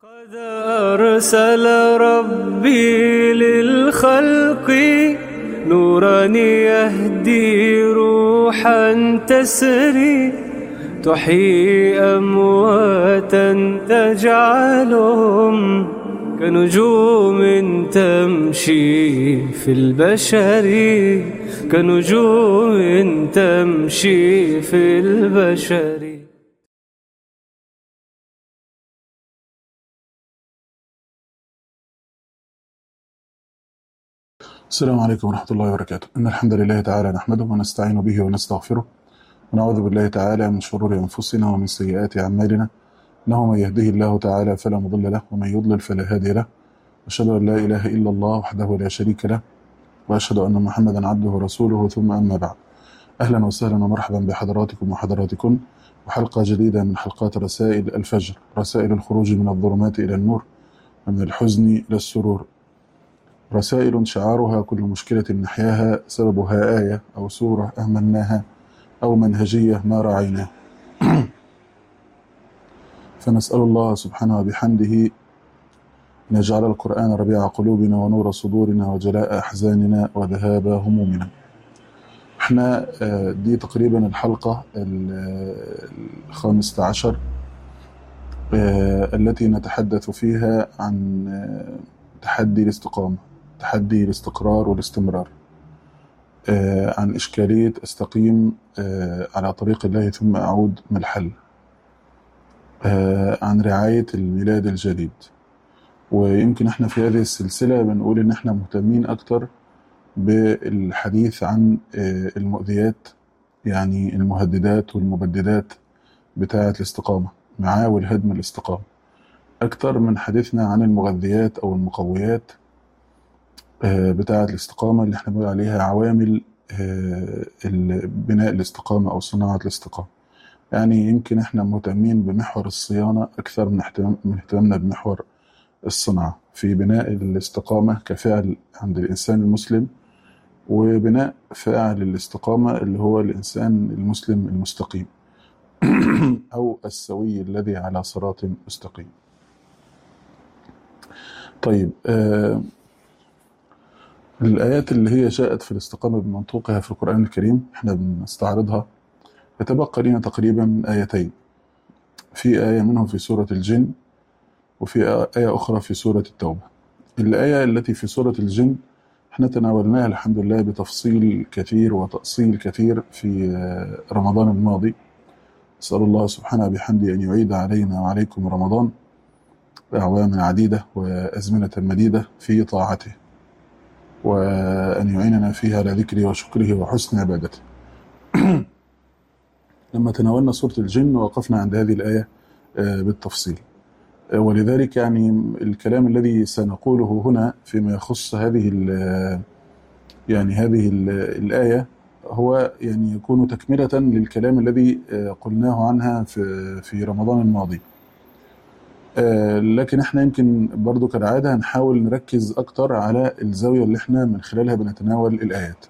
قد أرسل ربي للخلق نورا يهدي روحا تسري تحيي أمواتا تجعلهم كنجوم تمشي في البشر كنجوم تمشي في البشر السلام عليكم ورحمة الله وبركاته إن الحمد لله تعالى نحمده ونستعين به ونستغفره ونعوذ بالله تعالى من شرور أنفسنا ومن سيئات أعمالنا إنه من يهده الله تعالى فلا مضل له ومن يضلل فلا هادي له أشهد أن لا إله إلا الله وحده لا شريك له وأشهد أن محمدا عبده ورسوله ثم أما بعد أهلا وسهلا ومرحبا بحضراتكم وحضراتكم وحلقة جديدة من حلقات رسائل الفجر رسائل الخروج من الظلمات إلى النور ومن الحزن إلى السرور رسائل شعارها كل مشكلة نحياها سببها آية أو سورة أهملناها أو منهجية ما رعيناه فنسأل الله سبحانه وبحمده أن يجعل القرآن ربيع قلوبنا ونور صدورنا وجلاء أحزاننا وذهاب همومنا احنا آه، دي تقريبا الحلقة ال- الخامسة عشر آه، التي نتحدث فيها عن آه، تحدي الاستقامة تحدي الاستقرار والاستمرار آه، عن إشكالية أستقيم آه، على طريق الله ثم أعود ما الحل آه، عن رعاية الميلاد الجديد ويمكن احنا في هذه السلسلة بنقول ان احنا مهتمين اكتر بالحديث عن آه، المؤذيات يعني المهددات والمبددات بتاعة الاستقامة معاول هدم الاستقامة أكتر من حديثنا عن المغذيات أو المقويات آه، بتاعة الاستقامة اللي احنا بنقول عليها عوامل آه، ال- بناء الاستقامة أو صناعة الاستقامة يعني يمكن احنا مهتمين بمحور الصيانة أكثر من اهتمام- من اهتمامنا بمحور الصناعة في بناء الاستقامة كفعل عند الإنسان المسلم وبناء فاعل الاستقامة اللي هو الإنسان المسلم المستقيم أو السوي الذي على صراط مستقيم طيب آه الآيات اللي هي جاءت في الاستقامة بمنطوقها في القرآن الكريم احنا بنستعرضها يتبقى لنا تقريبا آيتين في آية منهم في سورة الجن وفي آية أخرى في سورة التوبة الآية التي في سورة الجن احنا تناولناها الحمد لله بتفصيل كثير وتأصيل كثير في آه، رمضان الماضي أسأل الله سبحانه بحمده أن يعيد علينا وعليكم رمضان أعواما عديدة وأزمنة مديدة في طاعته وأن يعيننا فيها على ذكره وشكره وحسن عبادته لما تناولنا سورة الجن وقفنا عند هذه الآية آه، بالتفصيل آه، ولذلك يعني الكلام الذي سنقوله هنا فيما يخص هذه ال- يعني هذه ال- الآية هو يعني يكون تكملة للكلام الذي آه، قلناه عنها في في رمضان الماضي آه، لكن احنا يمكن برضو كالعادة هنحاول نركز أكتر على الزاوية اللي احنا من خلالها بنتناول الآيات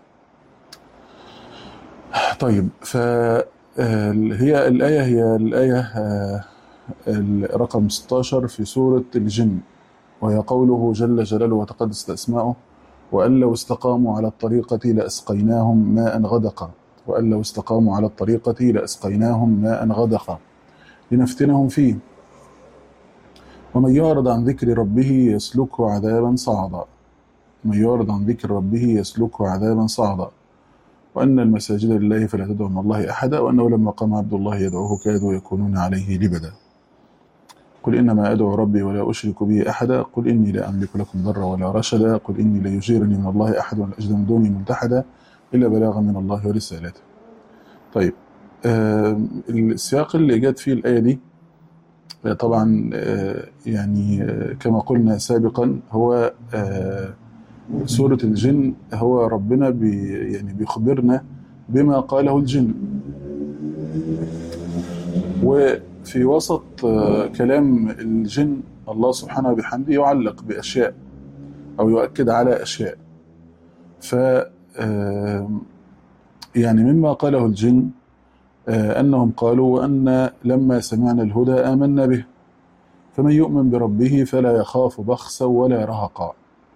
طيب ف آه، هي الآية هي الآية آه، رقم 16 في سورة الجن وهي قوله جل جلاله وتقدست أسماؤه وأن لو استقاموا على الطريقة لأسقيناهم ماء غدقا وأن لو استقاموا على الطريقة لأسقيناهم ماء غدقا لنفتنهم فيه ومن يعرض عن ذكر ربه يسلكه عذابا صعدا ومن يعرض عن ذكر ربه يسلكه عذابا صعدا وأن المساجد لله فلا تدعوا مع الله أحدا وأنه لما قام عبد الله يدعوه كادوا يكونون عليه لبدا قل إنما أدعو ربي ولا أشرك به أحدا قل إني لا أملك لكم ضرا ولا رشدا قل إني لا يجيرني من الله أحد ولا أجد من دوني ملتحدا إلا بلاغا من الله ورسالته طيب آه السياق اللي جت فيه الآية دي آه، طبعا آه، يعني آه، كما قلنا سابقا هو آه، سورة الجن هو ربنا بي يعني بيخبرنا بما قاله الجن وفي وسط آه، كلام الجن الله سبحانه وبحمده يعلق بأشياء أو يؤكد على أشياء ف آه، يعني مما قاله الجن آه، أنهم قالوا وأن لما سمعنا الهدى آمنا به فمن يؤمن بربه فلا يخاف بخسا ولا رهقا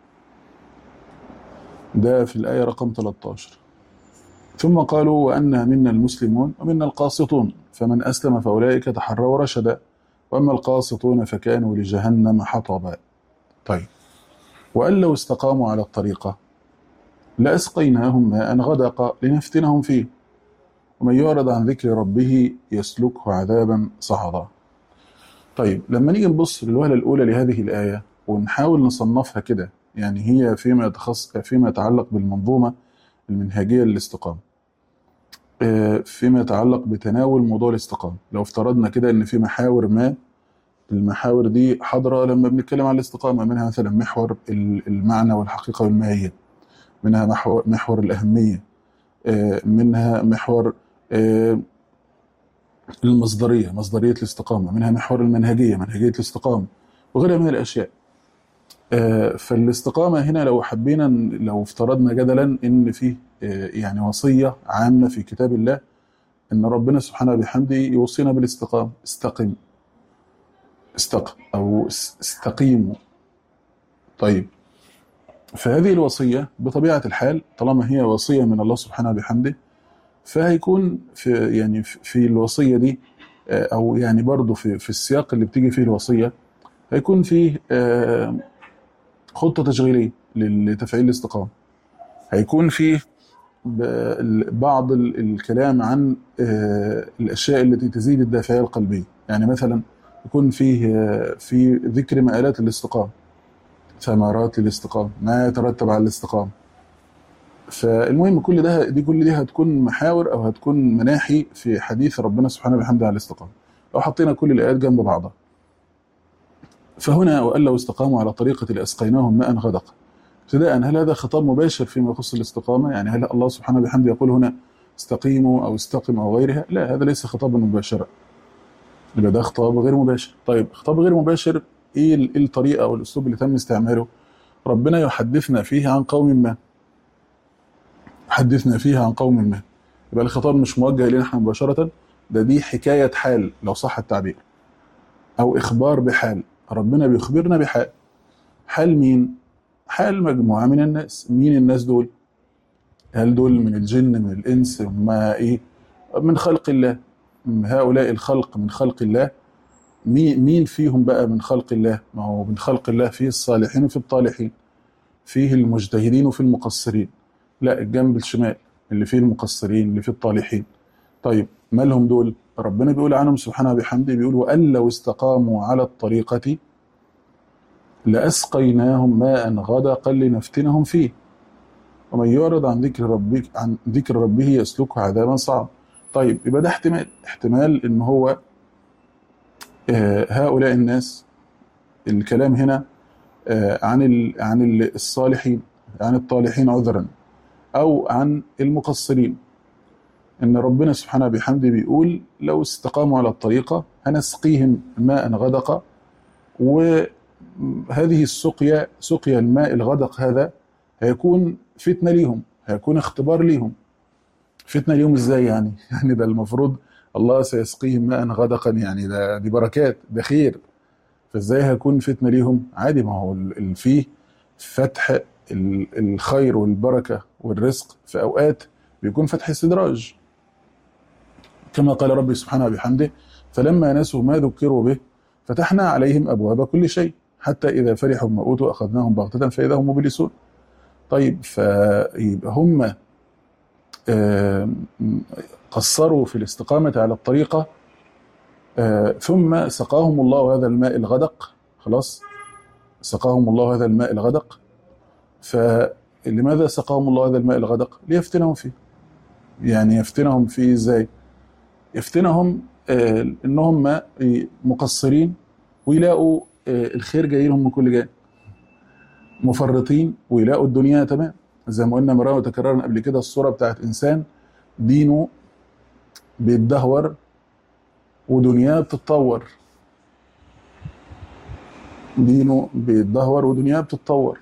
ده في الآية رقم 13 ثم قالوا وأنا منا المسلمون ومنا القاسطون فمن أسلم فأولئك تحروا رشدا وأما القاسطون فكانوا لجهنم حطبا طيب وأن لو استقاموا على الطريقة لأسقيناهم ماء غدقا لنفتنهم فيه ومن يعرض عن ذكر ربه يسلكه عذابا صعدا طيب لما نيجي نبص للوهلة الأولى لهذه الآية ونحاول نصنفها كده يعني هي فيما يتخص فيما يتعلق بالمنظومة المنهجية للاستقامة آه، فيما يتعلق بتناول موضوع الاستقامة لو افترضنا كده ان في محاور ما المحاور دي حاضرة لما بنتكلم عن الاستقامة منها مثلا محور ال- المعنى والحقيقة والماهية منها محور, محور الأهمية آه، منها محور آه، المصدرية مصدرية الاستقامة منها محور المنهجية منهجية الاستقامة وغيرها من الأشياء آه، فالاستقامة هنا لو حبينا ن- لو افترضنا جدلا ان فيه آه، يعني وصية عامة في كتاب الله ان ربنا سبحانه وبحمده يوصينا بالاستقامة استقم استقم او اس- استقيموا طيب فهذه الوصية بطبيعة الحال طالما هي وصية من الله سبحانه وبحمده فهيكون في يعني في في الوصية دي آه، او يعني برضه في في السياق اللي بتيجي فيه الوصية هيكون فيه آه، خطة تشغيلية لتفعيل الاستقامة هيكون فيه ب- بعض ال- الكلام عن آه، الأشياء التي تزيد الدافعية القلبية يعني مثلا يكون فيه آه، في ذكر مآلات الاستقامة ثمرات الاستقامة ما يترتب على الاستقامة فالمهم كل ده دي كل دي هتكون محاور أو هتكون مناحي في حديث ربنا سبحانه وبحمده على الاستقامة لو حطينا كل الآيات جنب بعضها فهنا وأن لو استقاموا على طريقة لأسقيناهم ماء غدقا ابتداء هل هذا خطاب مباشر فيما يخص الاستقامة يعني هل الله سبحانه وبحمده يقول هنا استقيموا أو استقم أو غيرها لا هذا ليس خطابا مباشرا يبقى ده خطاب غير مباشر طيب خطاب غير مباشر ايه ال- إيه الطريقة او الاسلوب اللي تم استعماله ربنا يحدثنا فيه عن قوم ما يحدثنا فيه عن قوم ما يبقى الخطاب مش موجه لنا احنا مباشرة ده دي حكاية حال لو صح التعبير او اخبار بحال ربنا بيخبرنا بحال حال مين حال مجموعة من الناس مين الناس دول هل دول من الجن من الانس ما ايه من خلق الله هؤلاء الخلق من خلق الله مين مين فيهم بقى من خلق الله ما هو من خلق الله فيه الصالحين وفي الطالحين فيه المجتهدين وفي المقصرين لا الجنب الشمال اللي فيه المقصرين اللي فيه الطالحين طيب مالهم دول ربنا بيقول عنهم سبحانه وبحمده بيقول وأن لو استقاموا على الطريقة لأسقيناهم ماء غدقا لنفتنهم فيه ومن يعرض عن ذكر ربك عن ذكر ربه يسلكه عذابا صعب طيب يبقى ده احتمال احتمال ان هو آه، هؤلاء الناس الكلام هنا آه، عن ال- عن ال- الصالحين عن الطالحين عذرا او عن المقصرين ان ربنا سبحانه بحمده بيقول لو استقاموا على الطريقه هنسقيهم ماء غدقا وهذه السقيا سقيا الماء الغدق هذا هيكون فتنه ليهم هيكون اختبار ليهم فتنه ليهم ازاي يعني يعني ده المفروض الله سيسقيهم ماء غدقا يعني ده دي بركات ده خير فازاي هيكون فتنه ليهم عادي ما هو ال- ال- فيه فتح ال- الخير والبركه والرزق في اوقات بيكون فتح استدراج كما قال ربي سبحانه وبحمده فلما نسوا ما ذكروا به فتحنا عليهم ابواب كل شيء حتى اذا فرحوا بما اوتوا اخذناهم بغته فاذا هم مبلسون طيب فيبقى هم آم، قصروا في الاستقامه على الطريقه آه، ثم سقاهم الله هذا الماء الغدق خلاص سقاهم الله هذا الماء الغدق فلماذا سقاهم الله هذا الماء الغدق ليفتنهم فيه يعني يفتنهم فيه ازاي يفتنهم آه، انهم ما- مقصرين ويلاقوا آه، الخير جاي لهم من كل جانب مفرطين ويلاقوا الدنيا تمام زي ما قلنا مرة وتكررنا قبل كده الصورة بتاعت إنسان دينه بيتدهور ودنياه بتتطور دينه بيتدهور ودنياه بتتطور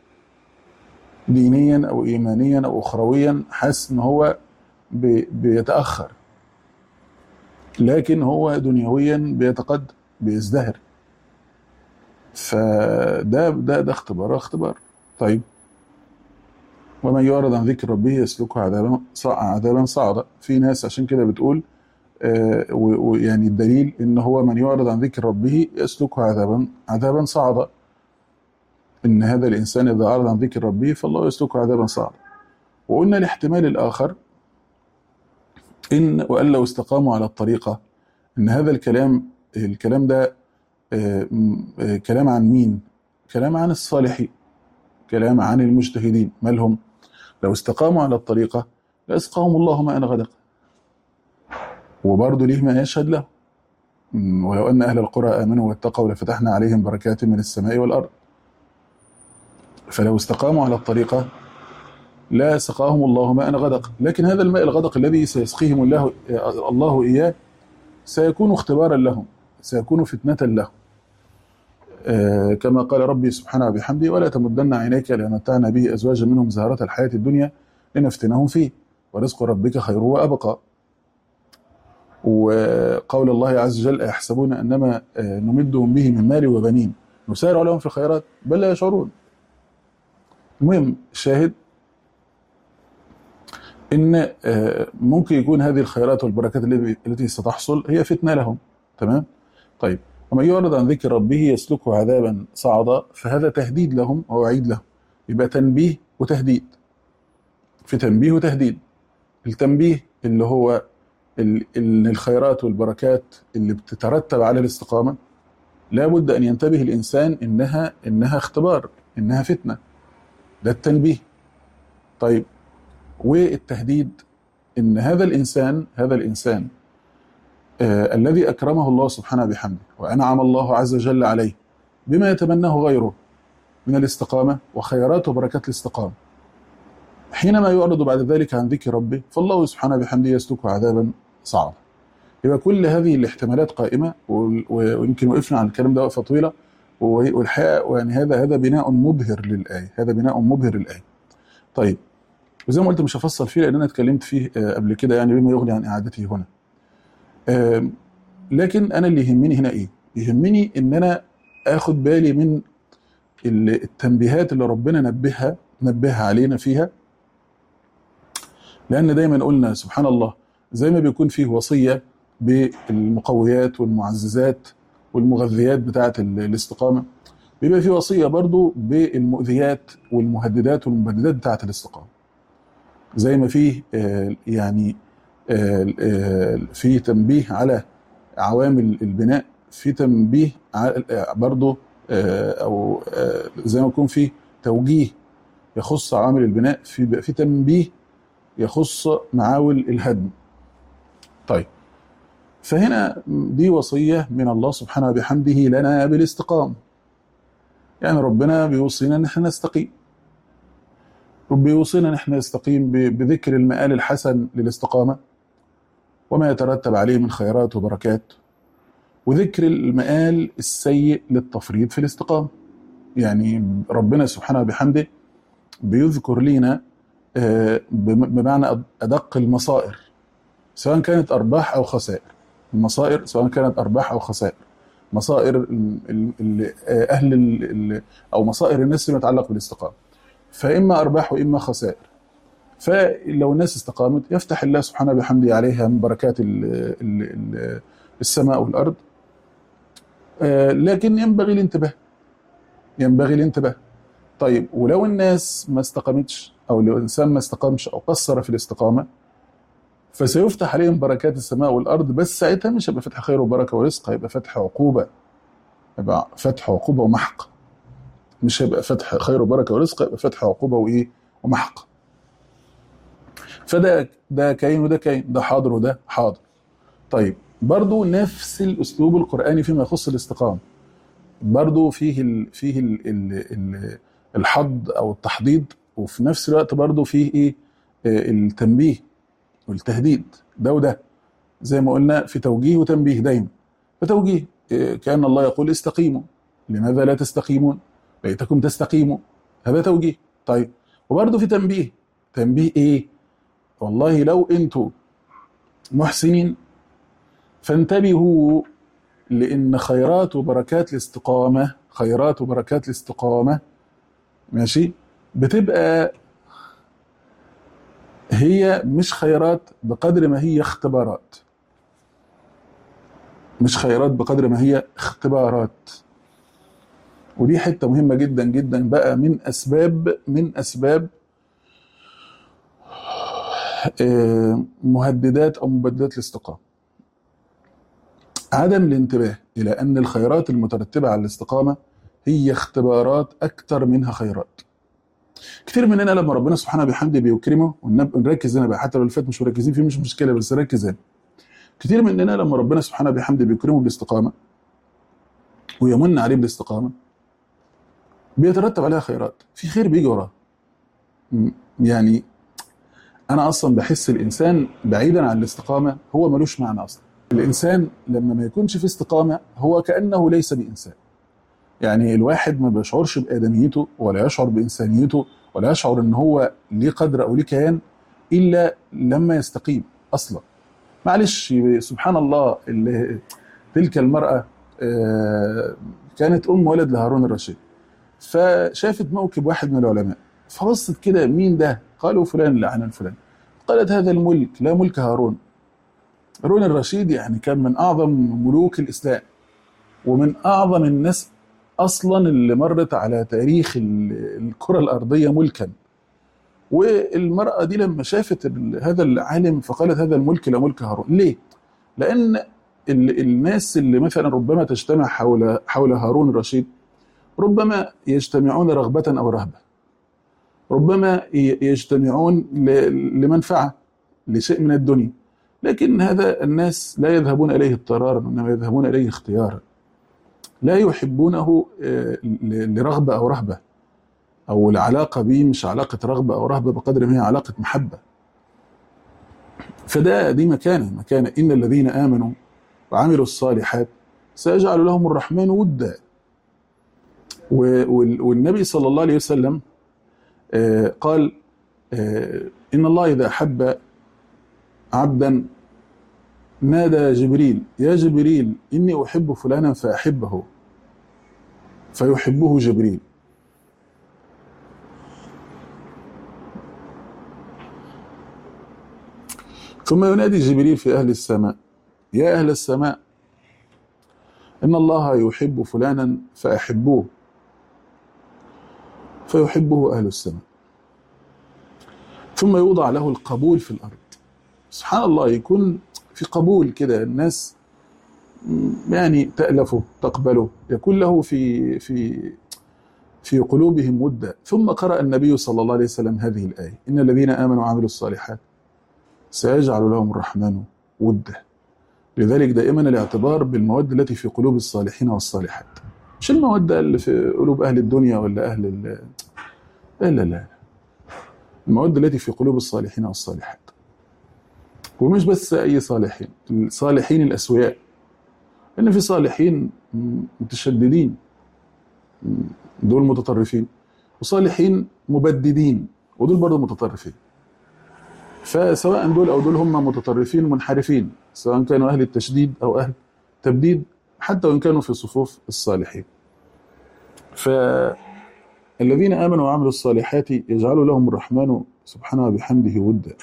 دينيا او ايمانيا او اخرويا حاسس ان هو بي- بيتاخر لكن هو دنيويا بيتقدم بيزدهر فده ده ده اختبار اختبار طيب ومن يعرض عن ذكر ربه يسلكه عذابا صع- عذابا صعدا في ناس عشان كده بتقول آه، و- ويعني الدليل ان هو من يعرض عن ذكر ربه يسلكه عذابا عذابا صعدا ان هذا الانسان اذا اعرض عن ذكر ربه فالله يسلكه عذابا صعدا وقلنا الاحتمال الاخر ان وان لو استقاموا على الطريقه ان هذا الكلام الكلام ده آه، م- آه، كلام عن مين؟ كلام عن الصالحين كلام عن المجتهدين مالهم لو استقاموا على الطريقة لأسقاهم الله ماء غدق وبرضه ليه ما يشهد له م، ولو أن أهل القرى آمنوا واتقوا لفتحنا عليهم بركات من السماء والأرض فلو استقاموا على الطريقة لا سقاهم الله ماء غدق لكن هذا الماء الغدق الذي سيسقيهم الله الله إياه سيكون اختبارا لهم سيكون فتنة لهم آه، كما قال ربي سبحانه وبحمده ولا تمدن عينيك لمتعنا به ازواجا منهم زهرة الحياة الدنيا لنفتنهم فيه ورزق ربك خير وابقى وقول الله عز وجل يحسبون انما آه، نمدهم به من مال وبنين نسارع لهم في الخيرات بل لا يشعرون المهم الشاهد ان آه، ممكن يكون هذه الخيرات والبركات التي التي ستحصل هي فتنه لهم تمام طيب ومن يعرض عن ذكر ربه يسلكه عذابا صعدا فهذا تهديد لهم ووعيد لهم يبقى تنبيه وتهديد في تنبيه وتهديد التنبيه اللي هو ال- ان الخيرات والبركات اللي بتترتب على الاستقامه لابد ان ينتبه الانسان انها انها اختبار انها فتنه ده التنبيه طيب والتهديد ان هذا الانسان هذا الانسان آه الذي اكرمه الله سبحانه بحمده وانعم الله عز وجل عليه بما يتمناه غيره من الاستقامه وخيرات وبركات الاستقامه حينما يعرض بعد ذلك عن ذكر ربه فالله سبحانه بحمده يسلكه عذابا صعبا يبقى كل هذه الاحتمالات قائمه وال- و- ويمكن وقفنا على الكلام ده وقفه طويله و- والحقيقه يعني هذا هذا بناء مبهر للايه هذا بناء مبهر للايه طيب وزي ما قلت مش هفصل فيه لان انا اتكلمت فيه آه، قبل كده يعني بما يغني عن اعادته هنا آم، لكن انا اللي يهمني هنا ايه يهمني ان انا اخد بالي من ال- التنبيهات اللي ربنا نبهها نبهها علينا فيها لان دايما قلنا سبحان الله زي ما بيكون فيه وصيه بالمقويات والمعززات والمغذيات بتاعه ال- الاستقامه بيبقى فيه وصيه برضو بالمؤذيات والمهددات والمبددات بتاعه الاستقامه زي ما فيه آه، يعني آه، آه، في تنبيه على عوامل البناء في تنبيه على- آه، برضو آه، او آه، زي ما يكون في توجيه يخص عوامل البناء في في تنبيه يخص معاول الهدم طيب فهنا دي وصية من الله سبحانه وبحمده لنا بالاستقامة يعني ربنا بيوصينا ان احنا نستقيم وبيوصينا ان احنا نستقيم ب- بذكر المآل الحسن للاستقامة وما يترتب عليه من خيرات وبركات وذكر المآل السيء للتفريط في الاستقامة يعني ربنا سبحانه وبحمده بيذكر لنا آه، بم- بمعنى أد- أدق المصائر سواء كانت أرباح أو خسائر المصائر سواء كانت أرباح أو خسائر مصائر ال- ال- ال- آه، أهل ال- ال- أو مصائر الناس فيما يتعلق بالاستقامة فإما أرباح وإما خسائر فلو الناس استقامت يفتح الله سبحانه بحمده عليها من بركات ال ال ال السماء والأرض آه، لكن ينبغي الانتباه ينبغي الانتباه طيب ولو الناس ما استقامتش او لو الانسان ما استقامش او قصر في الاستقامه فسيفتح عليهم بركات السماء والارض بس ساعتها مش هيبقى فتح خير وبركه ورزق هيبقى فتح عقوبه هيبقى فتح عقوبه ومحق مش هيبقى فتح خير وبركه ورزق هيبقى فتح عقوبه وايه ومحق فده ده كاين وده كاين ده حاضر وده حاضر طيب برضو نفس الاسلوب القراني فيما يخص الاستقامه برضو فيه ال فيه ال ال ال الحض او التحضيض وفي نفس الوقت برضو فيه ايه آه، التنبيه والتهديد ده وده زي ما قلنا في توجيه وتنبيه دايما فتوجيه آه، كان الله يقول استقيموا لماذا لا تستقيمون ليتكم تستقيموا هذا توجيه طيب وبرضو في تنبيه تنبيه ايه والله لو انتوا محسنين فانتبهوا لان خيرات وبركات الاستقامه خيرات وبركات الاستقامة ماشي بتبقى هي مش خيرات بقدر ما هي اختبارات مش خيرات بقدر ما هي اختبارات ودي حتة مهمة جدا جدا بقى من أسباب من أسباب آه، مهددات أو مبددات الاستقامة عدم الانتباه إلى أن الخيرات المترتبة على الاستقامة هي اختبارات أكثر منها خيرات كتير مننا لما ربنا سبحانه بحمده بيكرمه ونب- ونركز هنا بقى حتى لو اللي فات مش مركزين فيه مش مشكلة بس ركز هنا كتير مننا لما ربنا سبحانه بحمده بيكرمه بالاستقامة ويمن عليه بالاستقامة بيترتب عليها خيرات في خير بيجي وراه م- يعني انا اصلا بحس الانسان بعيدا عن الاستقامه هو ملوش معنى اصلا الانسان لما ما يكونش في استقامه هو كانه ليس بانسان يعني الواحد ما بيشعرش بادميته ولا يشعر بانسانيته ولا يشعر ان هو ليه قدر او ليه كيان الا لما يستقيم اصلا معلش سبحان الله اللي تلك المراه آه، كانت ام ولد لهارون الرشيد فشافت موكب واحد من العلماء فبصت كده مين ده قالوا فلان لعن فلان قالت هذا الملك لا ملك هارون هارون الرشيد يعني كان من اعظم ملوك الاسلام ومن اعظم الناس اصلا اللي مرت على تاريخ ال- الكره الارضيه ملكا والمراه دي لما شافت ال- هذا العالم فقالت هذا الملك لا ملك هارون ليه لان ال- الناس اللي مثلا ربما تجتمع حول حول هارون الرشيد ربما يجتمعون رغبه او رهبه ربما ي- يجتمعون ل- لمنفعه لشيء من الدنيا لكن هذا الناس لا يذهبون اليه اضطرارا وانما يذهبون اليه اختيارا لا يحبونه آه، ل- لرغبه او رهبه او العلاقه به مش علاقه رغبه او رهبه بقدر ما هي علاقه محبه فده دي مكانه مكانه ان الذين امنوا وعملوا الصالحات سيجعل لهم الرحمن ودا و- وال- والنبي صلى الله عليه وسلم آه، قال آه، إن الله إذا أحب عبدا نادى جبريل يا جبريل إني أحب فلانا فأحبه فيحبه جبريل ثم ينادي جبريل في أهل السماء يا أهل السماء إن الله يحب فلانا فأحبوه فيحبه أهل السماء ثم يوضع له القبول في الأرض سبحان الله يكون في قبول كده الناس م، يعني تألفه تقبله يكون له في في في قلوبهم ودة ثم قرأ النبي صلى الله عليه وسلم هذه الآية إن الذين آمنوا وعملوا الصالحات سيجعل لهم الرحمن ودة لذلك دائما الاعتبار بالمودة التي في قلوب الصالحين والصالحات مش المودة اللي في قلوب أهل الدنيا ولا أهل ال لا لا لا المودة التي في قلوب الصالحين والصالحات ومش بس أي صالحين الصالحين الأسوياء إن في صالحين م- متشددين م- دول متطرفين وصالحين مبددين ودول برضه متطرفين فسواء دول أو دول هم متطرفين منحرفين سواء كانوا أهل التشديد أو أهل تبديد حتى وإن كانوا في صفوف الصالحين فالذين آمنوا وعملوا الصالحات يجعل لهم الرحمن سبحانه بحمده ودا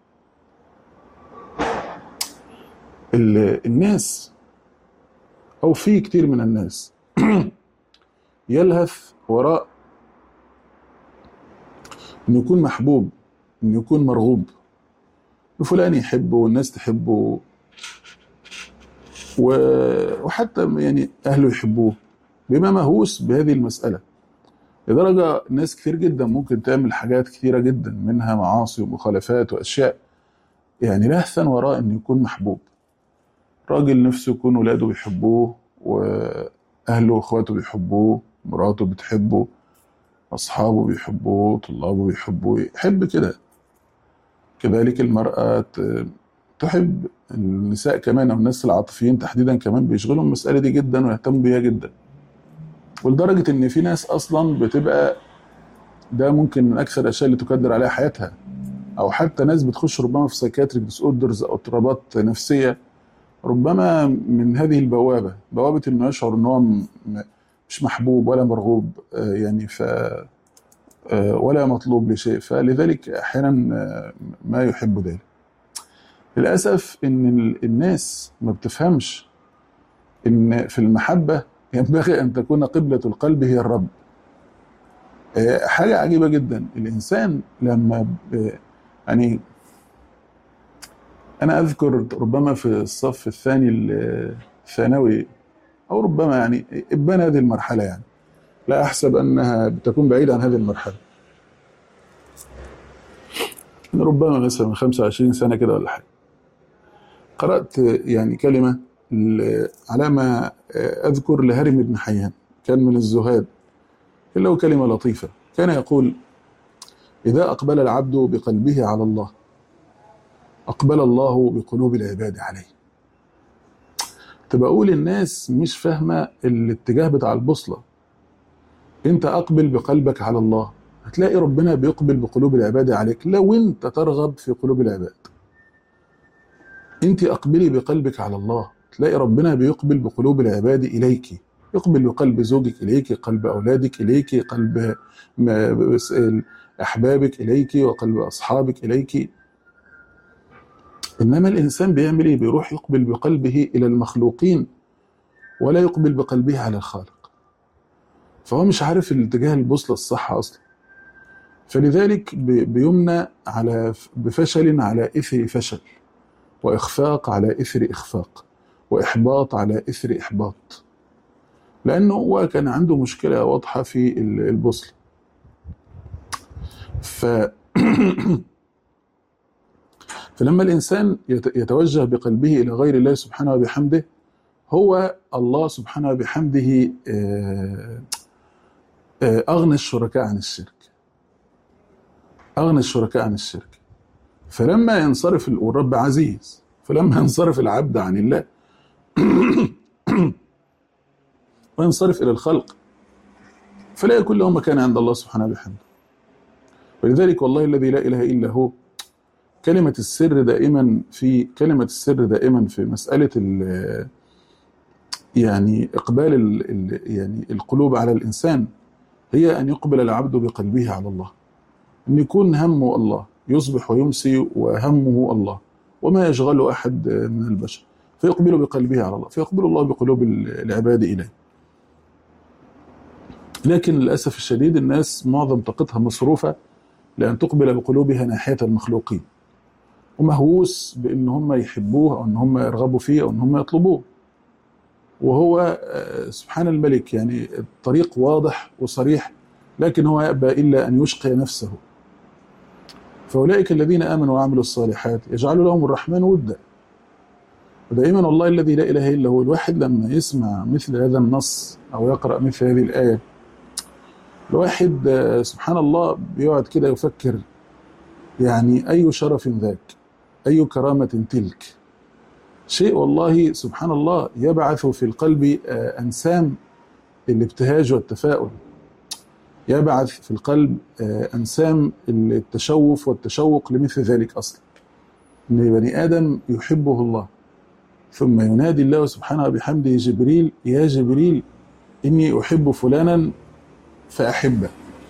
ال- الناس أو في كتير من الناس يلهث وراء إنه يكون محبوب إنه يكون مرغوب فلان يحبه والناس تحبه و- وحتى يعني أهله يحبوه بما مهووس بهذه المسألة لدرجة ناس كتير جدا ممكن تعمل حاجات كتيرة جدا منها معاصي ومخالفات وأشياء يعني لهثا وراء إنه يكون محبوب راجل نفسه يكون ولاده بيحبوه وأهله وإخواته بيحبوه مراته بتحبه أصحابه بيحبوه طلابه بيحبوه يحب كده كذلك المرأة ت- تحب النساء كمان أو الناس العاطفيين تحديدا كمان بيشغلهم المسألة دي جدا ويهتموا بيها جدا ولدرجة إن في ناس أصلا بتبقى ده ممكن من أكثر الأشياء اللي تكدر عليها حياتها أو حتى ناس بتخش ربما في سايكاتريك ديس اوردرز أو اضطرابات نفسية ربما من هذه البوابة بوابة إنه يشعر إن هو م- م- مش محبوب ولا مرغوب آه، يعني ف آه، ولا مطلوب لشيء فلذلك احيانا آه، ما يحب ذلك للاسف ان ال- الناس ما بتفهمش ان في المحبه ينبغي ان تكون قبله القلب هي الرب آه، حاجه عجيبه جدا الانسان لما ب- يعني انا اذكر ربما في الصف الثاني ال- الثانوي او ربما يعني ابان هذه المرحله يعني لا احسب انها بتكون بعيده عن هذه المرحله ربما مثلا من 25 سنه كده ولا حاجه قرات يعني كلمه ل- على ما اذكر لهرم بن حيان كان من الزهاد كان له كلمه لطيفه كان يقول اذا اقبل العبد بقلبه على الله اقبل الله بقلوب العباد عليه تبقى اقول الناس مش فاهمه الاتجاه بتاع البوصله انت اقبل بقلبك على الله هتلاقي ربنا بيقبل بقلوب العباد عليك لو انت ترغب في قلوب العباد انت اقبلي بقلبك على الله تلاقي ربنا بيقبل بقلوب العباد اليك يقبل بقلب زوجك اليك قلب اولادك اليك قلب ما- بس- احبابك اليك وقلب اصحابك اليك انما الانسان بيعمل ايه بيروح يقبل بقلبه الى المخلوقين ولا يقبل بقلبه على الخالق فهو مش عارف الاتجاه البوصله الصح اصلا فلذلك بي- بيمنى على بفشل على اثر فشل واخفاق على اثر اخفاق واحباط على اثر احباط لانه هو كان عنده مشكله واضحه في ال- البوصله ف فلما الانسان يت- يتوجه بقلبه الى غير الله سبحانه وبحمده هو الله سبحانه وبحمده آه، آه، اغنى الشركاء عن الشرك اغنى الشركاء عن الشرك فلما ينصرف ال- والرب عزيز فلما ينصرف العبد عن الله وينصرف الى الخلق فلا يكون له مكان عند الله سبحانه وبحمده ولذلك والله الذي لا اله الا هو كلمة السر دائما في كلمة السر دائما في مسألة ال- يعني إقبال ال ال يعني القلوب على الإنسان هي أن يقبل العبد بقلبه على الله أن يكون همه الله يصبح ويمسي وهمه الله وما يشغل أحد من البشر فيقبل بقلبه على الله فيقبل الله بقلوب العباد إليه لكن للأسف الشديد الناس معظم طاقتها مصروفة لأن تقبل بقلوبها ناحية المخلوقين ومهووس بان هم يحبوه او ان هم يرغبوا فيه او ان هم يطلبوه وهو آه، سبحان الملك يعني الطريق واضح وصريح لكن هو يأبى إلا أن يشقي نفسه فأولئك الذين آمنوا وعملوا الصالحات يجعل لهم الرحمن ودا ودائما والله الذي لا إله إلا هو الواحد لما يسمع مثل هذا النص أو يقرأ مثل هذه الآية الواحد آه، سبحان الله بيقعد كده يفكر يعني أي شرف ذاك أي كرامة تلك شيء والله سبحان الله يبعث في القلب آه، أنسام الابتهاج والتفاؤل يبعث في القلب آه، أنسام التشوف والتشوق لمثل ذلك أصلا أن بني آدم يحبه الله ثم ينادي الله سبحانه بحمده جبريل يا جبريل إني أحب فلانا فأحبه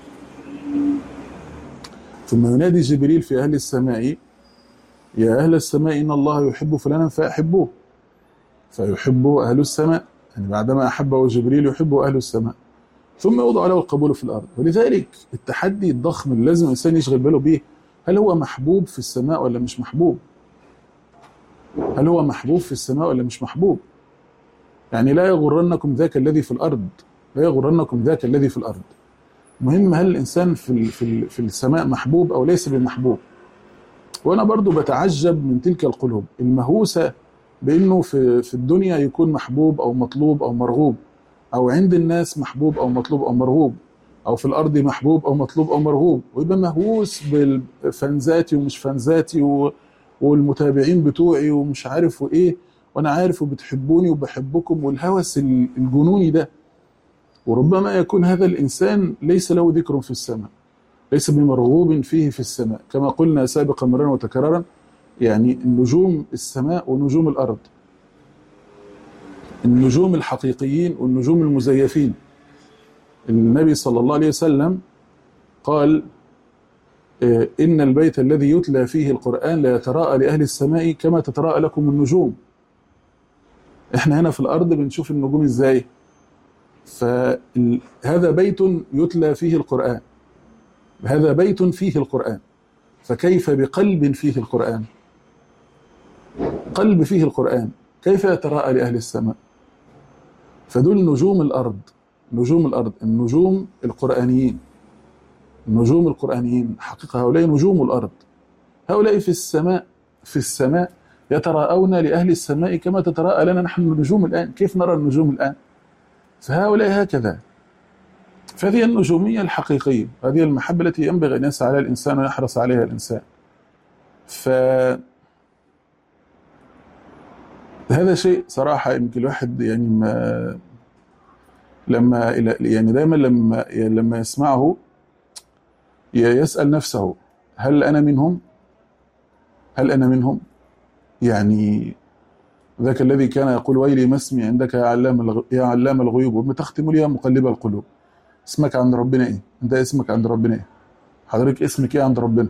ثم ينادي جبريل في أهل السماء يا أهل السماء إن الله يحب فلانا فأحبوه فيحبه أهل السماء يعني بعدما أحبه جبريل يحبه أهل السماء ثم يوضع له القبول في الأرض ولذلك التحدي الضخم اللي لازم الإنسان يشغل باله به هل هو محبوب في السماء ولا مش محبوب هل هو محبوب في السماء ولا مش محبوب يعني لا يغرنكم ذاك الذي في الأرض لا يغرنكم ذاك الذي في الأرض مهم هل الإنسان في ال- في ال- في السماء محبوب أو ليس بمحبوب وأنا برضو بتعجب من تلك القلوب المهووسة بأنه في في الدنيا يكون محبوب أو مطلوب أو مرغوب أو عند الناس محبوب أو مطلوب أو مرغوب أو في الأرض محبوب أو مطلوب أو مرغوب ويبقى مهووس بالفانزاتي ومش فانزاتي و- والمتابعين بتوعي ومش عارف وإيه وأنا عارف وبتحبوني وبحبكم والهوس ال- الجنوني ده وربما يكون هذا الإنسان ليس له ذكر في السماء ليس بمرغوب فيه في السماء كما قلنا سابقا مرارا وتكرارا يعني نجوم السماء ونجوم الأرض النجوم الحقيقيين والنجوم المزيفين النبي صلى الله عليه وسلم قال آه، إن البيت الذي يتلى فيه القرآن لا يتراءى لأهل السماء كما تتراءى لكم النجوم احنا هنا في الأرض بنشوف النجوم ازاي فهذا بيت يتلى فيه القرآن هذا بيت فيه القرآن فكيف بقلب فيه القرآن قلب فيه القرآن كيف يتراءى لأهل السماء فدول نجوم الأرض نجوم الأرض النجوم القرآنيين النجوم القرآنيين حقيقة هؤلاء نجوم الأرض هؤلاء في السماء في السماء يتراءون لأهل السماء كما تتراءى لنا نحن النجوم الآن كيف نرى النجوم الآن فهؤلاء هكذا فهذه النجومية الحقيقية هذه المحبة التي ينبغي أن يسعى عليها الإنسان ويحرص عليها الإنسان ف هذا شيء صراحة يمكن الواحد يعني ما لما يعني دايما لما لما يسمعه يسأل نفسه هل أنا منهم؟ هل أنا منهم؟ يعني ذاك الذي كان يقول ويلي ما اسمي عندك يا علام الغ... يا علام الغيوب وما تختم لي يا مقلب القلوب اسمك عند ربنا ايه؟ انت اسمك عند ربنا ايه؟ حضرتك اسمك ايه عند ربنا؟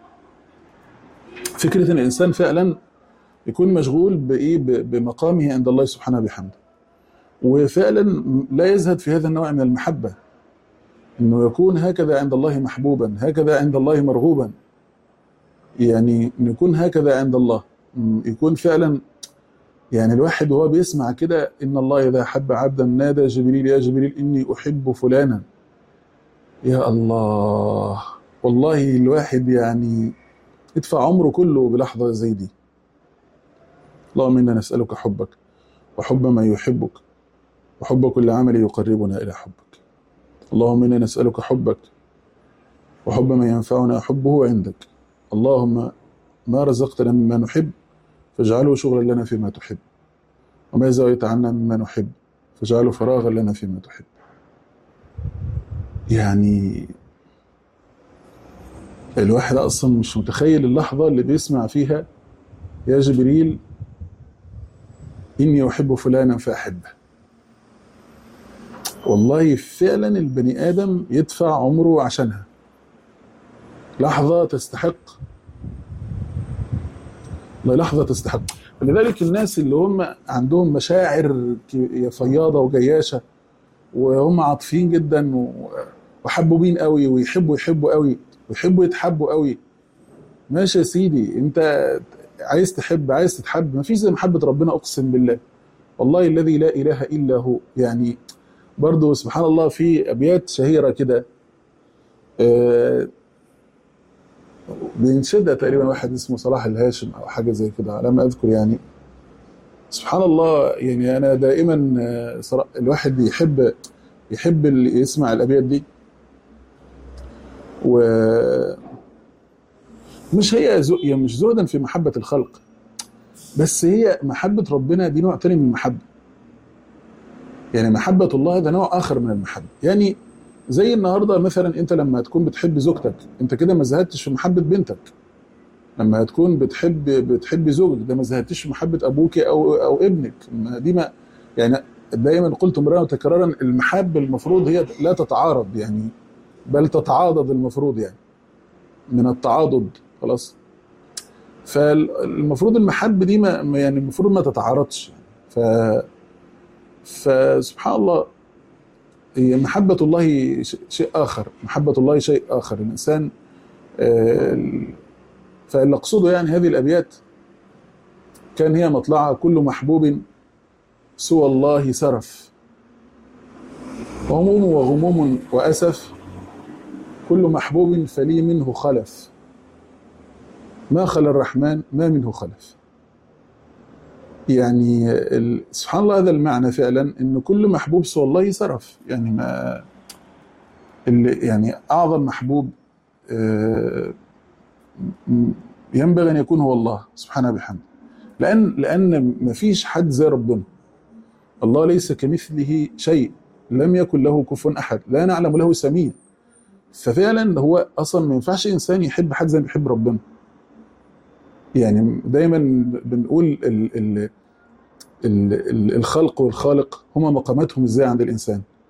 فكرة ان الانسان فعلا يكون مشغول بايه ب- بمقامه عند الله سبحانه وبحمده وفعلا لا يزهد في هذا النوع من المحبة انه يكون هكذا عند الله محبوبا هكذا عند الله مرغوبا يعني إنه يكون هكذا عند الله م- يكون فعلا يعني الواحد وهو بيسمع كده ان الله اذا حب عبدا نادى جبريل يا جبريل اني احب فلانا يا الله والله الواحد يعني يدفع عمره كله بلحظه زي دي اللهم انا نسالك حبك وحب من يحبك وحب كل عمل يقربنا الى حبك اللهم انا نسالك حبك وحب من ينفعنا حبه عندك اللهم ما رزقتنا مما نحب فاجعله شغلا لنا فيما تحب وما زويت عنا مما نحب فاجعله فراغا لنا فيما تحب يعني الواحد اصلا مش متخيل اللحظه اللي بيسمع فيها يا جبريل اني احب فلانا فاحبه والله فعلا البني ادم يدفع عمره عشانها لحظه تستحق لحظه تستحق لذلك الناس اللي هم عندهم مشاعر ك- فياضه وجياشه وهم عاطفيين جدا و- وحبوبين قوي ويحبوا يحبوا قوي ويحبوا يتحبوا قوي ماشي يا سيدي انت عايز تحب عايز تتحب ما فيش زي محبه ربنا اقسم بالله والله الذي لا اله الا هو يعني برضه سبحان الله في ابيات شهيره كده آه، بينشدها تقريبا واحد اسمه صلاح الهاشم او حاجه زي كده على ما اذكر يعني سبحان الله يعني انا دائما آه، صرا- الواحد يحب يحب اللي يسمع الابيات دي و مش هي زو يعني مش زهدا في محبه الخلق بس هي محبه ربنا دي نوع تاني من المحبه يعني محبه الله ده نوع اخر من المحبه يعني زي النهارده مثلا انت لما تكون بتحب زوجتك انت كده ما زهدتش في محبه بنتك لما تكون بتحب بتحب زوجك ده ما زهدتش في محبه ابوك او او ابنك ما دي ما يعني دايما قلت مرارا وتكرارا المحبه المفروض هي لا تتعارض يعني بل تتعاضد المفروض يعني من التعاضد خلاص فالمفروض المحبه دي ما ما- يعني المفروض ما تتعارضش ف فسبحان الله هي محبة الله ش- شيء آخر محبة الله شيء آخر الإنسان آه، فاللي أقصده يعني هذه الأبيات كان هي مطلعها كل محبوب سوى الله سرف هموم وغموم وأسف كل محبوب فلي منه خلف ما خلا الرحمن ما منه خلف يعني ال- سبحان الله هذا المعنى فعلا ان كل محبوب سوى الله سرف يعني ما اللي يعني اعظم محبوب آه، م- ينبغي ان يكون هو الله سبحانه وبحمده لان لان ما فيش حد زي ربنا الله ليس كمثله شيء لم يكن له كفوا احد لا نعلم له سميع ففعلا هو اصلا ما ينفعش انسان يحب حد زي ما بيحب ربنا يعني دايما بنقول ال ال ال ال الخلق والخالق هما مقاماتهم ازاي عند الانسان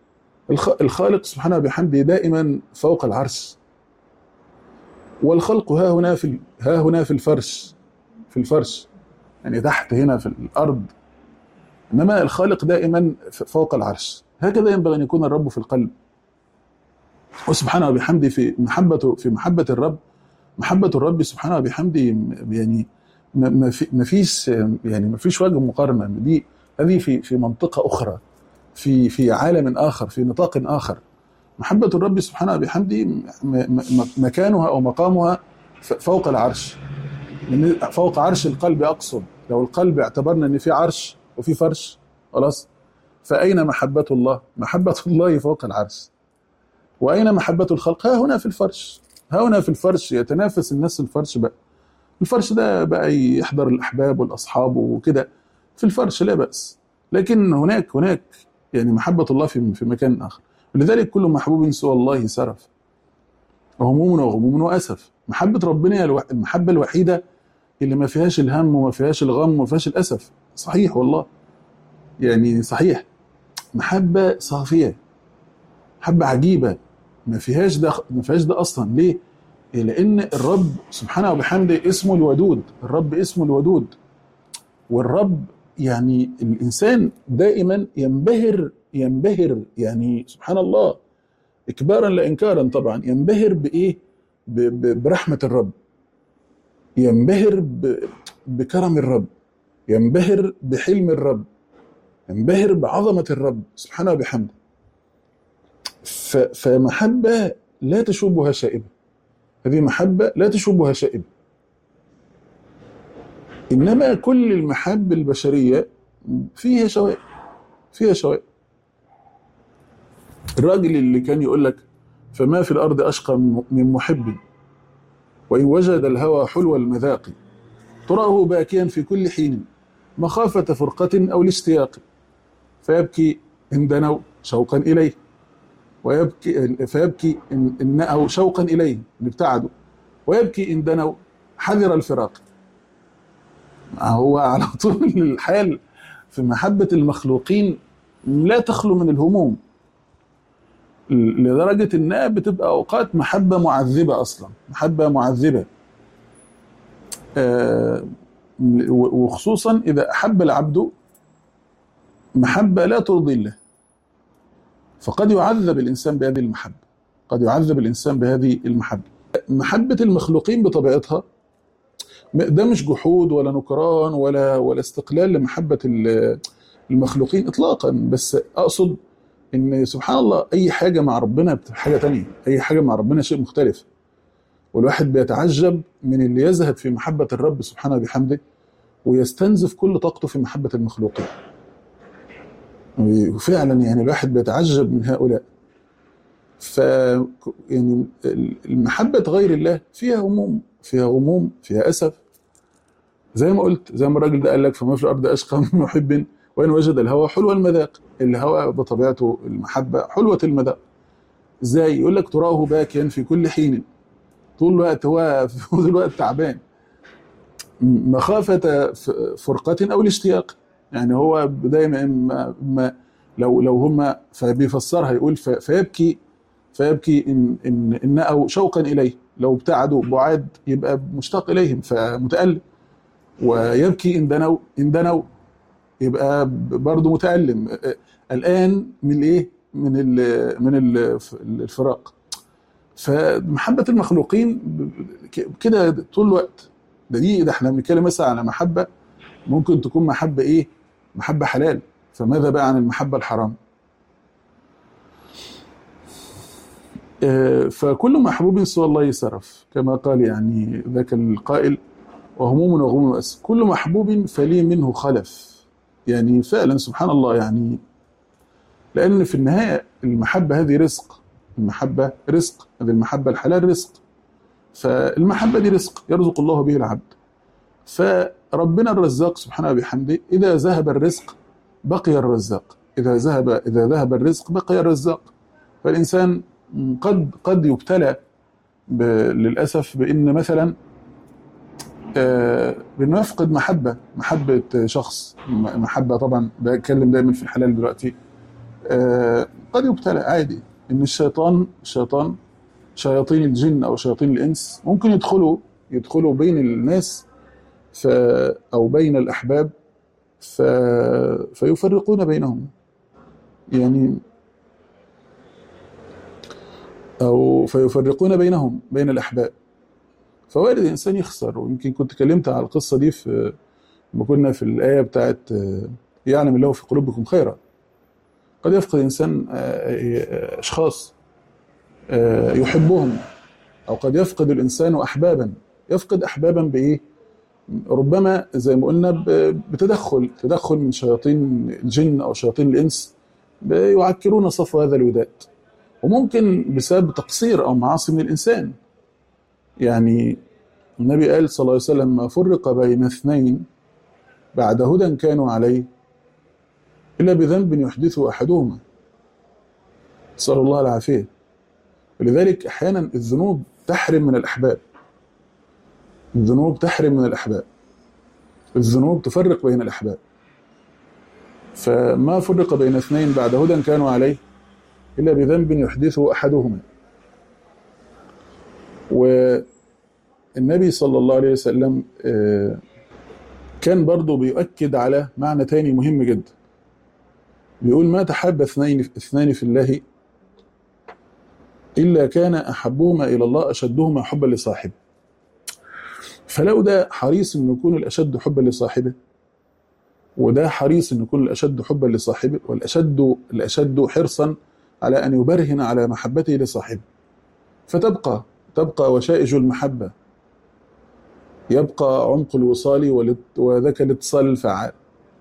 الخ- الخالق سبحانه وبحمده دائما فوق العرش والخلق ها هنا في ال- ها هنا في الفرش في الفرش يعني تحت هنا في الارض انما الخالق دائما ف- فوق العرش هكذا ينبغي ان يكون الرب في القلب وسبحانه وبحمده في محبته في محبه الرب محبه الرب سبحانه وبحمده يعني ما ما في ما فيش يعني ما فيش وجه مقارنه دي هذه في في منطقه اخرى في في عالم اخر في نطاق اخر محبه الرب سبحانه وبحمده م- م- م- مكانها او مقامها ف- فوق العرش من فوق عرش القلب اقصد لو القلب اعتبرنا ان في عرش وفي فرش خلاص فاين محبه الله محبه الله فوق العرش واين محبه الخلق ها هنا في الفرش ها هنا في الفرش يتنافس الناس الفرش بقى الفرش ده بقى يحضر الاحباب والاصحاب وكده في الفرش لا باس لكن هناك هناك يعني محبه الله في في مكان اخر ولذلك كل محبوب سوى الله سرف وهموم وغموم واسف محبه ربنا هي الوح- المحبه الوحيده اللي ما فيهاش الهم وما فيهاش الغم وما فيهاش الاسف صحيح والله يعني صحيح محبه صافيه محبه عجيبه ما فيهاش ده ما فيهاش ده اصلا ليه؟ لان الرب سبحانه وبحمده اسمه الودود الرب اسمه الودود والرب يعني الانسان دائما ينبهر ينبهر يعني سبحان الله اكبارا لا انكارا طبعا ينبهر بايه؟ ب- ب- برحمه الرب ينبهر ب- بكرم الرب ينبهر بحلم الرب ينبهر بعظمه الرب سبحانه وبحمده ف- فمحبه لا تشوبها شائبه هذه محبه لا تشوبها شائبه انما كل المحب البشريه فيها شوائب فيها شوائب الراجل اللي كان يقول لك فما في الارض اشقى من محب وان وجد الهوى حلو المذاق تراه باكيا في كل حين مخافه فرقه او الاشتياق فيبكي ان دنوا شوقا اليه ويبكي فيبكي ان إن نأوا شوقا اليه ان ابتعدوا ويبكي ان دنوا حذر الفراق هو على طول الحال في محبة المخلوقين لا تخلو من الهموم لدرجة إنها بتبقى أوقات محبة معذبة أصلا محبة معذبة آه، وخصوصا إذا أحب العبد محبة لا ترضي الله فقد يعذب الإنسان بهذه المحبة قد يعذب الإنسان بهذه المحبة محبة المخلوقين بطبيعتها ده مش جحود ولا نكران ولا ولا استقلال لمحبة ال- المخلوقين إطلاقا بس أقصد إن سبحان الله أي حاجة مع ربنا بتبقى حاجة تانية أي حاجة مع ربنا شيء مختلف والواحد بيتعجب من اللي يزهد في محبة الرب سبحانه وبحمده ويستنزف كل طاقته في محبة المخلوقين وفعلا يعني الواحد بيتعجب من هؤلاء ف يعني المحبة غير الله فيها هموم فيها غموم فيها أسف زي ما قلت زي ما الراجل ده قال لك فما في الأرض أشقى من محب وإن وجد الهوى حلو المذاق الهوى بطبيعته المحبة حلوة المذاق ازاي يقول لك تراه باكيا في كل حين طول الوقت هو طول الوقت تعبان مخافة ف- فرقة أو الاشتياق يعني هو دايما ما ما لو لو هم فبيفسرها يقول ف- فيبكي فيبكي إن إن إن نأوا شوقا إليه لو ابتعدوا بعاد يبقى مشتاق إليهم فمتألم ويبكي إن دنوا إن دنوا يبقى برضه متألم الآن من الإيه؟ من ال من ال الفراق فمحبة المخلوقين كده طول الوقت ده دي ده احنا بنتكلم مثلا على محبة ممكن تكون محبة ايه؟ محبة حلال فماذا بقى عن المحبة الحرام؟ آه، فكل محبوب سوى الله سرف كما قال يعني ذاك القائل وهموم وغموم وأسف كل محبوب فلي منه خلف يعني فعلا سبحان الله يعني لأن في النهاية المحبة هذه رزق المحبة رزق هذه المحبة الحلال رزق فالمحبة دي رزق يرزق الله به العبد فربنا الرزاق سبحانه وبحمده إذا ذهب الرزق بقي الرزاق إذا ذهب إذا ذهب الرزق بقي الرزاق فالإنسان قد قد يبتلى ب- للأسف بأن مثلا آه، بأنه يفقد محبة محبة شخص م- محبة طبعا بتكلم دايما في الحلال دلوقتي آه، قد يبتلى عادي ان الشيطان الشيطان شياطين الجن او شياطين الانس ممكن يدخلوا يدخلوا بين الناس ف او بين الاحباب ف فيفرقون بينهم يعني او فيفرقون بينهم بين الاحباب فوارد الانسان يخسر ويمكن كنت اتكلمت على القصه دي في لما كنا في الايه بتاعت آه، يعلم الله في قلوبكم خيرا قد يفقد انسان آه، آه، اشخاص آه، يحبهم او قد يفقد الانسان احبابا يفقد احبابا بايه ربما زي ما قلنا ب- بتدخل تدخل من شياطين الجن او شياطين الانس يعكرون صفو هذا الوداد وممكن بسبب تقصير او معاصي من الانسان يعني النبي قال صلى الله عليه وسلم ما فرق بين اثنين بعد هدى كانوا عليه الا بذنب يحدثه احدهما نسال الله العافيه ولذلك احيانا الذنوب تحرم من الاحباب الذنوب تحرم من الاحباب الذنوب تفرق بين الاحباب فما فرق بين اثنين بعد هدى كانوا عليه الا بذنب يحدثه احدهما والنبي صلى الله عليه وسلم آه، كان برضه بيؤكد على معنى تاني مهم جدا بيقول ما تحب اثنين اثنان في الله إلا كان أحبهما إلى الله أشدهما حبا لصاحبه فلو ده حريص أنه يكون الأشد حبا لصاحبه وده حريص أنه يكون الأشد حبا لصاحبه والأشد الأشد حرصا على أن يبرهن على محبته لصاحبه فتبقى تبقى وشائج المحبة يبقى عمق الوصال والات- وذاك الاتصال الفعال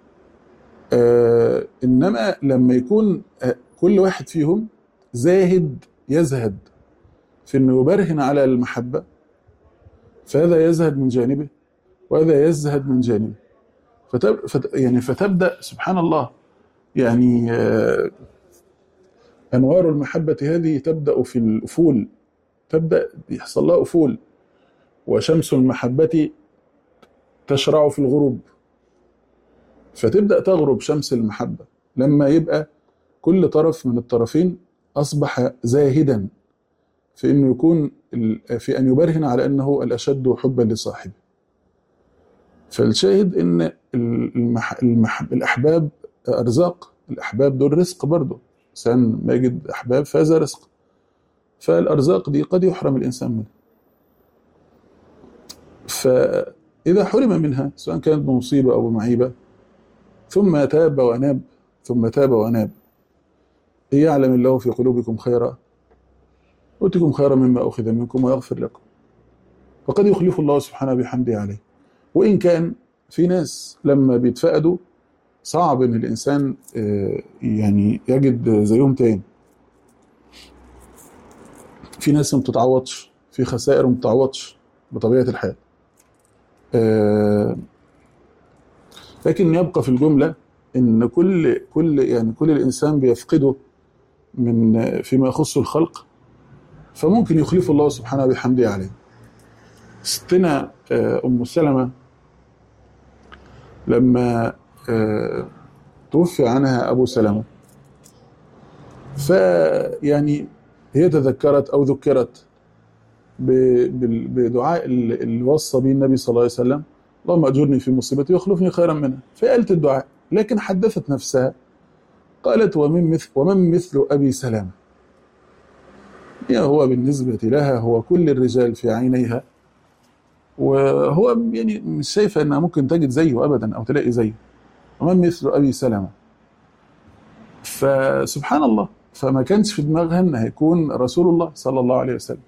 آه إنما لما يكون آه كل واحد فيهم زاهد يزهد في انه يبرهن على المحبه فهذا يزهد من جانبه وهذا يزهد من جانبه فتب... فت... يعني فتبدا سبحان الله يعني آه، انوار المحبه هذه تبدا في الافول تبدا يحصل لها افول وشمس المحبه تشرع في الغروب فتبدا تغرب شمس المحبه لما يبقى كل طرف من الطرفين أصبح زاهدا في أنه يكون ال- في أن يبرهن على أنه الأشد حبا لصاحبه فالشاهد أن المح... المح... الأحباب أرزاق الأحباب دول رزق برضه إنسان ما يجد أحباب فهذا رزق فالأرزاق دي قد يحرم الإنسان منها فإذا حرم منها سواء كانت بمصيبة أو بمعيبة ثم تاب وأناب ثم تاب وأناب يعلم الله في قلوبكم خيرا يؤتكم خيرا مما أخذ منكم ويغفر لكم وقد يخلف الله سبحانه بحمده عليه وإن كان في ناس لما بيتفقدوا صعب إن الإنسان آه، يعني يجد زيهم تاني في ناس ما بتتعوضش في خسائر ما بتتعوضش بطبيعة الحال آه، لكن يبقى في الجملة إن كل كل يعني كل الإنسان بيفقده من فيما يخص الخلق فممكن يخلف الله سبحانه بحمده عليه ستنا آه، أم سلمة لما آه، توفي عنها أبو سلمة فيعني هي تذكرت أو ذكرت ب- بال- بدعاء اللي اللي وصى به النبي صلى الله عليه وسلم اللهم أجرني في مصيبتي واخلفني خيرا منها فقالت الدعاء لكن حدثت نفسها قالت ومن مثل ومن مثل ابي سلمه يا هو بالنسبه لها هو كل الرجال في عينيها وهو يعني مش شايفه انها ممكن تجد زيه ابدا او تلاقي زيه ومن مثل ابي سلمه فسبحان الله فما كانش في دماغها ان هيكون رسول الله صلى الله عليه وسلم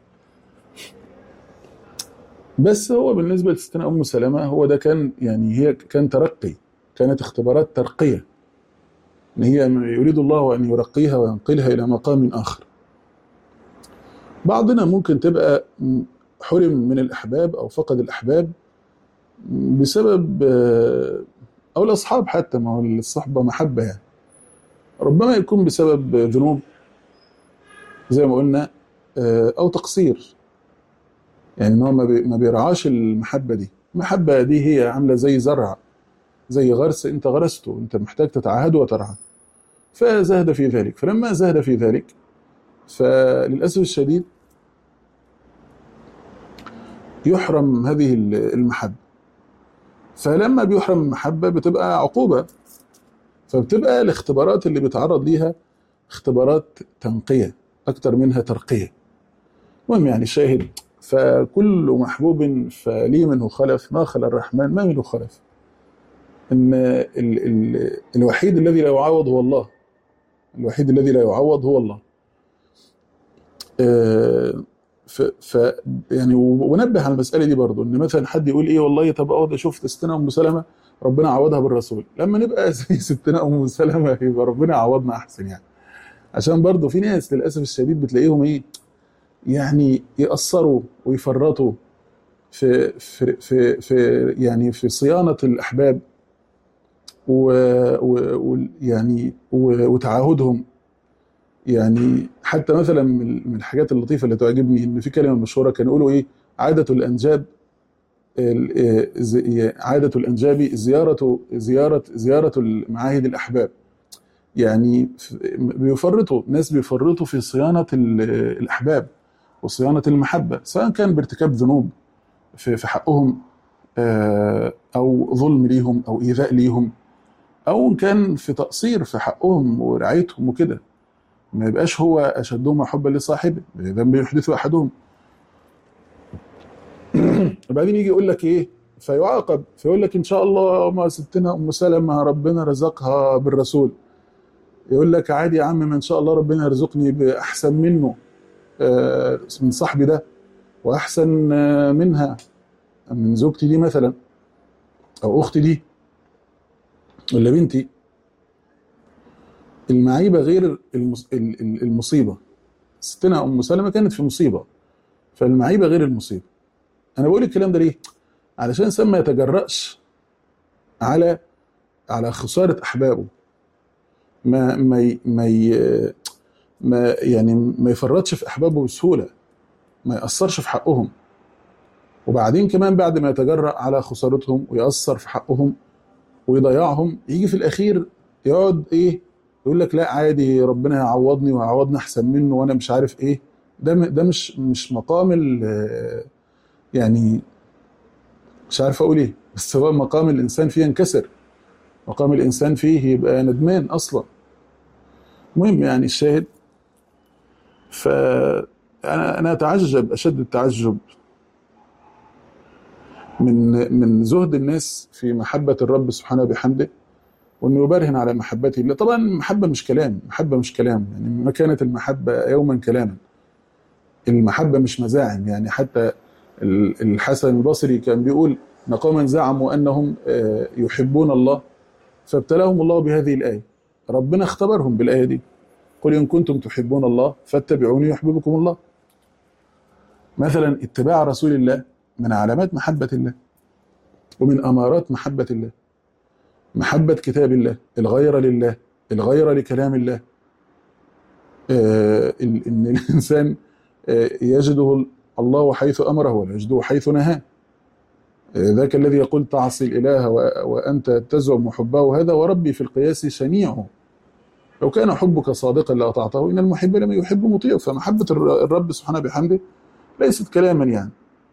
بس هو بالنسبه لستنا ام سلمه هو ده كان يعني هي كان ترقي كانت اختبارات ترقيه ان هي يريد الله ان يرقيها وينقلها الى مقام اخر بعضنا ممكن تبقى م- حرم من الاحباب او فقد الاحباب بسبب آه، او الاصحاب حتى ما هو الصحبه محبه يعني ربما يكون بسبب ذنوب زي ما قلنا آه، او تقصير يعني ان هو ما بي- ما بيرعاش المحبه دي المحبه دي هي عامله زي زرع زي غرس انت غرسته انت محتاج تتعهده وترعاه فزهد في ذلك فلما زهد في ذلك فللأسف الشديد يحرم هذه المحبة فلما بيحرم المحبة بتبقى عقوبة فبتبقى الاختبارات اللي بيتعرض ليها اختبارات تنقية أكتر منها ترقية المهم يعني الشاهد فكل محبوب فلي منه خلف ما خلا الرحمن ما منه خلف ان ال ال الوحيد الذي لا يعوض هو الله الوحيد الذي لا يعوض هو الله آه، ف, ف يعني ونبه على المساله دي برضو ان مثلا حد يقول ايه والله طب اه ده شفت ستنا ام سلمه ربنا عوضها بالرسول لما نبقى زي ستنا ام سلمه يبقى ربنا عوضنا احسن يعني عشان برضو في ناس للاسف الشديد بتلاقيهم ايه يعني يأثروا ويفرطوا في في في, في يعني في صيانه الاحباب ويعني وتعاهدهم يعني حتى مثلا من الحاجات اللطيفه اللي تعجبني ان في كلمه مشهوره كانوا يقولوا ايه عاده الانجاب عاده الانجاب زياره زياره زياره معاهد الاحباب يعني بيفرطوا ناس بيفرطوا في صيانه الاحباب وصيانه المحبه سواء كان بارتكاب ذنوب في حقهم او ظلم ليهم او ايذاء ليهم او كان في تقصير في حقهم ورعايتهم وكده ما يبقاش هو اشدهم حبا لصاحبه ذنب يحدث احدهم وبعدين يجي يقول لك ايه فيعاقب فيقول لك ان شاء الله ما ستنا ام سلمة ربنا رزقها بالرسول يقول لك عادي يا عم ما ان شاء الله ربنا يرزقني باحسن منه من صاحبي ده واحسن منها من زوجتي دي مثلا او اختي دي ولا بنتي المعيبة غير المصيبة ستنا أم سلمة كانت في مصيبة فالمعيبة غير المصيبة أنا بقول الكلام ده ليه؟ علشان الإنسان ما يتجرأش على على خسارة أحبابه ما ما ما ما يعني ما يفرطش في أحبابه بسهولة ما يأثرش في حقهم وبعدين كمان بعد ما يتجرأ على خسارتهم ويأثر في حقهم ويضيعهم يجي في الاخير يقعد ايه يقول لك لا عادي ربنا يعوضني ويعوضني احسن منه وانا مش عارف ايه ده ده مش مش مقام يعني مش عارف اقول ايه بس هو مقام الانسان فيه ينكسر مقام الانسان فيه يبقى ندمان اصلا المهم يعني الشاهد فانا انا اتعجب اشد التعجب من من زهد الناس في محبة الرب سبحانه وبحمده وانه يبرهن على محبته الله طبعا المحبة مش كلام المحبة مش كلام يعني ما كانت المحبة يوما كلاما المحبة مش مزاعم يعني حتى الحسن البصري كان بيقول ان قوما زعموا انهم يحبون الله فابتلاهم الله بهذه الآية ربنا اختبرهم بالآية دي قل إن كنتم تحبون الله فاتبعوني يحببكم الله مثلا اتباع رسول الله من علامات محبة الله ومن أمارات محبة الله محبة كتاب الله الغيرة لله الغيرة لكلام الله آه إن الإنسان آه يجده الله حيث أمره ولا يجده حيث نهاه آه ذاك الذي يقول تعصي الإله وأنت تزعم حبه هذا وربي في القياس شنيعه لو كان حبك صادقا لأطعته إن المحب لم يحب مطيع فمحبة الرب سبحانه بحمده ليست كلاما يعني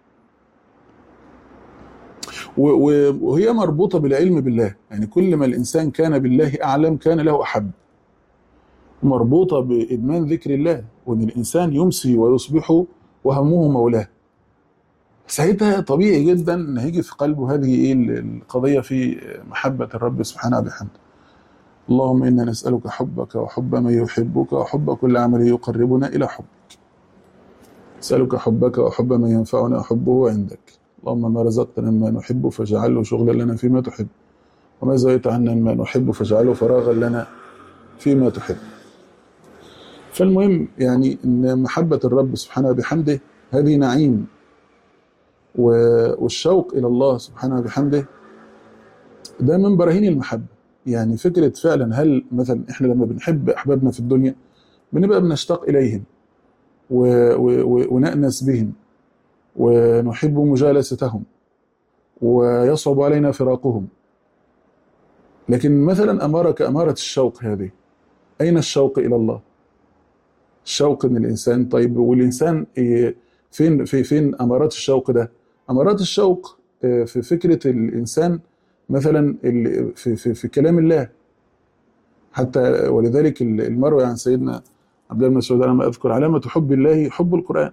وهي مربوطة بالعلم بالله يعني كل ما الإنسان كان بالله أعلم كان له أحب مربوطة بإدمان ذكر الله وأن الإنسان يمسي ويصبح وهمه مولاه ساعتها طبيعي جدا ان هيجي في قلبه هذه ايه القضيه في محبه الرب سبحانه وبحمده. اللهم انا نسالك حبك وحب من يحبك وحب كل عمل يقربنا الى حبك. نسالك حبك وحب من ينفعنا وحبه عندك. اللهم ما رزقتنا ما نحب فاجعله شغلا لنا فيما تحب وما زويت عنا ما نحب فاجعله فراغا لنا فيما تحب فالمهم يعني ان محبة الرب سبحانه وبحمده هذه نعيم والشوق الى الله سبحانه وبحمده ده من براهين المحبة يعني فكرة فعلا هل مثلا احنا لما بنحب احبابنا في الدنيا بنبقى بنشتاق اليهم ونأنس بهم ونحب مجالستهم ويصعب علينا فراقهم لكن مثلا أمارة كأمارة الشوق هذه أين الشوق إلى الله الشوق من الإنسان طيب والإنسان إيه، فين في فين أمارات الشوق ده أمارات الشوق آه، في فكرة الإنسان مثلا ال- في, في, في كلام الله حتى ولذلك المروي عن سيدنا عبد الله بن مسعود انا ما اذكر علامه حب الله حب القران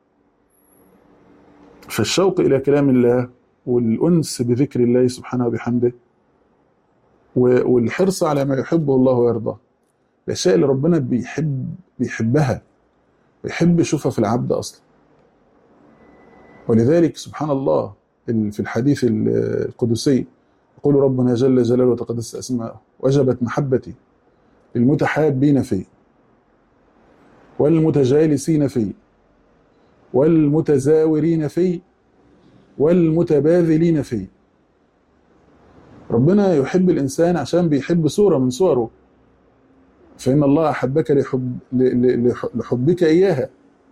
فالشوق الى كلام الله والانس بذكر الله سبحانه وبحمده و- والحرص على ما يحبه الله ويرضاه الاشياء اللي ربنا بيحب بيحبها بيحب يشوفها في العبد اصلا ولذلك سبحان الله ال- في الحديث ال- القدسي يقول ربنا جل جلاله وتقدس اسماءه وجبت محبتي للمتحابين فيه والمتجالسين فيه والمتزاورين فيه والمتباذلين فيه ربنا يحب الإنسان عشان بيحب صورة من صوره فإن الله أحبك لحب ل- ل- لح- لحبك إياها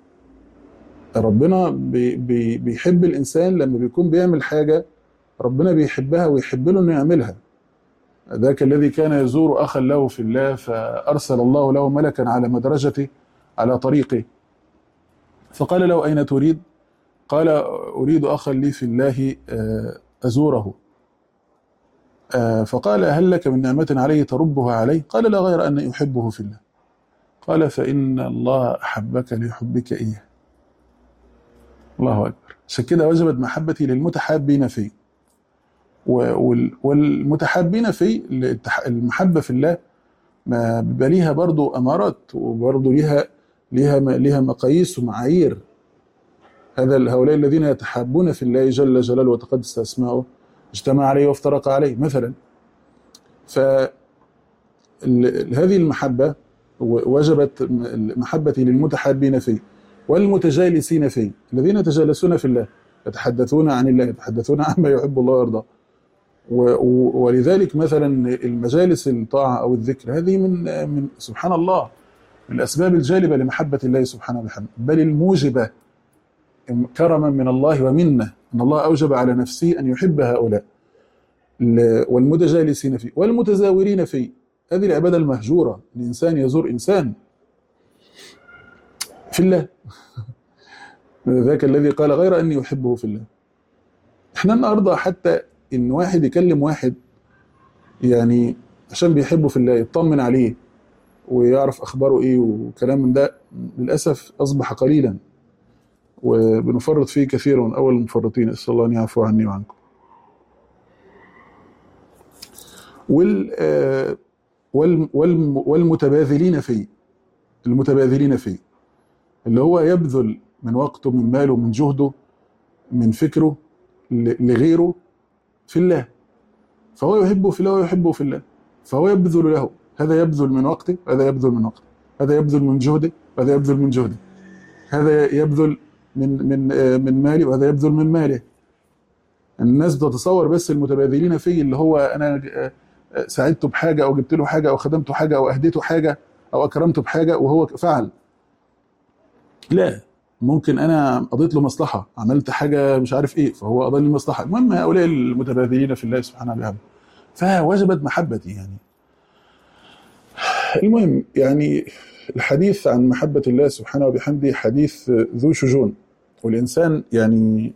ربنا بي بي بيحب الإنسان لما بيكون بيعمل حاجة ربنا بيحبها ويحب له إنه يعملها ذاك الذي كان يزور أخا له في الله فأرسل الله له ملكا على مدرجته على طريقه فقال له أين تريد قال أريد أخا لي في الله آه، أزوره آه، فقال هل لك من نعمة عليه تربها عليه قال لا غير أن يحبه في الله قال فإن الله أحبك لحبك إياه الله أكبر عشان كده وجبت محبتي للمتحابين فيه و- وال- والمتحابين فيه التح- المحبة في الله ما بيبقى ليها برضو أمارات وبرضو ليها ليها ليها مقاييس ومعايير هذا هؤلاء الذين يتحابون في الله جل جلاله وتقدس اسماؤه اجتمع عليه وافترق عليه مثلا ف ال- هذه المحبه و- وجبت م- محبتي للمتحابين فيه والمتجالسين فيه الذين يتجالسون في الله يتحدثون عن الله يتحدثون عما يحب الله ويرضاه و- و- ولذلك مثلا المجالس الطاعه او الذكر هذه من من سبحان الله من الاسباب الجالبه لمحبه الله سبحانه وبحمده بل الموجبه كرما من الله ومنه ان الله اوجب على نفسه ان يحب هؤلاء ال- والمتجالسين فيه والمتزاورين فيه هذه العباده المهجوره الانسان يزور انسان في الله ذاك الذي قال غير اني احبه في الله احنا النهارده حتى ان واحد يكلم واحد يعني عشان بيحبه في الله يطمن عليه ويعرف اخباره ايه وكلام من ده للاسف اصبح قليلا وبنفرط فيه كثيرا من اول المفرطين اسال الله ان يعفو عني وعنكم. وال آه، وال والم- والمتباذلين فيه المتباذلين فيه اللي هو يبذل من وقته من ماله من جهده من فكره ل- لغيره في الله فهو يحبه في الله ويحبه في الله فهو يبذل له هذا يبذل من وقته هذا يبذل من وقته هذا يبذل من جهده هذا يبذل من جهده هذا يبذل من من آه، من مالي وهذا يبذل من ماله الناس بتتصور بس المتبادلين فيه اللي هو انا آه، آه، ساعدته بحاجه او جبت له حاجه او خدمته حاجه او اهديته حاجه او اكرمته بحاجه وهو فعل لا ممكن انا قضيت له مصلحه عملت حاجه مش عارف ايه فهو قضى لي مصلحه المهم هؤلاء المتبادلين في الله سبحانه وتعالى فوجبت محبتي يعني المهم يعني الحديث عن محبة الله سبحانه وبحمده حديث ذو شجون والإنسان يعني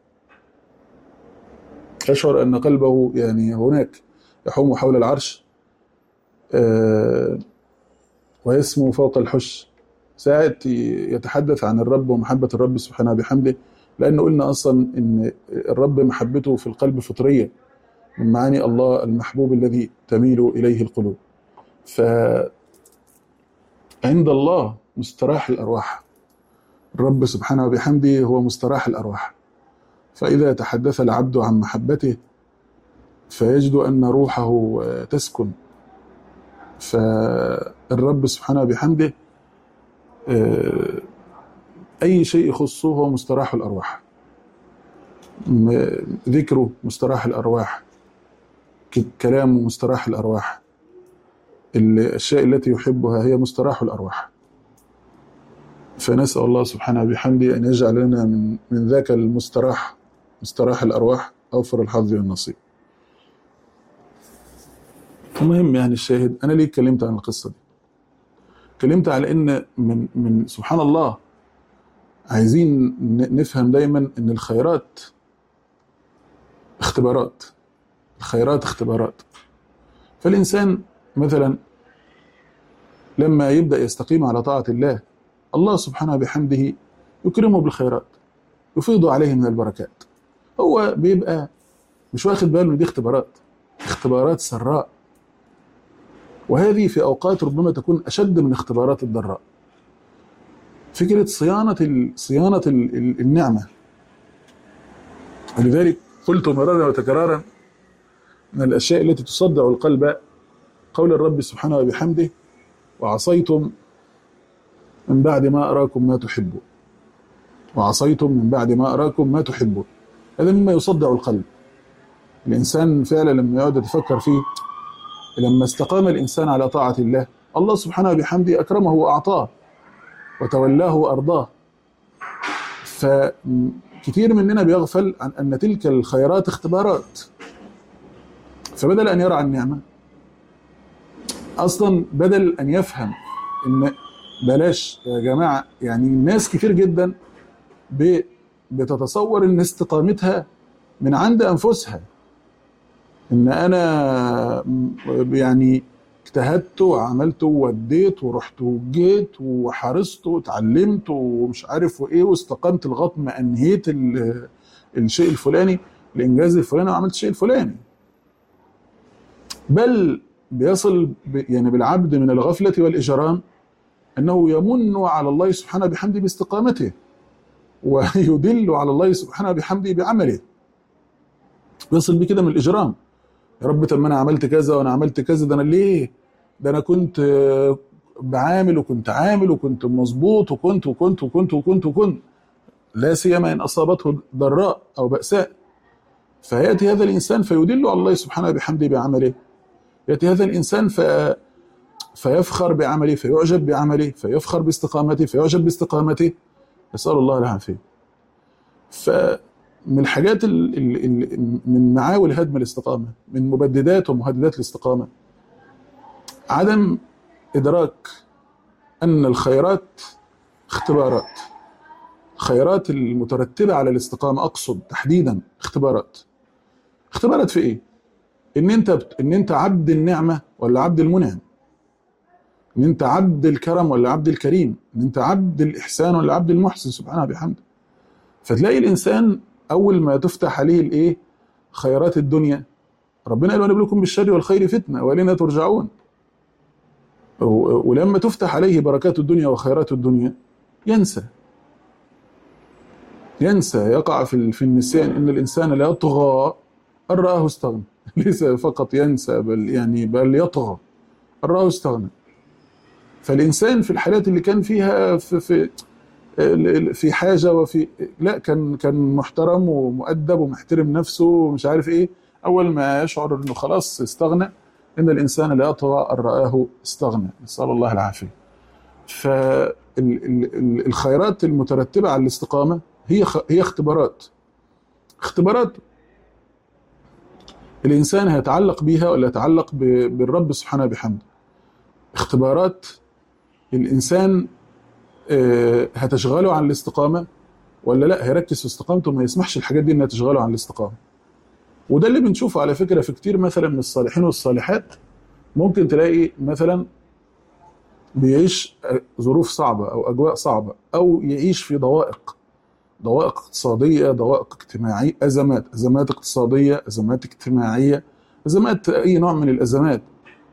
يشعر أن قلبه يعني هناك يحوم حول العرش آه، ويسمو فوق الحش ساعة يتحدث عن الرب ومحبة الرب سبحانه وبحمده لأنه قلنا أصلا أن الرب محبته في القلب فطرية من معاني الله المحبوب الذي تميل إليه القلوب فعند الله مستراح الأرواح الرب سبحانه وبحمده هو مستراح الأرواح فإذا تحدث العبد عن محبته فيجد أن روحه تسكن فالرب سبحانه وبحمده آه، أي شيء يخصه هو مستراح الأرواح م- ذكره مستراح الأرواح ك- كلامه مستراح الأرواح الأشياء التي يحبها هي مستراح الأرواح فنسأل الله سبحانه وبحمده أن يجعل لنا من, من ذاك المستراح مستراح الأرواح أوفر الحظ والنصيب المهم يعني الشاهد أنا ليه اتكلمت عن القصة دي اتكلمت على ان من من سبحان الله عايزين ن- نفهم دايما ان الخيرات اختبارات الخيرات اختبارات فالانسان مثلا لما يبدا يستقيم على طاعه الله الله سبحانه بحمده يكرمه بالخيرات يفيض عليه من البركات هو بيبقى مش واخد باله ان دي اختبارات اختبارات سراء وهذه في اوقات ربما تكون اشد من اختبارات الضراء فكره صيانه ال- صيانه ال- ال- النعمه ولذلك قلت مرارا وتكرارا من الاشياء التي تصدع القلب قول الرب سبحانه وبحمده وعصيتم من بعد ما اراكم ما تحبون وعصيتم من بعد ما اراكم ما تحبون هذا مما يصدع القلب الانسان فعلا لما يقعد يتفكر فيه لما استقام الانسان على طاعه الله الله سبحانه وبحمده اكرمه واعطاه وتولاه وارضاه فكثير مننا بيغفل عن ان تلك الخيرات اختبارات فبدل ان يرعى النعمه اصلا بدل ان يفهم ان بلاش يا جماعه يعني الناس كتير جدا ب- بتتصور ان استقامتها من عند انفسها ان انا م- يعني اجتهدت وعملت ووديت ورحت وجيت وحرصت واتعلمت ومش عارف وايه واستقمت لغايه ما انهيت ال- الشيء الفلاني الانجاز الفلاني وعملت الشيء الفلاني بل بيصل ب- يعني بالعبد من الغفله والاجرام انه يمن على الله سبحانه بحمده باستقامته ويدل على الله سبحانه بحمده بعمله يصل بكده من الاجرام يا رب طب ما انا عملت كذا وانا عملت كذا ده انا ليه ده انا كنت آه، بعامل وكنت عامل وكنت مظبوط وكنت وكنت وكنت وكنت وكنت لا سيما ان اصابته ضراء او باساء فياتي هذا الانسان فيدل على الله سبحانه بحمده بعمله ياتي هذا الانسان ف فيفخر بعمله فيعجب بعمله فيفخر باستقامته فيعجب باستقامته نسال الله العافيه فمن الحاجات ال ال ال من معاول هدم الاستقامه من مبددات ومهددات الاستقامه عدم ادراك ان الخيرات اختبارات الخيرات المترتبه على الاستقامه اقصد تحديدا اختبارات اختبارات في ايه ان انت بت... ان انت عبد النعمه ولا عبد المنعم ان انت عبد الكرم ولا عبد الكريم ان انت عبد الاحسان ولا عبد المحسن سبحانه وبحمده فتلاقي الانسان اول ما تفتح عليه الايه خيرات الدنيا ربنا قال ونبلوكم بالشر والخير فتنه والينا ترجعون و- ولما تفتح عليه بركات الدنيا وخيرات الدنيا ينسى ينسى يقع في ال- في النسيان ان الانسان لا يطغى ان رآه استغنى ليس فقط ينسى بل يعني بل يطغى ان رآه استغنى فالانسان في الحالات اللي كان فيها في في في حاجه وفي لا كان كان محترم ومؤدب ومحترم نفسه ومش عارف ايه اول ما يشعر انه خلاص استغنى ان الانسان لا يطغى ان رآه استغنى نسال الله العافيه فالخيرات المترتبه على الاستقامه هي خ- هي اختبارات اختبارات الانسان هيتعلق بيها ولا يتعلق ب- بالرب سبحانه بحمده اختبارات الانسان آه، هتشغله عن الاستقامه ولا لا هيركز في استقامته وما يسمحش الحاجات دي انها تشغله عن الاستقامه وده اللي بنشوفه على فكره في كتير مثلا من الصالحين والصالحات ممكن تلاقي مثلا بيعيش ظروف صعبه او اجواء صعبه او يعيش في ضوائق ضوائق اقتصاديه ضوائق اجتماعيه ازمات ازمات اقتصاديه ازمات اجتماعيه ازمات اي نوع من الازمات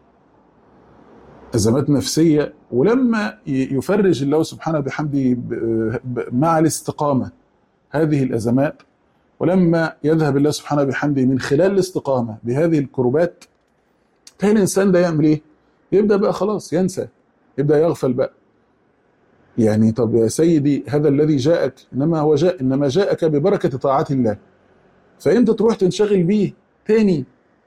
ازمات نفسيه ولما ي- يفرج الله سبحانه بحمده ب- ب- مع الاستقامه هذه الازمات ولما يذهب الله سبحانه بحمده من خلال الاستقامه بهذه الكربات تلاقي الانسان ده يعمل ايه؟ يبدا بقى خلاص ينسى يبدا يغفل بقى يعني طب يا سيدي هذا الذي جاءك انما هو جاء انما جاءك ببركه طاعه الله فانت تروح تنشغل بيه تاني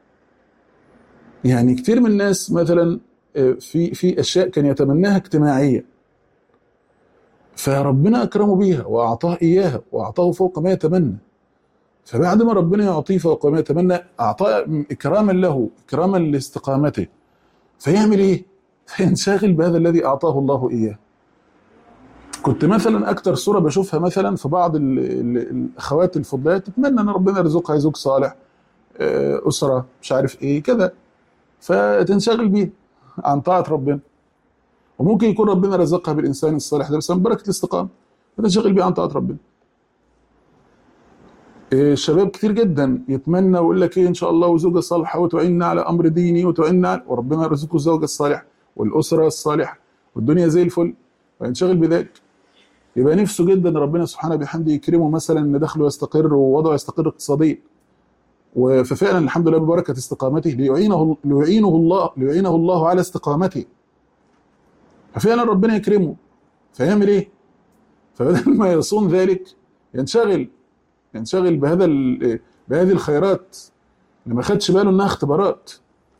يعني كتير من الناس مثلا آه، في في اشياء كان يتمناها اجتماعيه فربنا اكرمه بيها واعطاه اياها واعطاه فوق ما يتمنى فبعد ما ربنا يعطيه فوق ما يتمنى اعطاه اكراما له اكراما لاستقامته فيعمل ايه؟ فينشغل بهذا الذي اعطاه الله اياه كنت مثلا اكتر صوره بشوفها مثلا في بعض ال- ال- الاخوات الفضلات تتمنى ان ربنا يرزقها زوج صالح آه، اسره مش عارف ايه كذا فتنشغل بيه عن طاعه ربنا وممكن يكون ربنا رزقها بالانسان الصالح ده بس من بركه الاستقامه فتنشغل بيه عن طاعه ربنا إيه، الشباب كتير جدا يتمنى ويقول لك ايه ان شاء الله وزوجه صالحه وتعيننا على امر ديني وتعيننا على وربنا يرزقه الزوجه الصالحه والاسره الصالحه والدنيا زي الفل وينشغل بذلك يبقى نفسه جدا ربنا سبحانه بحمده يكرمه مثلا ان دخله يستقر ووضعه يستقر اقتصاديا و- ففعلا الحمد لله ببركه استقامته ليعينه ليعينه الله ليعينه الله على استقامته ففعلا ربنا يكرمه فيعمل ايه؟ فبدل ما يصون ذلك ينشغل ينشغل بهذا ال- بهذه الخيرات اللي ما خدش باله انها اختبارات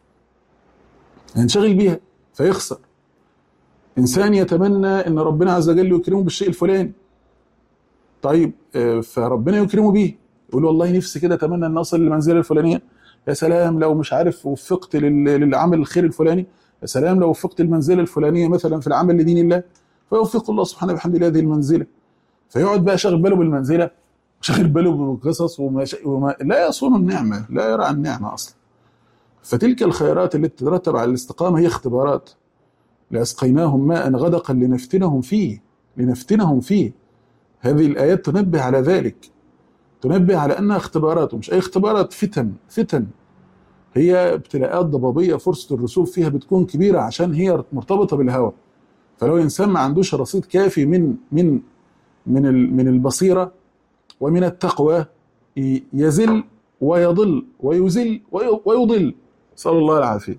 ينشغل بيها فيخسر انسان يتمنى ان ربنا عز وجل يكرمه بالشيء الفلاني طيب آه، فربنا يكرمه بيه يقول والله نفسي كده اتمنى ان اصل للمنزله الفلانيه يا سلام لو مش عارف وفقت لل- للعمل الخير الفلاني يا سلام لو وفقت المنزله الفلانيه مثلا في العمل لدين الله فيوفق الله سبحانه وبحمده لهذه المنزله فيقعد بقى شاغل باله بالمنزله شاغل باله بقصص وما, ش... وما لا يصون النعمه لا يرى النعمه اصلا فتلك الخيرات التي تترتب على الاستقامه هي اختبارات لاسقيناهم ماء غدقا لنفتنهم فيه لنفتنهم فيه هذه الايات تنبه على ذلك تنبه على انها اختبارات ومش اي اختبارات فتن فتن هي ابتلاءات ضبابيه فرصه الرسوب فيها بتكون كبيره عشان هي مرتبطه بالهوى فلو انسان ما عندوش رصيد كافي من من من ال- من البصيره ومن التقوى ي- يزل ويضل ويزل وي- ويضل نسال الله العافيه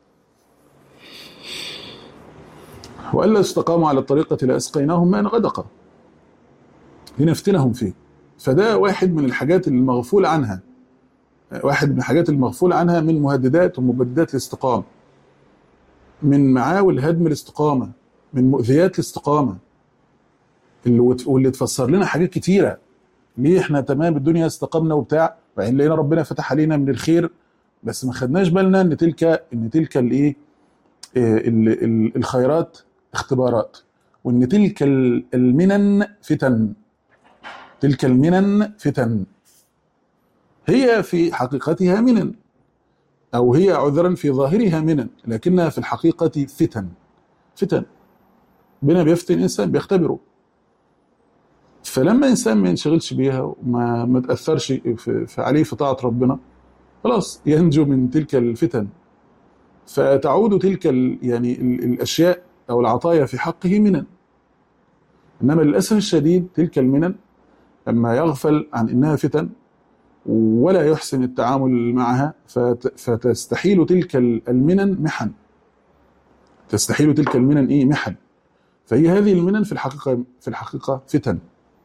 والا استقاموا على الطريقه لاسقيناهم ماء غدقا لنفتنهم فيه فده واحد من الحاجات المغفول عنها واحد من الحاجات المغفول عنها من مهددات ومبددات الاستقامه من معاول هدم الاستقامه من مؤذيات الاستقامه اللي وت- واللي تفسر لنا حاجات كتيره ليه احنا تمام الدنيا استقمنا وبتاع وبعدين لقينا ربنا فتح علينا من الخير بس ما خدناش بالنا ان تلك ان تلك الايه آه، ال- ال- الخيرات اختبارات وان تلك ال- المنن فتن تلك المنن فتن هي في حقيقتها منن او هي عذرا في ظاهرها منن لكنها في الحقيقه فتن فتن ربنا بيفتن انسان بيختبره فلما انسان ما ينشغلش بيها وما ما تاثرش في في عليه في طاعه ربنا خلاص ينجو من تلك الفتن فتعود تلك ال يعني ال الاشياء او العطايا في حقه منن انما للاسف الشديد تلك المنن لما يغفل عن انها فتن ولا يحسن التعامل معها فت- فتستحيل تلك المنن محن تستحيل تلك المنن ايه محن فهي هذه المنن في الحقيقه في الحقيقه فتن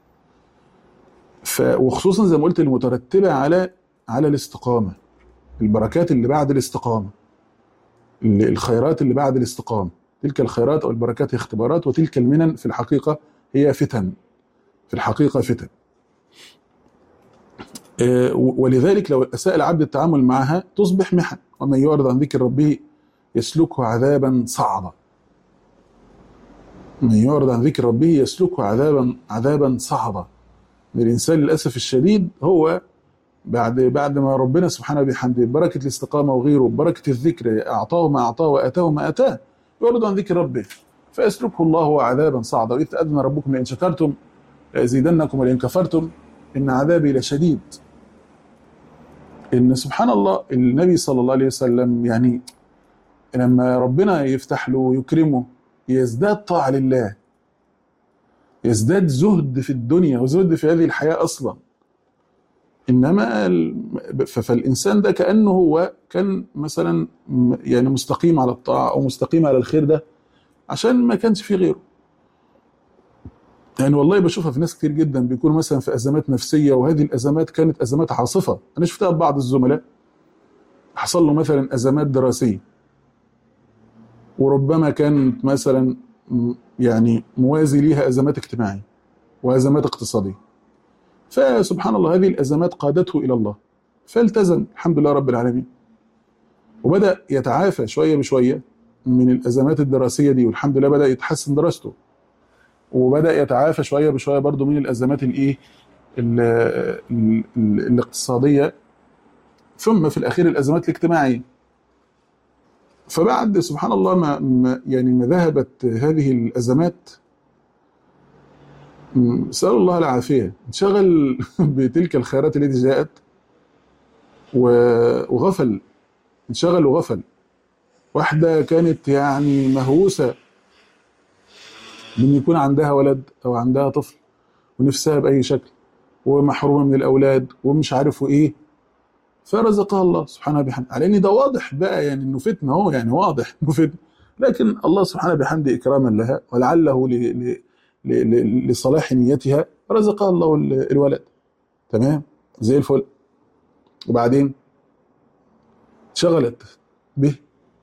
ف وخصوصا زي ما قلت المترتبه على على الاستقامه البركات اللي بعد الاستقامه ال- الخيرات اللي بعد الاستقامه تلك الخيرات او البركات هي اختبارات وتلك المنن في الحقيقه هي فتن في الحقيقه فتن آه، و- ولذلك لو اساء العبد التعامل معها تصبح محن ومن يعرض عن ذكر ربه يسلكه عذابا صعدا من يعرض عن ذكر ربه يسلكه عذابا عذابا صعدا الانسان للاسف الشديد هو بعد بعد ما ربنا سبحانه وبحمده بركه الاستقامه وغيره بركه الذكر اعطاه ما اعطاه واتاه ما اتاه يعرض عن ذكر ربه فيسلكه الله عذابا صعدا واذ اذن ربكم لئن شكرتم لازيدنكم ولئن كفرتم ان عذابي لشديد ان سبحان الله النبي صلى الله عليه وسلم يعني لما ربنا يفتح له ويكرمه يزداد طاعه لله يزداد زهد في الدنيا وزهد في هذه الحياه اصلا انما ال- ف- فالانسان ده كانه هو كان مثلا م- يعني مستقيم على الطاعه او مستقيم على الخير ده عشان ما كانش في غيره يعني والله بشوفها في ناس كتير جدا بيكونوا مثلا في ازمات نفسيه وهذه الازمات كانت ازمات عاصفه انا شفتها ببعض الزملاء حصل له مثلا ازمات دراسيه وربما كانت مثلا م- يعني موازي ليها ازمات اجتماعيه وازمات اقتصاديه فسبحان الله هذه الازمات قادته الى الله فالتزم الحمد لله رب العالمين وبدا يتعافى شويه بشويه من الازمات الدراسيه دي والحمد لله بدا يتحسن دراسته وبدا يتعافى شويه بشويه برضو من الازمات الايه ال- ال- ال- الاقتصاديه ثم في الاخير الازمات الاجتماعيه فبعد سبحان الله ما ما- يعني ما ذهبت هذه الازمات م، سأل الله العافية انشغل بتلك الخيرات التي جاءت و- وغفل انشغل وغفل واحدة كانت يعني مهووسة من يكون عندها ولد أو عندها طفل ونفسها بأي شكل ومحرومة من الأولاد ومش عارف وإيه فرزقها الله سبحانه وبحمده على ان ده واضح بقى يعني انه فتنه اهو يعني واضح انه فتنه لكن الله سبحانه بحمده اكراما لها ولعله ل- ل- ل- ل- لصلاح نيتها رزقها الله ال- الولد تمام زي الفل وبعدين شغلت به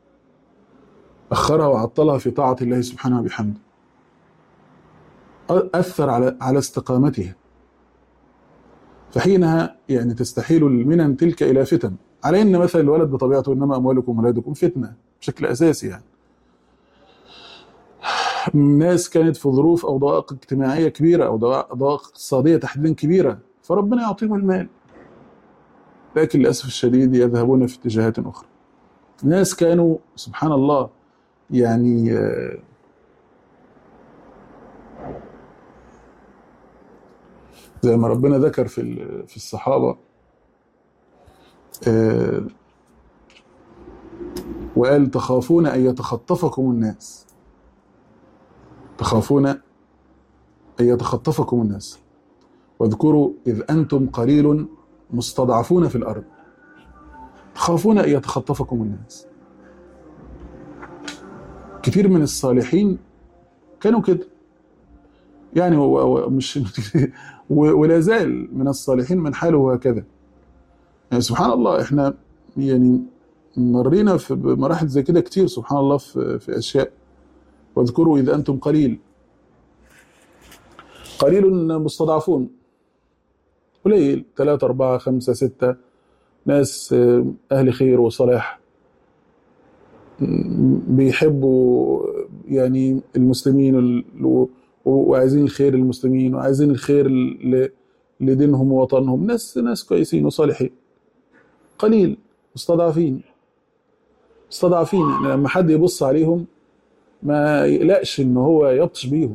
اخرها وعطلها في طاعه الله سبحانه وبحمده اثر على على استقامتها فحينها يعني تستحيل المنن تلك الى فتن على ان مثل الولد بطبيعته انما اموالكم واولادكم فتنه بشكل اساسي يعني ناس كانت في ظروف او ضوائق اجتماعيه كبيره او ضوائق ضوائق اقتصاديه تحديدا كبيره فربنا يعطيهم المال لكن للاسف الشديد يذهبون في اتجاهات اخرى ناس كانوا سبحان الله يعني آه، زي ما ربنا ذكر في ال- في الصحابه آه، وقال تخافون ان يتخطفكم الناس تخافون ان يتخطفكم الناس واذكروا اذ انتم قليل مستضعفون في الارض تخافون ان يتخطفكم الناس كثير من الصالحين كانوا كده يعني هو هو مش و- ولا زال من الصالحين من حاله هكذا يعني سبحان الله احنا يعني مرينا في مراحل زي كده كتير سبحان الله في, في اشياء واذكروا اذا انتم قليل قليل مستضعفون قليل ثلاثة أربعة خمسة ستة ناس آه، أهل خير وصلاح م، بيحبوا يعني المسلمين ال- و- وعايزين الخير للمسلمين وعايزين الخير ل- لدينهم ووطنهم ناس ناس كويسين وصالحين قليل مستضعفين مستضعفين يعني لما حد يبص عليهم ما يقلقش ان هو يبطش بيهم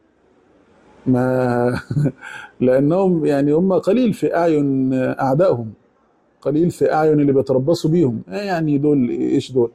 ما لانهم يعني هم قليل في اعين اعدائهم قليل في اعين اللي بيتربصوا بيهم آه يعني دول ايش دول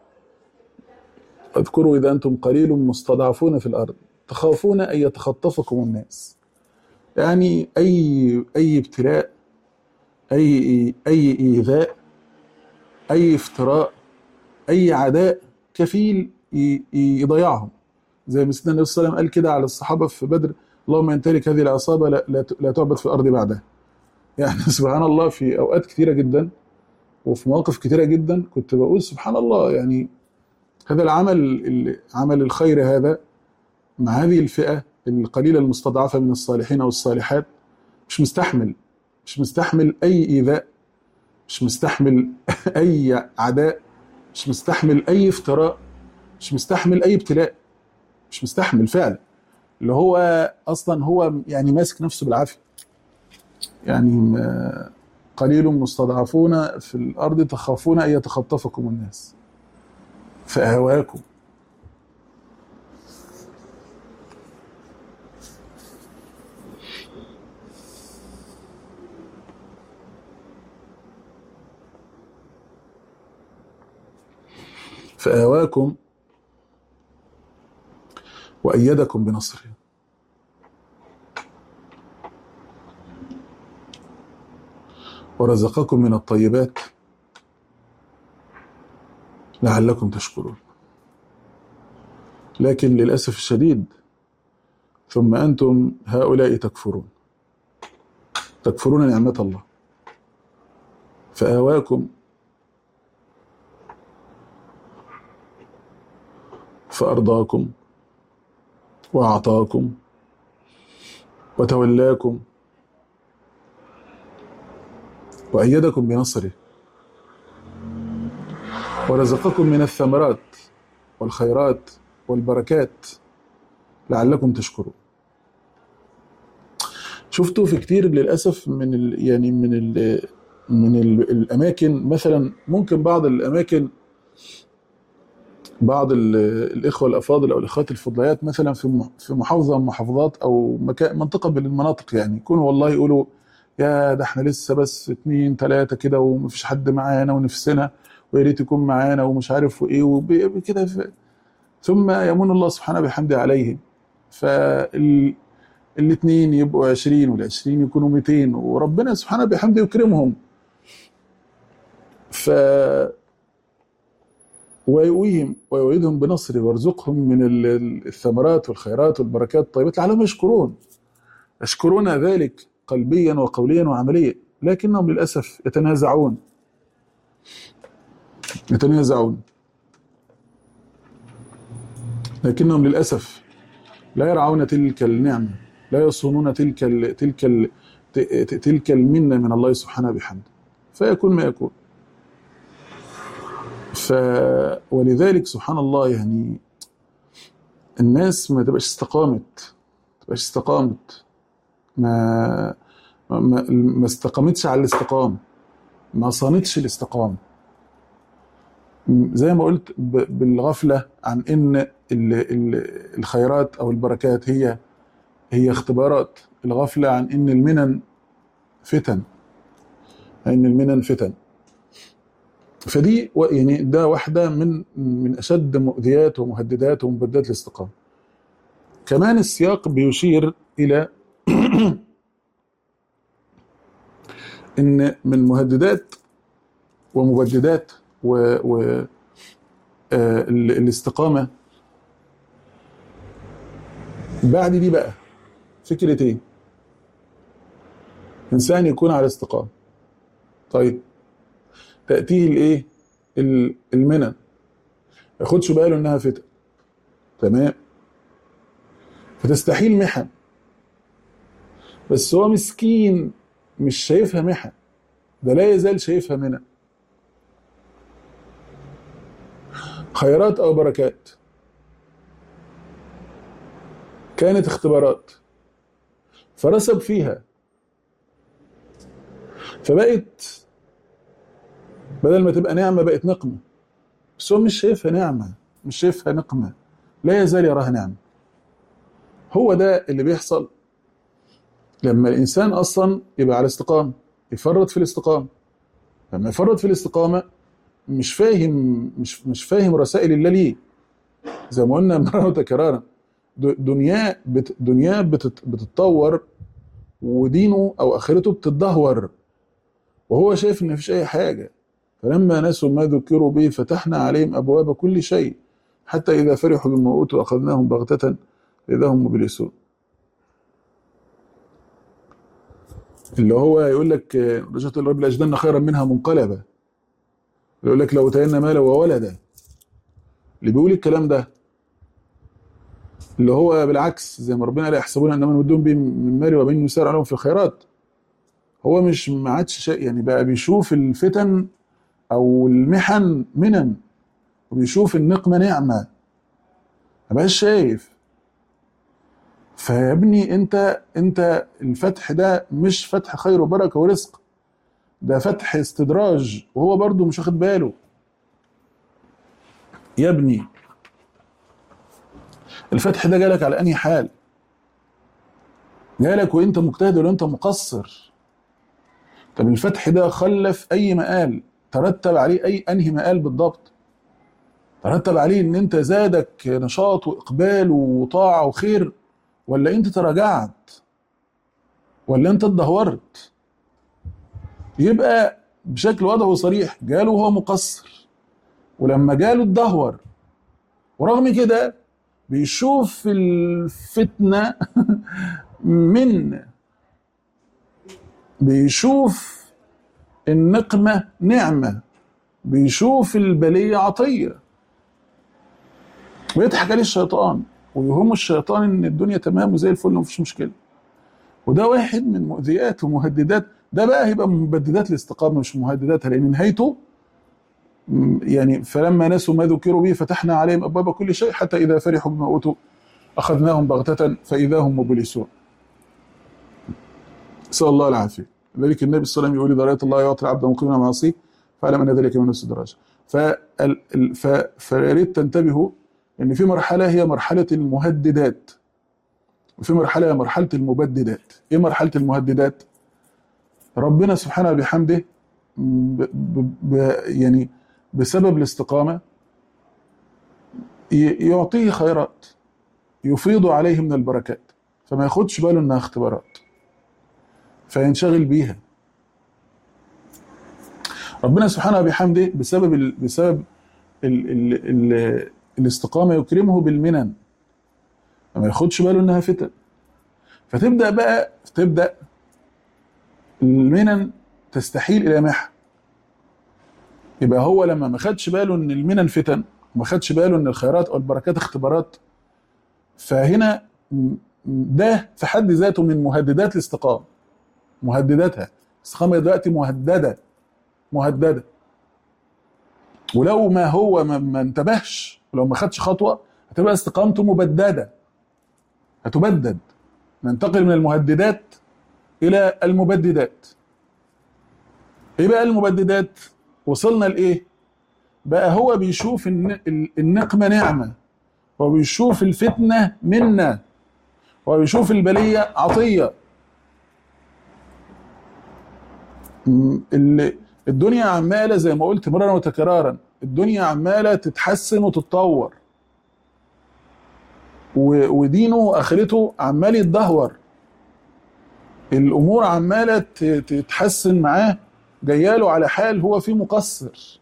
اذكروا اذا انتم قليل مستضعفون في الارض تخافون ان يتخطفكم الناس يعني اي اي ابتلاء اي اي ايذاء اي افتراء اي عداء كفيل ي- يضيعهم زي ما سيدنا النبي صلى الله عليه وسلم قال كده على الصحابه في بدر اللهم ان تلك هذه العصابه لا, لا, لا تعبد في الارض بعدها يعني سبحان الله في اوقات كثيره جدا وفي مواقف كثيره جدا كنت بقول سبحان الله يعني هذا العمل ال- عمل الخير هذا مع هذه الفئه القليله المستضعفه من الصالحين او الصالحات مش مستحمل مش مستحمل اي ايذاء مش مستحمل اي عداء مش مستحمل اي افتراء مش مستحمل اي ابتلاء مش مستحمل فعلا اللي هو اصلا هو يعني ماسك نفسه بالعافيه يعني ما- قليل مستضعفون في الارض تخافون ان يتخطفكم الناس فاهواكم فآواكم وأيدكم بنصره ورزقكم من الطيبات لعلكم تشكرون لكن للأسف الشديد ثم أنتم هؤلاء تكفرون تكفرون نعمة الله فآواكم فأرضاكم وأعطاكم وتولاكم وأيدكم بنصره ورزقكم من الثمرات والخيرات والبركات لعلكم تشكرون شفتوا في كتير للاسف من ال يعني من ال من ال الاماكن مثلا ممكن بعض الاماكن بعض ال- الاخوه الافاضل او الاخوات الفضليات مثلا في م- في محافظه من المحافظات او مكان منطقه من المناطق يعني يكونوا والله يقولوا يا ده احنا لسه بس اتنين تلاته كده ومفيش حد معانا ونفسنا ويا ريت يكون معانا ومش عارف وايه وكده ف- ثم يمن الله سبحانه بحمده عليهم فال الاثنين يبقوا 20 والعشرين يكونوا 200 وربنا سبحانه بحمده يكرمهم ف ويؤويهم ويؤيدهم بنصره ويرزقهم من ال- ال- الثمرات والخيرات والبركات الطيبات لعلهم يشكرون يشكرون ذلك قلبيا وقوليا وعمليا لكنهم للأسف يتنازعون يتنازعون لكنهم للأسف لا يرعون تلك النعمة لا يصونون تلك ال تلك ال ت- ت- تلك المنة من الله سبحانه بحمده فيكون ما يكون ف ولذلك سبحان الله يعني الناس ما تبقاش استقامت ما تبقاش استقامت ما ما, ما استقامتش على الاستقامة ما صانتش الاستقامة زي ما قلت ب- بالغفلة عن ان ال- ال- الخيرات او البركات هي هي اختبارات الغفلة عن ان المنن فتن ان المنن فتن فدي و- يعني ده واحدة من من أشد مؤذيات ومهددات ومبددات الاستقامة. كمان السياق بيشير إلى إن من مهددات ومبددات و, و آه، ال- الاستقامة بعد دي بقى فكرة إيه؟ إنسان يكون على استقامة. طيب تأتيه الإيه؟ ال- المنن ما ياخدش باله إنها فتن. تمام؟ فتستحيل محن بس هو مسكين مش شايفها محن ده لا يزال شايفها منن خيرات او بركات كانت اختبارات فرسب فيها فبقت بدل ما تبقى نعمه بقت نقمه بس هو مش شايفها نعمه مش شايفها نقمه لا يزال يراها نعمه هو ده اللي بيحصل لما الانسان اصلا يبقى على استقامه يفرط في الاستقامه لما يفرط في الاستقامه مش فاهم مش مش فاهم رسائل الله ليه زي ما قلنا مره وتكرارا د- دنياه بت دنياه بتت بتتطور ودينه او اخرته بتتدهور وهو شايف ان مفيش اي حاجه فلما نسوا ما ذكروا به فتحنا عليهم ابواب كل شيء حتى اذا فرحوا بما اوتوا اخذناهم بغته اذا هم مبلسون اللي هو يقول لك آه، رجعت الرب لاجدن خيرا منها منقلبا يقول لك لو تينا مالا وولدا اللي بيقول الكلام ده اللي هو بالعكس زي ما ربنا لا يحسبون ان من ودهم بهم من مال وبين يسار عليهم في الخيرات هو مش ما عادش شيء يعني بقى بيشوف الفتن او المحن منن وبيشوف النقمه نعمه ما بقاش شايف فيا ابني انت انت الفتح ده مش فتح خير وبركه ورزق ده فتح استدراج وهو برضو مش واخد باله يا ابني الفتح ده جالك على انهي حال جالك وانت مجتهد ولا انت مقصر طب الفتح ده خلف اي مقال ترتب عليه اي انهي مقال بالضبط ترتب عليه ان انت زادك نشاط واقبال وطاعه وخير ولا انت تراجعت ولا انت اتدهورت يبقى بشكل واضح وصريح جاله وهو مقصر ولما جاله اتدهور ورغم كده بيشوف الفتنة من بيشوف النقمة نعمة بيشوف البلية عطية ويضحك عليه الشيطان ويوهم الشيطان ان الدنيا تمام وزي الفل ومفيش مشكله وده واحد من مؤذيات ومهددات ده بقى هيبقى من مبددات الاستقامه مش مهدداتها لان نهايته م- يعني فلما نسوا ما ذكروا به فتحنا عليهم ابواب كل شيء حتى اذا فرحوا بما اوتوا اخذناهم بغته فاذا هم مبلسون نسال الله العافيه ذلك النبي صلى الله عليه وسلم يقول اذا رايت الله يعطي العبد مقيما معصيه فاعلم ان ذلك من استدراج فال- ال- ف- فيا ريت تنتبهوا ان في مرحله هي مرحله المهددات وفي مرحله هي مرحله المبددات ايه مرحله المهددات ربنا سبحانه بحمده ب ب ب يعني بسبب الاستقامه ي- يعطيه خيرات يفيض عليه من البركات فما ياخدش باله انها اختبارات فينشغل بيها ربنا سبحانه وبحمده بسبب ال بسبب ال ال ال الاستقامه يكرمه بالمنن فما ياخدش باله انها فتن فتبدا بقى تبدا المنن تستحيل الى محن يبقى هو لما ما خدش باله ان المنن فتن وما خدش باله ان الخيرات او البركات اختبارات فهنا م- ده في حد ذاته من مهددات الاستقامه مهدداتها الاستقامه دلوقتي مهدده مهدده ولو ما هو ما, ما انتبهش ولو ما خدش خطوه هتبقى استقامته مبدده هتبدد ننتقل من المهددات الى المبددات ايه بقى المبددات وصلنا لايه بقى هو بيشوف الن- ال- النقمه نعمه هو بيشوف الفتنه منه هو بيشوف البليه عطيه م- ال- الدنيا عماله زي ما قلت مرارا وتكرارا الدنيا عماله تتحسن وتتطور و- ودينه واخرته عمال يتدهور الامور عماله ت- تتحسن معاه جاياله على حال هو فيه مقصر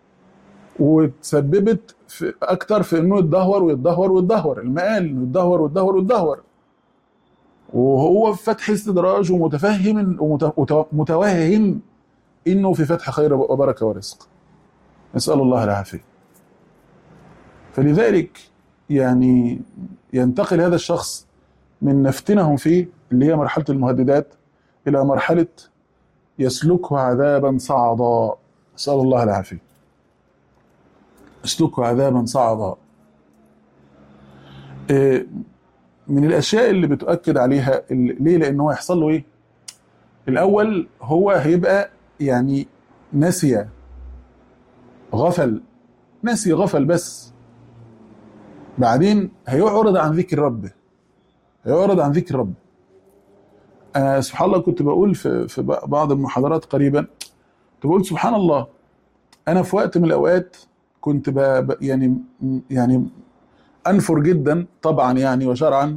وتسببت في اكتر في انه يتدهور ويتدهور ويتدهور المقال انه يتدهور ويتدهور ويتدهور وهو في فتح استدراج ومتفهم ومتوهم انه في فتح خير وبركه ورزق نسال الله العافيه فلذلك يعني ينتقل هذا الشخص من نفتنهم فيه اللي هي مرحله المهددات الى مرحله يسلكه عذابا صعدا نسال الله العافيه يسلكه عذابا صعدا إيه، من الاشياء اللي بتؤكد عليها اللي- ليه لان هو يحصل له ايه الاول هو هيبقى يعني نسي غفل نسي غفل بس بعدين هيعرض عن ذكر ربه هيعرض عن ذكر ربه أنا سبحان الله كنت بقول في في بعض المحاضرات قريبا كنت بقول سبحان الله انا في وقت من الاوقات كنت ب ب- يعني يعني انفر جدا طبعا يعني وشرعا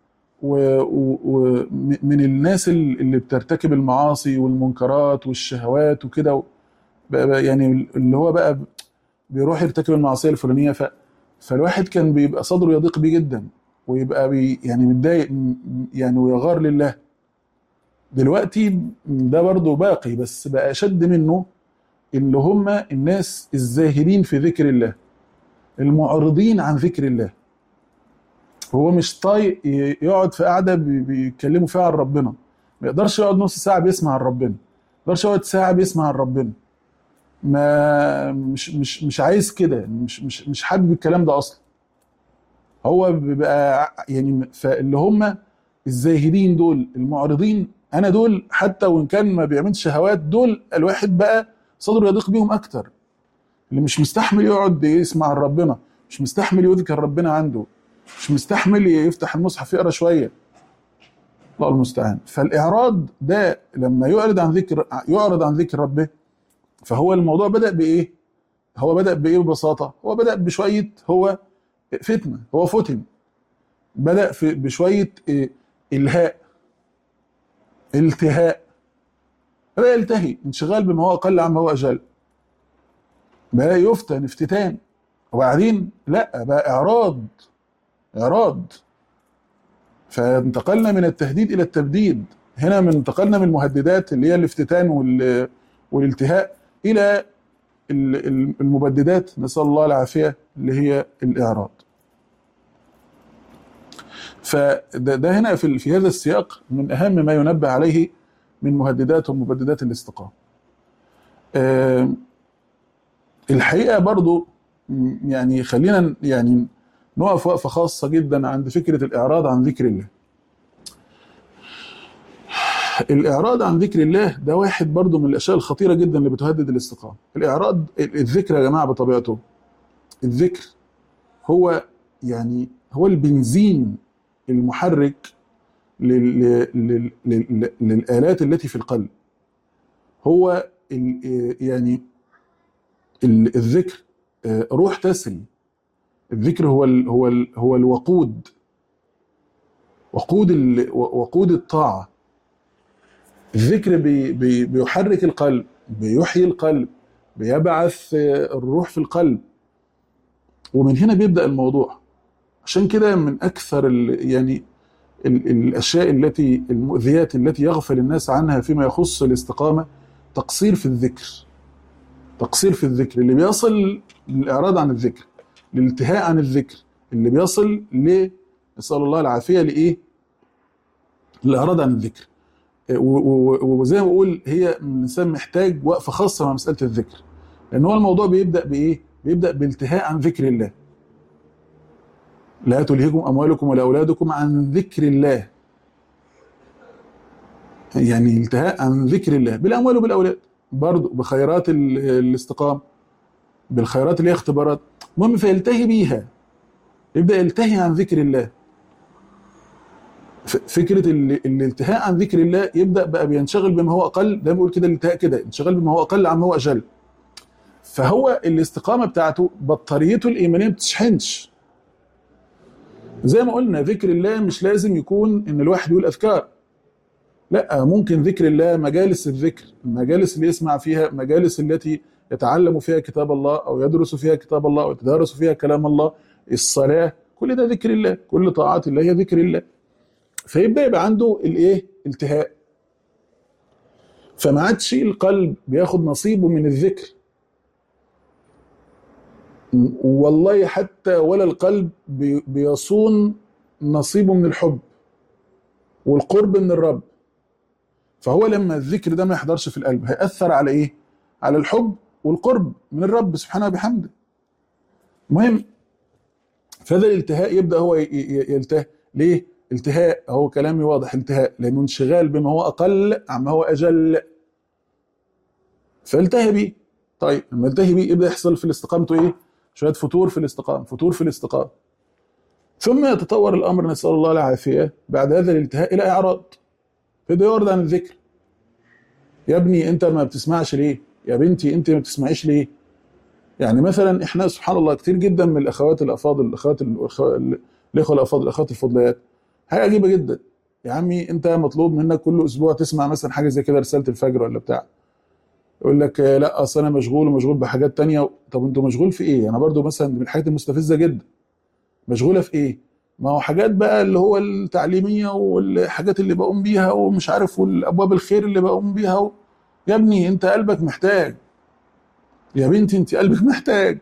ومن الناس اللي بترتكب المعاصي والمنكرات والشهوات وكده و- بقى- بقى يعني اللي هو بقى بيروح يرتكب المعصيه الفلانيه ف فالواحد كان بيبقى صدره يضيق بيه جدا ويبقى بي يعني متضايق م- يعني ويغار لله دلوقتي ده برضه باقي بس بقى اشد منه اللي هم الناس الزاهدين في ذكر الله المعرضين عن ذكر الله هو مش طايق ي- يقعد في قعده بي- بيتكلموا فيها عن ربنا ما يقدرش يقعد نص ساعه بيسمع عن ربنا ما يقدرش يقعد ساعه بيسمع عن ربنا ما مش مش مش عايز كده مش مش مش حابب الكلام ده اصلا هو بيبقى يعني فاللي هم الزاهدين دول المعرضين انا دول حتى وان كان ما بيعملش شهوات دول الواحد بقى صدره يضيق بيهم اكتر اللي مش مستحمل يقعد يسمع عن ربنا مش مستحمل يذكر ربنا عنده مش مستحمل يفتح المصحف يقرا شويه الله المستعان فالاعراض ده لما يعرض عن ذكر يعرض عن ذكر ربه فهو الموضوع بدا بايه هو بدا بايه ببساطه هو بدا بشويه هو فتنه هو فتن بدا في بشويه إيه؟ الهاء التهاء بدا يلتهي انشغال بما هو اقل عما هو اجل بقى يفتن افتتان وبعدين لا بقى اعراض اعراض فانتقلنا من التهديد الى التبديد هنا من انتقلنا من المهددات اللي هي الافتتان وال- والالتهاء الى ال- ال- المبددات نسال الله العافيه اللي هي الاعراض فده ده هنا في في هذا السياق من اهم ما ينبه عليه من مهددات ومبددات الاستقامه آم، الحقيقه برضو م- يعني خلينا يعني نقف وقفه خاصه جدا عند فكره الاعراض عن ذكر الله الاعراض عن ذكر الله ده واحد برضو من الاشياء الخطيره جدا اللي بتهدد الاستقامه الاعراض الذكر يا جماعه بطبيعته الذكر هو يعني هو البنزين المحرك لل... لل... لل... للآلات التي في القلب هو ال... يعني ال... الذكر آه، روح تسري الذكر هو ال... هو ال... هو الوقود وقود ال... وقود الطاعة الذكر بي... بي... بيحرك القلب بيحيي القلب بيبعث آه، الروح في القلب ومن هنا بيبدأ الموضوع عشان كده من أكثر ال... يعني ال- الاشياء التي المؤذيات التي يغفل الناس عنها فيما يخص الاستقامه تقصير في الذكر تقصير في الذكر اللي بيصل للاعراض عن الذكر للالتهاء عن الذكر اللي بيصل ل نسال الله العافيه لايه؟ الاعراض عن الذكر و- و- وزي ما بقول هي الانسان محتاج وقفه خاصه مع مساله الذكر لان هو الموضوع بيبدا بايه؟ بيبدا بالتهاء عن ذكر الله لا تلهكم اموالكم ولا اولادكم عن ذكر الله يعني التهاء عن ذكر الله بالاموال وبالاولاد برضه بخيرات ال- الاستقامه بالخيرات اللي هي اختبارات المهم فيلتهي بيها يبدا يلتهي عن ذكر الله ف- فكره ال- الالتهاء عن ذكر الله يبدا بقى بينشغل بما هو اقل ده بيقول كده الالتهاء كده انشغال بما هو اقل عما هو اجل فهو الاستقامه بتاعته بطاريته الايمانيه ما بتشحنش زي ما قلنا ذكر الله مش لازم يكون ان الواحد يقول اذكار لا ممكن ذكر الله مجالس الذكر المجالس اللي يسمع فيها مجالس التي يتعلم فيها كتاب الله او يدرس فيها كتاب الله او يتدارس فيها كلام الله الصلاه كل ده ذكر الله كل طاعات الله هي ذكر الله فيبدا يبقى عنده الايه التهاء فما عادش القلب بياخد نصيبه من الذكر والله حتى ولا القلب بي- بيصون نصيبه من الحب والقرب من الرب فهو لما الذكر ده ما يحضرش في القلب هيأثر على ايه؟ على الحب والقرب من الرب سبحانه وبحمده. المهم فهذا الالتهاء يبدا هو ي- ي- يلتهي ليه؟ التهاء هو كلامي واضح التهاء لانه انشغال بما هو اقل عما هو اجل فالتهي بيه طيب لما التهي بيه يبدا يحصل في استقامته ايه؟ شويه فتور في الاستقامه فتور في الاستقامه ثم يتطور الامر نسال الله العافيه بعد هذا الالتهاء الى اعراض فده يعرض عن الذكر يا ابني انت ما بتسمعش ليه يا بنتي انت ما بتسمعيش ليه يعني مثلا احنا سبحان الله كتير جدا من الاخوات الافاضل الاخوات الأخ- الاخوه الافاضل الاخوات الفضليات حاجه عجيبه جدا يا عمي انت مطلوب منك كل اسبوع تسمع مثلا حاجه زي كده رساله الفجر ولا بتاع يقول لك آه، لا اصل انا مشغول ومشغول بحاجات تانية طب انتوا مشغول في ايه انا برضو مثلا من الحاجات المستفزه جدا مشغوله في ايه ما هو حاجات بقى اللي هو التعليميه والحاجات اللي بقوم بيها ومش عارف والابواب الخير اللي بقوم بيها و... يا ابني انت قلبك محتاج يا بنتي انت قلبك محتاج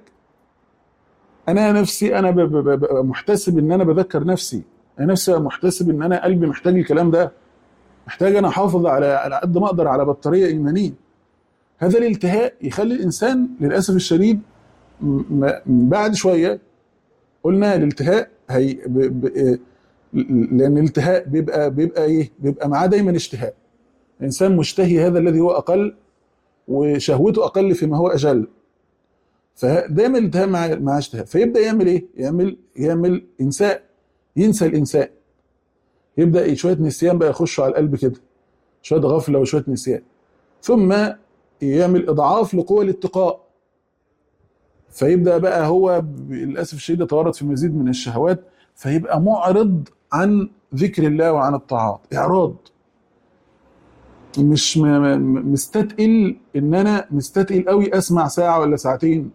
انا نفسي انا ب... ب... ب... ب- محتسب ان انا بذكر نفسي انا نفسي محتسب ان انا قلبي محتاج الكلام ده محتاج انا احافظ على على قد ما اقدر على بطاريه ايمانيه هذا الالتهاء يخلي الانسان للاسف الشديد م- م- بعد شويه قلنا الالتهاء هي ب... ب... آه، لان الالتهاء بيبقى بيبقى ايه بيبقى معاه دايما اشتهاء الانسان مشتهي هذا الذي هو اقل وشهوته اقل فيما هو اجل فدايما الالتهاء مع مع اشتهاء فيبدا يعمل ايه يعمل يعمل انساء ينسى الانساء يبدا شويه نسيان بقى يخشوا على القلب كده شويه غفله وشويه نسيان ثم يعمل اضعاف لقوى الاتقاء فيبدا بقى هو ب- للاسف الشديد يتورط في مزيد من الشهوات فيبقى معرض عن ذكر الله وعن الطاعات اعراض مش م- م- مستتقل ان انا مستتقل قوي اسمع ساعه ولا ساعتين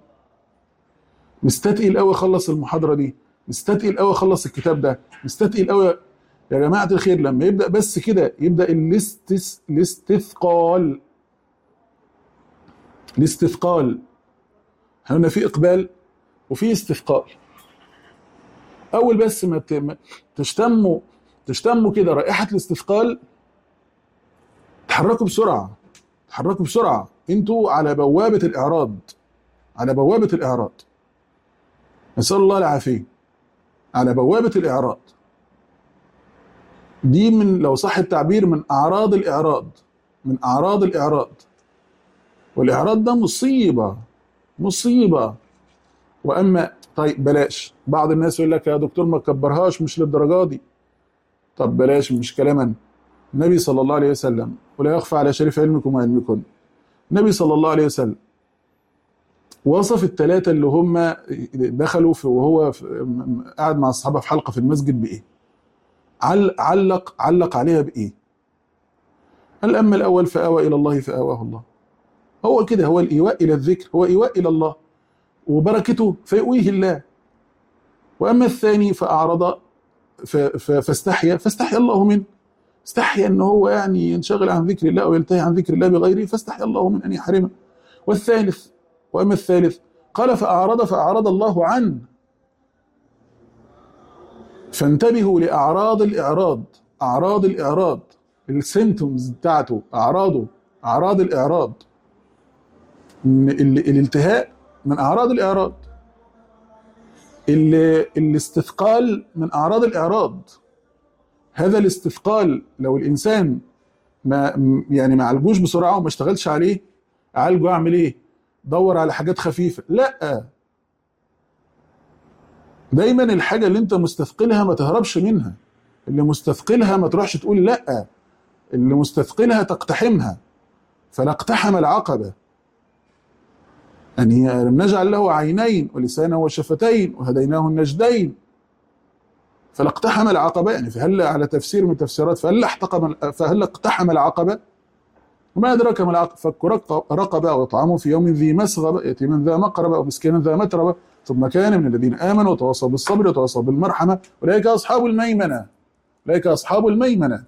مستتقل قوي اخلص المحاضره دي مستتقل قوي اخلص الكتاب ده مستتقل قوي يا جماعه الخير لما يبدا بس كده يبدا الاستس... الاستثقال الاستثقال احنا قلنا في اقبال وفي استثقال اول بس ما ت- ما تشتموا تشتموا كده رائحه الاستثقال تحركوا بسرعه تحركوا بسرعه انتوا على بوابه الاعراض على بوابة الإعراض نسأل الله العافية على بوابة الإعراض دي من لو صح التعبير من أعراض الإعراض من أعراض الإعراض والإعراض ده مصيبة مصيبة وأما طيب بلاش بعض الناس يقول لك يا دكتور ما تكبرهاش مش للدرجة دي طب بلاش مش كلاما النبي صلى الله عليه وسلم ولا يخفى على شريف علمكم وعلمكم النبي صلى الله عليه وسلم وصف الثلاثة اللي هم دخلوا في وهو في قاعد مع الصحابة في حلقة في المسجد بإيه؟ عل علق علق عليها بإيه؟ قال أما الأول فآوى إلى الله فآواه الله هو كده هو الإيواء إلى الذكر هو إيواء إلى الله وبركته فيؤويه الله وأما الثاني فأعرض فاستحيا فاستحيا الله منه استحيا أنه هو يعني ينشغل عن ذكر الله ويلتهي عن ذكر الله بغيره فاستحيا الله من أن يحرمه والثالث وأما الثالث قال فأعرض فأعرض الله عنه فانتبهوا لأعراض الإعراض أعراض الإعراض السيمتومز بتاعته أعراضه أعراض الإعراض الالتهاء من أعراض الإعراض الاستثقال من أعراض الإعراض هذا الاستثقال لو الإنسان ما يعني ما عالجوش بسرعة وما اشتغلش عليه أعالجه أعمل إيه؟ دور على حاجات خفيفة لا دايما الحاجة اللي انت مستثقلها ما تهربش منها اللي مستثقلها ما تروحش تقول لا اللي مستثقلها تقتحمها فلا اقتحم العقبة أن هي لم نجعل له عينين ولسانا وشفتين وهديناه النجدين فلا اقتحم العقبة يعني فهل على تفسير من التفسيرات فهل احتقم فهل اقتحم العقبة وما أدراك ما العقبة فك رقبة أو إطعام في يوم ذي مسغبة يتيما ذا مقربة أو مسكينا ذا متربة ثم كان من الذين آمنوا وتواصوا بالصبر وتواصوا بالمرحمة أولئك أصحاب الميمنة أولئك أصحاب الميمنة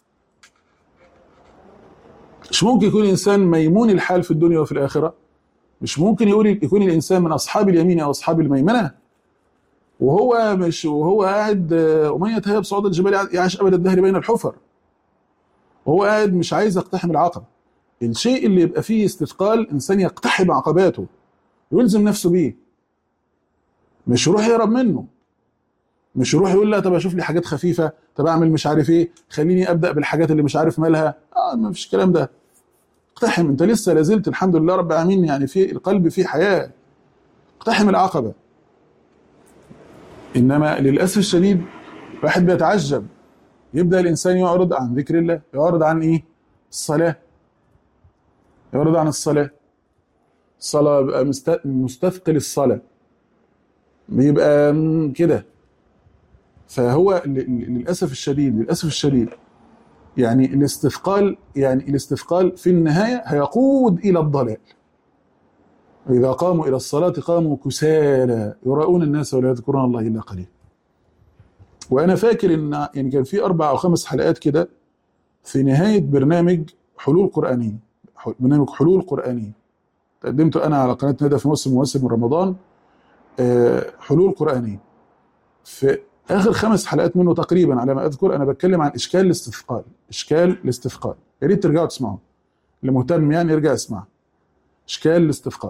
مش ممكن يكون الإنسان ميمون الحال في الدنيا وفي الآخرة مش ممكن يقول يكون الإنسان من أصحاب اليمين أو أصحاب الميمنة وهو مش وهو قاعد ومن يتهيب صعود الجبال يعيش أبد الدهر بين الحفر وهو قاعد مش عايز يقتحم العقبة الشيء اللي يبقى فيه استثقال إنسان يقتحم عقباته يلزم نفسه بيه مش يروح يهرب منه مش يروح يقول لا طب اشوف لي حاجات خفيفه طب اعمل مش عارف ايه خليني ابدا بالحاجات اللي مش عارف مالها اه ما فيش الكلام ده اقتحم انت لسه لازلت الحمد لله رب العالمين يعني في القلب فيه حياه اقتحم العقبه انما للاسف الشديد واحد بيتعجب يبدا الانسان يعرض عن ذكر الله يعرض عن ايه الصلاه يعرض عن الصلاه الصلاه بقى مستثقل الصلاه بيبقى كده فهو للاسف الشديد للاسف الشديد يعني الاستثقال يعني الاستثقال في النهايه هيقود الى الضلال وإذا قاموا إلى الصلاة قاموا كسالى يراؤون الناس ولا يذكرون الله إلا قليلا وأنا فاكر إن يعني كان في أربع أو خمس حلقات كده في نهاية برنامج حلول قرآنية برنامج حلول قرآنية قدمته أنا على قناة ندى في موسم مواسم من رمضان حلول قرآنية في آخر خمس حلقات منه تقريبا على ما أذكر أنا بتكلم عن إشكال الاستثقال إشكال الاستثقال يا ريت ترجعوا تسمعوا اللي مهتم يعني يرجع يسمع إشكال الاستثقال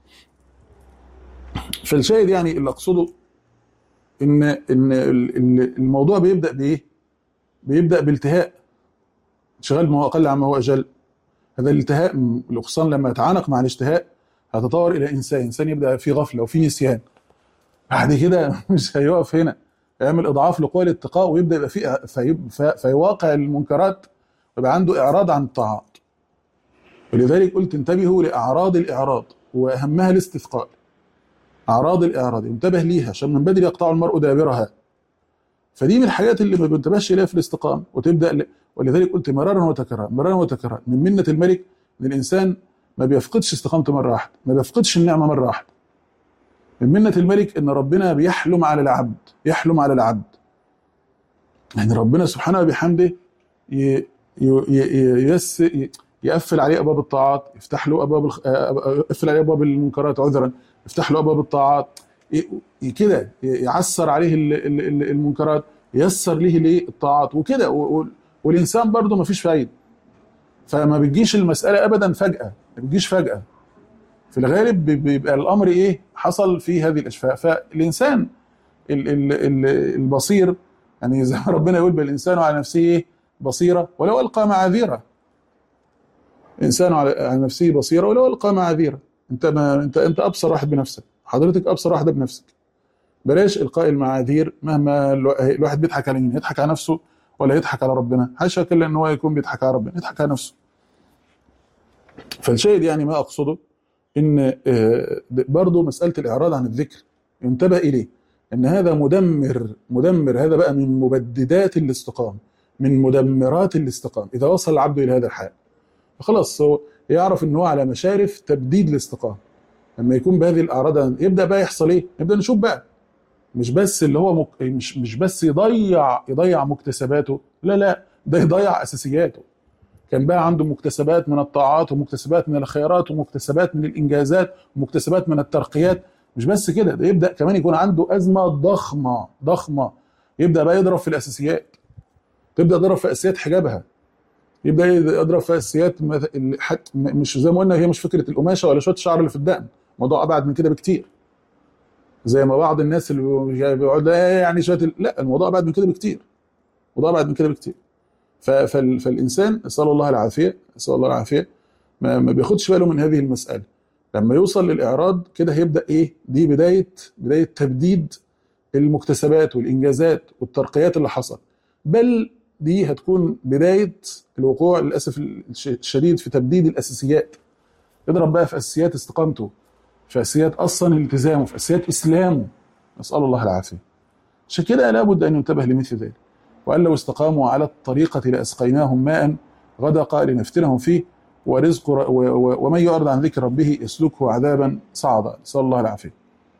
فالشاهد يعني اللي أقصده إن إن الموضوع بيبدأ بإيه؟ بيبدأ بالتهاء انشغال ما هو أقل عما هو أجل هذا الالتهاء الأغصان لما يتعانق مع الاشتهاء هتطور الى انسان انسان يبدا في غفله وفي نسيان بعد كده مش هيقف هنا يعمل اضعاف لقوى الاتقاء ويبدا يبقى في في فيواقع المنكرات ويبقى عنده اعراض عن الطاعات ولذلك قلت انتبهوا لاعراض الاعراض واهمها الاستثقال اعراض الاعراض انتبه ليها عشان من بدري يقطع المرء دابرها فدي من الحاجات اللي ما بنتبهش اليها في الاستقامه وتبدا ل... ولذلك قلت مرارا وتكرارا مرارا وتكرارا من منه الملك ان الانسان ما بيفقدش استقامته مره واحده ما بيفقدش النعمه مره واحده من منة الملك ان ربنا بيحلم على العبد يحلم على العبد يعني ربنا سبحانه وبحمده ي... ي... يس يقفل عليه ابواب الطاعات يفتح له ابواب الخ... يقفل عليه ابواب المنكرات عذرا يفتح له ابواب الطاعات ي... كده يعسر عليه المنكرات ييسر ليه ليه الطاعات وكده و... والانسان برضه ما فيش فايده فما بتجيش المساله ابدا فجاه ما بتجيش فجاه في الغالب بي- بيبقى الامر ايه حصل في هذه الاشفاء فالانسان ال- ال- ال- البصير يعني زي ما ربنا يقول بالانسان على نفسه إيه؟ بصيره ولو القى معاذيره انسان على على نفسه بصيره ولو القى معاذيره انت ما انت انت ابصر واحد بنفسك حضرتك ابصر واحده بنفسك بلاش القاء المعاذير مهما الو- الواحد بيضحك على مين يضحك على نفسه ولا يضحك على ربنا حاشا كلا ان هو يكون بيضحك على ربنا يضحك على نفسه فالشاهد يعني ما اقصده ان آه، برضه مساله الاعراض عن الذكر ينتبه اليه ان هذا مدمر مدمر هذا بقى من مبددات الاستقامه من مدمرات الاستقامه اذا وصل العبد الى هذا الحال خلاص هو يعرف ان هو على مشارف تبديد الاستقامه لما يكون بهذه الاعراض يبدا بقى يحصل ايه؟ نبدا نشوف بقى مش بس اللي هو مك... مش مش بس يضيع يضيع مكتسباته لا لا ده يضيع اساسياته كان بقى عنده مكتسبات من الطاعات ومكتسبات من الخيرات ومكتسبات من الانجازات ومكتسبات من الترقيات مش بس كده ده يبدا كمان يكون عنده ازمه ضخمه ضخمه يبدا بقى يضرب في الاساسيات تبدا تضرب في اساسيات حجابها يبدا يضرب في اساسيات مث- ال- حت- م- مش زي ما قلنا هي مش فكره القماشه ولا شويه الشعر اللي في الدقن الموضوع ابعد من كده بكتير زي ما بعض الناس اللي بيقعدوا "إيه يعني شويه ال-" لا الموضوع ابعد من كده بكتير الموضوع ابعد من كده بكتير ف- فال- فالانسان نسال الله العافيه نسال الله العافيه ما, ما بياخدش باله من هذه المساله لما يوصل للاعراض كده هيبدا ايه دي بدايه بدايه تبديد المكتسبات والانجازات والترقيات اللي حصل بل دي هتكون بدايه الوقوع للاسف الش- الشديد في تبديد الاساسيات يضرب بقى في اساسيات استقامته في اساسيات اصلا التزامه في اساسيات اسلامه نسال الله العافيه عشان كده لابد ان ينتبه لمثل ذلك وان لو استقاموا على الطريقه لاسقيناهم ماء غدق لنفتنهم فيه ورزق ر- و- و- ومن يعرض عن ذكر ربه يسلكه عذابا صعدا نسال الله العافيه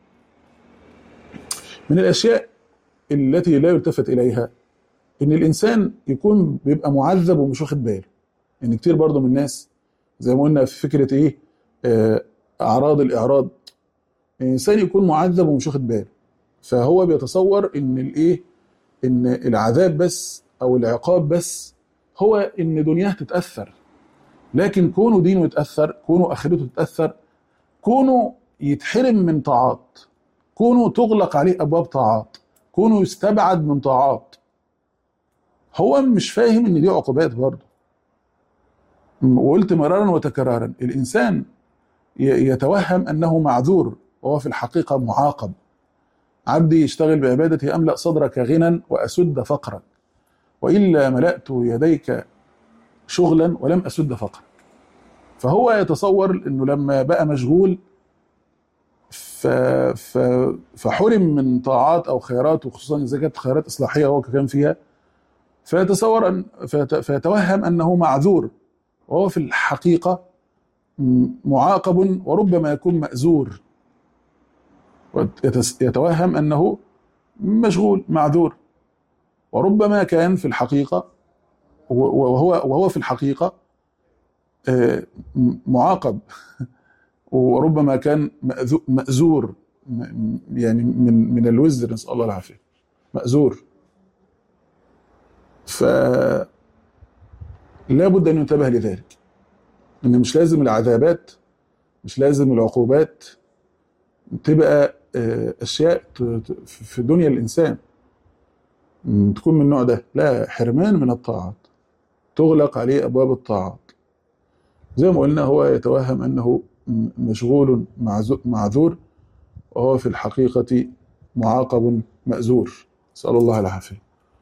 من الاشياء التي لا يلتفت اليها ان الانسان يكون بيبقى معذب ومش واخد باله ان كتير برضه من الناس زي ما قلنا في فكره ايه آه، اعراض الاعراض الانسان يكون معذب ومش واخد باله فهو بيتصور ان الايه ان العذاب بس او العقاب بس هو ان دنياه تتاثر لكن كونه دينه يتاثر كونه اخرته تتاثر كونه يتحرم من طاعات كونه تغلق عليه ابواب طاعات كونه يستبعد من طاعات هو مش فاهم ان دي عقوبات برضه م- وقلت مرارا وتكرارا الانسان ي- يتوهم انه معذور وهو في الحقيقه معاقب عبدي يشتغل بعبادتي املا صدرك غنى واسد فقرك والا ملات يديك شغلا ولم اسد فقرك فهو يتصور انه لما بقى مشغول ف... ف... فحرم من طاعات او خيرات وخصوصا اذا كانت خيرات اصلاحيه هو كان فيها فيتصور ان فيت... فيتوهم انه معذور وهو في الحقيقه م- معاقب وربما يكون مأزور ويتس- يتوهم انه مشغول معذور وربما كان في الحقيقه وهو وهو في الحقيقه آه، م- معاقب وربما كان مأذو- مأزور م- يعني من من الوزر نسأل الله العافية مأزور ف لا بد أن ينتبه لذلك إن مش لازم العذابات مش لازم العقوبات تبقى آه، أشياء ت- ت- في دنيا الإنسان م، تكون من النوع ده لا حرمان من الطاعات تغلق عليه أبواب الطاعات زي ما قلنا هو يتوهم أنه م- مشغول معزو- معذور وهو في الحقيقة معاقب مأزور نسأل الله العافية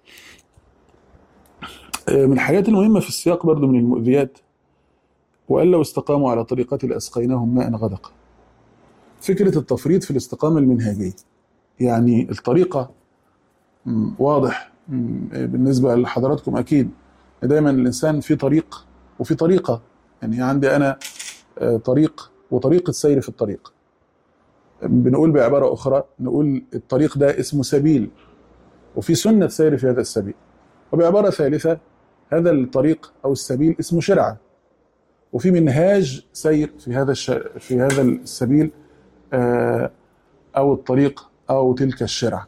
آه، من الحاجات المهمة في السياق برضو من المؤذيات وأن لو استقاموا على طريقة لأسقيناهم ماء غدقا فكرة التفريط في الاستقامة المنهجية يعني الطريقة م، واضح م، بالنسبة لحضراتكم أكيد دايما الإنسان في طريق وفي طريقة يعني عندي أنا آه، طريق وطريقة سير في الطريق بنقول بعبارة أخرى نقول الطريق ده اسمه سبيل وفي سنة سير في هذا السبيل وبعبارة ثالثة هذا الطريق أو السبيل اسمه شرعة وفي منهاج سير في هذا الش... في هذا السبيل آه، أو الطريق أو تلك الشرعة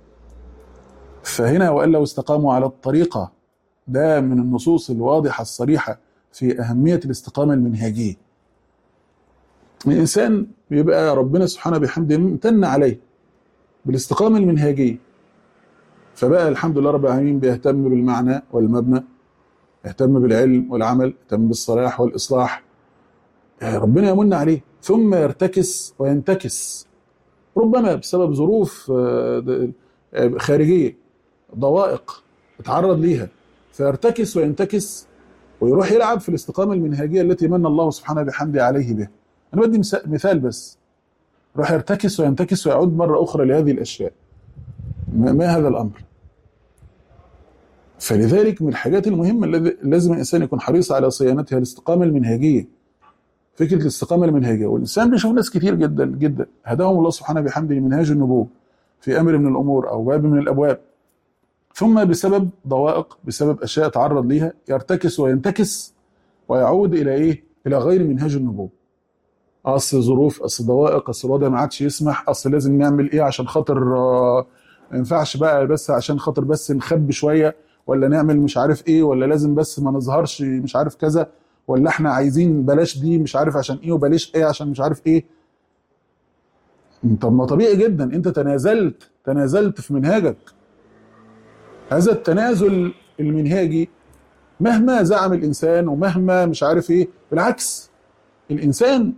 فهنا وأن لو استقاموا على الطريقة ده من النصوص الواضحة الصريحة في أهمية الاستقامة المنهجية الانسان بيبقى ربنا سبحانه بحمده امتن عليه بالاستقامه المنهجيه فبقى الحمد لله رب العالمين بيهتم بالمعنى والمبنى يهتم بالعلم والعمل يهتم بالصلاح والاصلاح ربنا يمن عليه ثم يرتكس وينتكس ربما بسبب ظروف خارجيه ضوائق اتعرض ليها فيرتكس وينتكس ويروح يلعب في الاستقامه المنهجيه التي من الله سبحانه بحمده عليه بها. انا بدي مثال بس. يروح يرتكس وينتكس ويعود مره اخرى لهذه الاشياء. ما هذا الامر؟ فلذلك من الحاجات المهمه الذي لازم الانسان يكون حريص على صيانتها الاستقامه المنهجيه. فكره الاستقامه المنهجيه والانسان بيشوف ناس كتير جدا جدا هداهم الله سبحانه بحمده لمنهاج النبوه في امر من الامور او باب من الابواب ثم بسبب ضوائق بسبب اشياء تعرض ليها يرتكس وينتكس ويعود الى ايه؟ الى غير منهاج النبوه. اصل ظروف اصل ضوائق اصل الوضع ما عادش يسمح اصل لازم نعمل ايه عشان خاطر ما ينفعش بقى بس عشان خاطر بس نخبي شويه ولا نعمل مش عارف ايه ولا لازم بس ما نظهرش مش عارف كذا ولا احنا عايزين بلاش دي مش عارف عشان ايه وبلاش ايه عشان مش عارف ايه. طب ما طبيعي جدا انت تنازلت تنازلت في منهاجك هذا التنازل المنهاجي مهما زعم الانسان ومهما مش عارف ايه بالعكس الانسان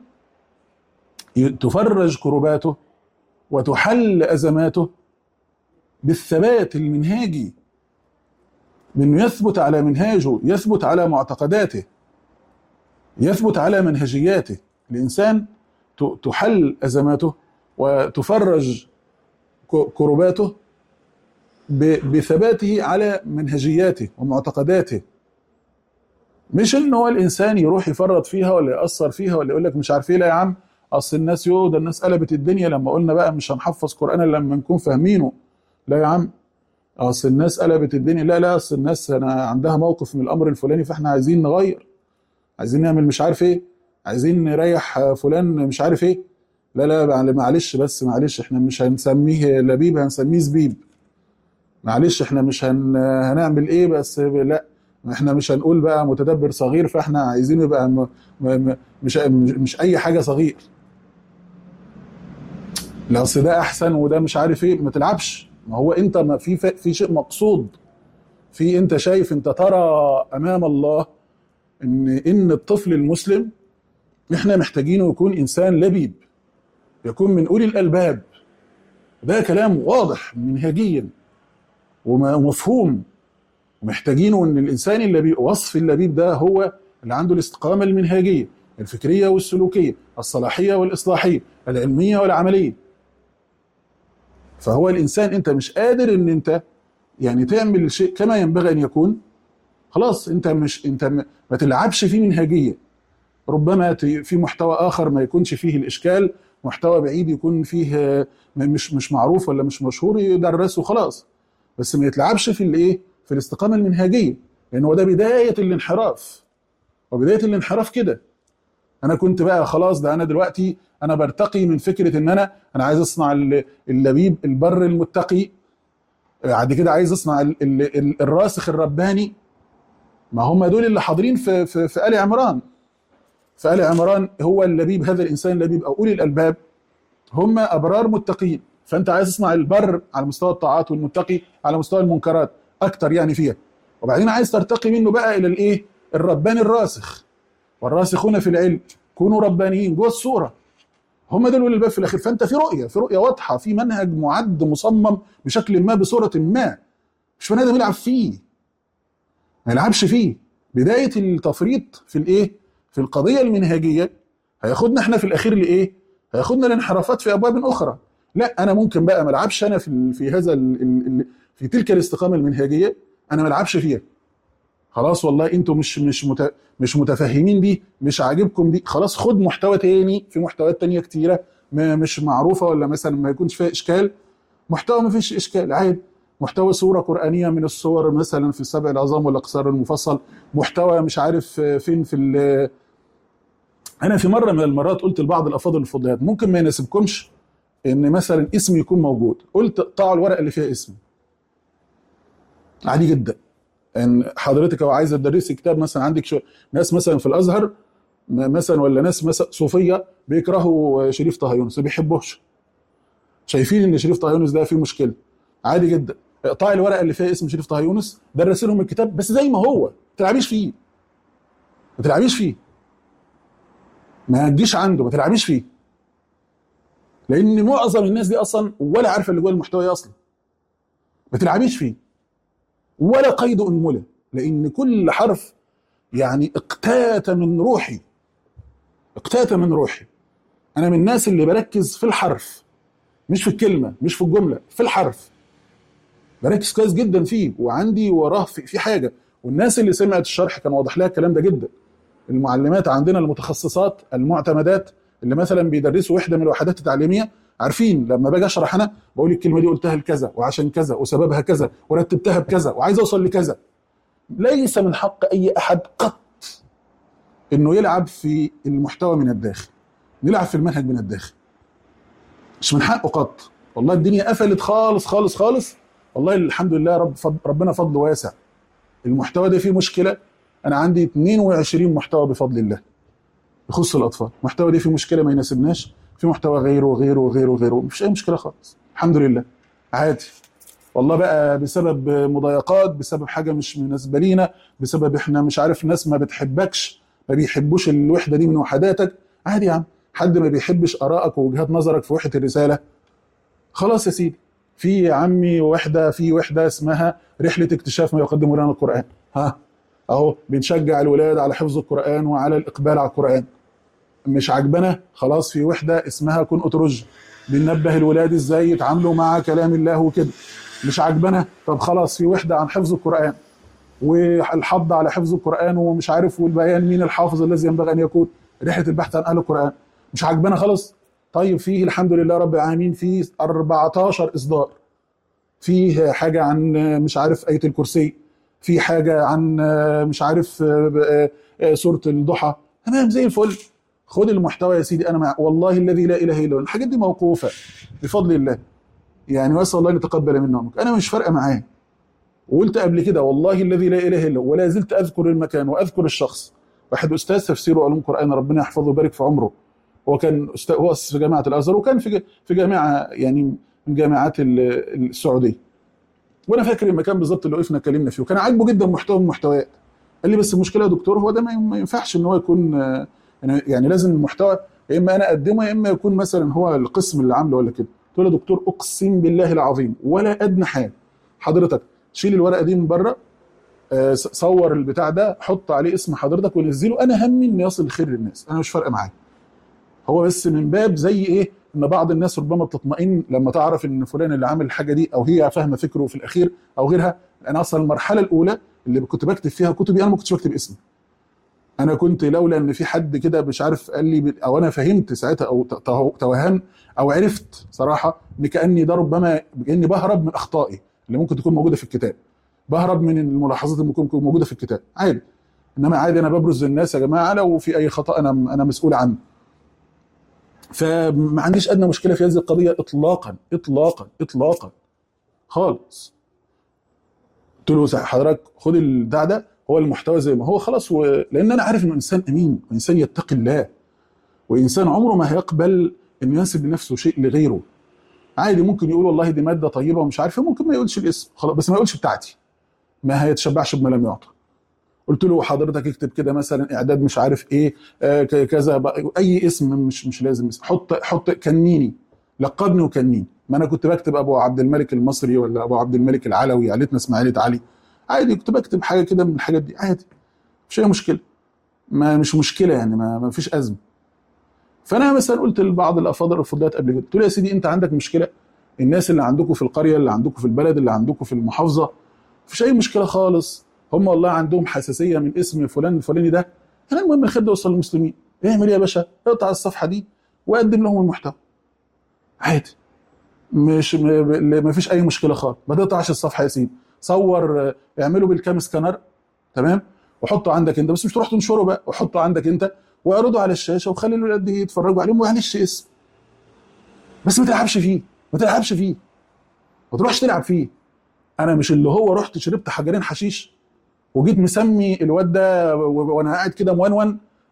تفرج كرباته وتحل ازماته بالثبات المنهاجي بانه يثبت على منهاجه يثبت على معتقداته يثبت على منهجياته الانسان تحل ازماته وتفرج كرباته بثباته على منهجياته ومعتقداته مش ان هو الانسان يروح يفرط فيها ولا ياثر فيها ولا يقول لك مش عارف ايه لا يا عم اصل الناس يو ده الناس قلبت الدنيا لما قلنا بقى مش هنحفظ قران الا لما نكون فاهمينه لا يا عم اصل الناس قلبت الدنيا لا لا اصل الناس انا عندها موقف من الامر الفلاني فاحنا عايزين نغير عايزين نعمل مش عارف ايه عايزين نريح فلان مش عارف ايه لا لا معلش بس معلش احنا مش هنسميه لبيب هنسميه زبيب معلش احنا مش هن... هنعمل ايه بس لا احنا مش هنقول بقى متدبر صغير فاحنا عايزين يبقى م... م... مش مش اي حاجه صغير لا اصل ده احسن وده مش عارف ايه ما تلعبش ما هو انت ما في في شيء مقصود في انت شايف انت ترى امام الله ان ان الطفل المسلم احنا محتاجينه يكون انسان لبيب يكون من اولي الالباب ده كلام واضح منهجيا ومفهوم ومحتاجينه ان الانسان اللبيب وصف اللبيب ده هو اللي عنده الاستقامه المنهجيه الفكريه والسلوكيه الصلاحيه والاصلاحيه العلميه والعمليه فهو الانسان انت مش قادر ان انت يعني تعمل الشيء كما ينبغي ان يكون خلاص انت مش انت ما تلعبش فيه منهجيه ربما في محتوى اخر ما يكونش فيه الاشكال محتوى بعيد يكون فيه مش مش معروف ولا مش مشهور يدرسه خلاص بس ما يتلعبش في الايه في الاستقامه المنهجيه لان هو ده بدايه الانحراف وبدايه الانحراف كده انا كنت بقى خلاص ده انا دلوقتي انا برتقي من فكره ان انا انا عايز اصنع اللبيب البر المتقي بعد كده عايز اصنع ال ال ال الراسخ الرباني ما هم دول اللي حاضرين في في, في ال عمران في ال عمران هو اللبيب هذا الانسان اللبيب او اولي الالباب هم ابرار متقين فانت عايز تصنع البر على مستوى الطاعات والمتقي على مستوى المنكرات اكتر يعني فيها وبعدين عايز ترتقي منه بقى الى الايه الرباني الراسخ والراسخون في العلم كونوا ربانيين جوه الصوره هم دول اللي الباب في الاخير فانت في رؤيه في رؤيه واضحه في منهج معد مصمم بشكل ما بصوره ما مش بني ادم يلعب فيه ما يلعبش فيه بدايه التفريط في الايه في القضيه المنهجيه هياخدنا احنا في الاخير لايه هياخدنا لانحرافات في ابواب اخرى لا انا ممكن بقى ما العبش انا في في هذا ال ال في تلك الاستقامه المنهجيه انا ما العبش فيها خلاص والله انتوا مش مش مت مش متفهمين دي مش عاجبكم دي خلاص خد محتوى تاني في محتويات تانية كتيره مش معروفه ولا مثلا ما يكونش فيها اشكال محتوى ما فيش اشكال عادي محتوى سوره قرانيه من الصور مثلا في السبع العظام والاقصار المفصل محتوى مش عارف فين في انا في مره من المرات قلت لبعض الافاضل الفضيات ممكن ما يناسبكمش ان مثلا اسم يكون موجود قلت اقطعوا الورقه اللي فيها اسم عادي جدا ان حضرتك لو عايزه تدرسي كتاب مثلا عندك شو... ناس مثلا في الازهر م- مثلا ولا ناس مثلا صوفيه بيكرهوا شريف طه يونس ما بيحبوش شايفين ان شريف طه يونس ده فيه مشكله عادي جدا اقطعي الورقه اللي فيها اسم شريف طه يونس درس لهم الكتاب بس زي ما هو ما تلعبيش فيه ما تلعبيش فيه ما تجيش عنده ما تلعبيش فيه لان معظم الناس دي اصلا ولا عارفه اللي جوه المحتوى إيه اصلا ما تلعبيش فيه ولا قيد انمله لان كل حرف يعني اقتات من روحي اقتات من روحي انا من الناس اللي بركز في الحرف مش في الكلمه مش في الجمله في الحرف بركز كويس جدا فيه وعندي وراه في, في حاجه والناس اللي سمعت الشرح كان واضح لها الكلام ده جدا المعلمات عندنا المتخصصات المعتمدات اللي مثلا بيدرسوا وحده من الوحدات التعليميه عارفين لما باجي اشرح انا بقول الكلمه دي قلتها لكذا وعشان كذا وسببها كذا ورتبتها بكذا وعايز اوصل لكذا ليس من حق اي احد قط انه يلعب في المحتوى من الداخل يلعب في المنهج من الداخل مش من حقه قط والله الدنيا قفلت خالص خالص خالص والله الحمد لله رب فضل ربنا فضل واسع المحتوى ده فيه مشكله انا عندي 22 محتوى بفضل الله يخص الاطفال المحتوى ده فيه مشكله ما يناسبناش في محتوى غيره وغيره وغيره وغيره مفيش اي مشكله خالص الحمد لله عادي والله بقى بسبب مضايقات بسبب حاجه مش مناسبه لينا بسبب احنا مش عارف ناس ما بتحبكش ما بيحبوش الوحده دي من وحداتك عادي يا عم حد ما بيحبش ارائك ووجهات نظرك في وحده الرساله خلاص يا سيدي في يا عمي وحده في وحده اسمها رحله اكتشاف ما يقدمه لنا القران ها اهو بنشجع الولاد على حفظ القران وعلى الاقبال على القران مش عاجبنا خلاص في وحده اسمها كن اترج بننبه الولاد ازاي يتعاملوا مع كلام الله وكده مش عاجبنا طب خلاص في وحده عن حفظ القران والحض على حفظ القران ومش عارف والبيان مين الحافظ الذي ينبغي ان يكون رحله البحث عن اهل القران مش عاجبنا خلاص طيب فيه الحمد لله رب العالمين في 14 اصدار فيه حاجه عن مش عارف ايه الكرسي في حاجه عن مش عارف سوره الضحى تمام زي الفل خد المحتوى يا سيدي انا مع والله الذي لا اله الا هو الحاجات دي موقوفه بفضل الله يعني واسال الله ان يتقبل منا ومنك انا مش فارقه معاه وقلت قبل كده والله الذي لا اله الا هو ولا زلت اذكر المكان واذكر الشخص واحد استاذ تفسير وعلوم قران ربنا يحفظه ويبارك في عمره هو كان استاذ هو في جامعه الازهر وكان في في جامعه يعني من جامعات السعوديه وانا فاكر المكان بالظبط اللي وقفنا اتكلمنا فيه وكان عاجبه جدا محتوى من المحتويات قال لي بس المشكله يا دكتور هو ده ما ينفعش ان هو يكون يعني لازم المحتوى يا اما انا اقدمه يا اما يكون مثلا هو القسم اللي عامله ولا كده قلت له يا دكتور اقسم بالله العظيم ولا ادنى حاجه حضرتك شيل الورقه دي من بره صور البتاع ده حط عليه اسم حضرتك ونزله انا همي انه يصل الخير للناس انا مش فارقه معايا هو بس من باب زي ايه ان بعض الناس ربما بتطمئن لما تعرف ان فلان اللي عامل الحاجه دي او هي فاهمه فكره في الاخير او غيرها انا اصلا المرحله الاولى اللي كنت بكتب فيها كتبي انا ما كنتش بكتب اسمي انا كنت لولا ان في حد كده مش عارف قال لي او انا فهمت ساعتها او توهمت او عرفت صراحه ان كاني ده ربما كاني بهرب من اخطائي اللي ممكن تكون موجوده في الكتاب بهرب من الملاحظات اللي ممكن تكون موجوده في الكتاب عادي انما عادي انا ببرز للناس يا جماعه لو في اي خطا انا انا مسؤول عنه فما عنديش ادنى مشكله في هذه القضيه اطلاقا اطلاقا اطلاقا خالص قلت له حضرتك خد البتاع ده هو المحتوى زي ما هو خلاص و... لان انا عارف انه انسان امين وانسان يتقي الله وانسان عمره ما هيقبل انه ينسب لنفسه شيء لغيره عادي ممكن يقول والله دي ماده طيبه ومش عارف ممكن ما يقولش الاسم خلاص بس ما يقولش بتاعتي ما هيتشبعش بما لم يعطى قلت له حضرتك اكتب كده مثلا اعداد مش عارف ايه آه كذا اي اسم مش مش لازم اسم حط حط كنيني لقبني وكنيني ما انا كنت بكتب ابو عبد الملك المصري ولا ابو عبد الملك العلوي عيلتنا اسمها عيله علي عادي كنت بكتب حاجه كده من الحاجات دي عادي مش اي مشكله ما مش مشكله يعني ما, ما فيش ازمه فانا مثلا قلت لبعض الافاضل الفضلات قبل كده قلت له يا سيدي انت عندك مشكله الناس اللي عندكم في القريه اللي عندكم في البلد اللي عندكم في المحافظه مفيش اي مشكله خالص هم والله عندهم حساسيه من اسم فلان الفلاني ده انا المهم الخير ده يوصل للمسلمين اعمل ايه يا باشا اقطع الصفحه دي وقدم لهم المحتوى عادي مش ما فيش اي مشكله خالص ما تقطعش الصفحه يا سيدي صور اعمله بالكام سكانر تمام وحطه عندك انت بس مش تروح تنشره بقى وحطه عندك انت واعرضه على الشاشه وخلي الولاد دي يتفرجوا عليه معلش اسم بس ما تلعبش فيه ما تلعبش فيه ما تروحش تلعب فيه انا مش اللي هو رحت شربت حجرين حشيش وجيت مسمي الواد ده وانا قاعد كده مونون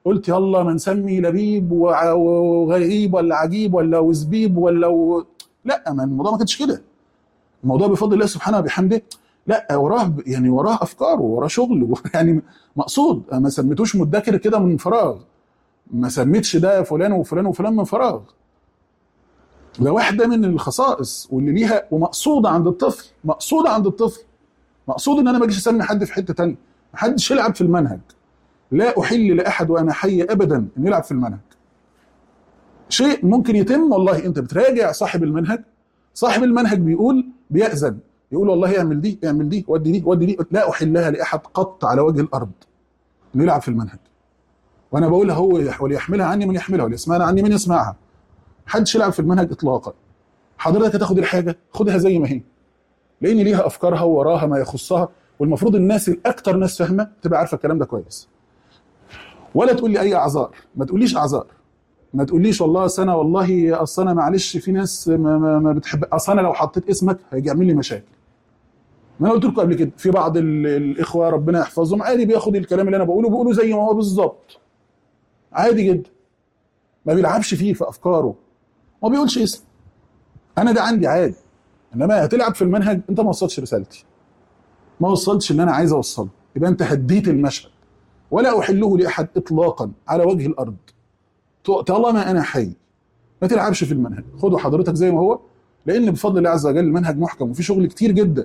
قلت يلا ما نسمي لبيب وع- وغريب ولا عجيب ولا وزبيب ولا و... لا ما الموضوع ما كانش كده الموضوع بفضل الله سبحانه وبحمده لا وراه ب- يعني وراه افكار وراه شغل يعني مقصود أنا ما سميتوش مدكر كده من فراغ ما سميتش ده فلان وفلان وفلان من فراغ ده واحده من الخصائص واللي ليها ومقصوده عند الطفل مقصوده عند الطفل مقصود ان انا ما اجيش اسمي حد في حته تانية محدش يلعب في المنهج لا احل لاحد وانا حي ابدا ان يلعب في المنهج شيء ممكن يتم والله انت بتراجع صاحب المنهج صاحب المنهج بيقول بيأذن يقول والله اعمل دي اعمل دي ودي دي ودي دي لا احلها لاحد قط على وجه الارض انه يلعب في المنهج وانا بقولها هو وليحملها عني من يحملها وليسمعها عني من يسمعها محدش يلعب في المنهج اطلاقا حضرتك هتاخد الحاجه خدها زي ما هي لان ليها افكارها ووراها ما يخصها والمفروض الناس الاكثر ناس فاهمه تبقى عارفه الكلام ده كويس ولا تقول لي اي اعذار ما تقوليش اعذار ما تقوليش والله أصل انا والله اصل انا معلش في ناس ما, ما, ما بتحب اصل انا لو حطيت اسمك هيجي يعمل لي مشاكل ما انا قلت لكم قبل كده في بعض ال- الاخوه ربنا يحفظهم عادي بياخد الكلام اللي انا بقوله بيقوله زي ما هو بالظبط عادي جدا ما بيلعبش فيه في افكاره ما بيقولش اسم انا ده عندي عادي انما هتلعب في المنهج انت ما وصلتش رسالتي ما وصلتش اللي انا عايز اوصله يبقى انت هديت المشهد ولا احله لاحد اطلاقا على وجه الارض طالما انا حي ما تلعبش في المنهج خده حضرتك زي ما هو لان بفضل الله عز وجل المنهج محكم وفي شغل كتير جدا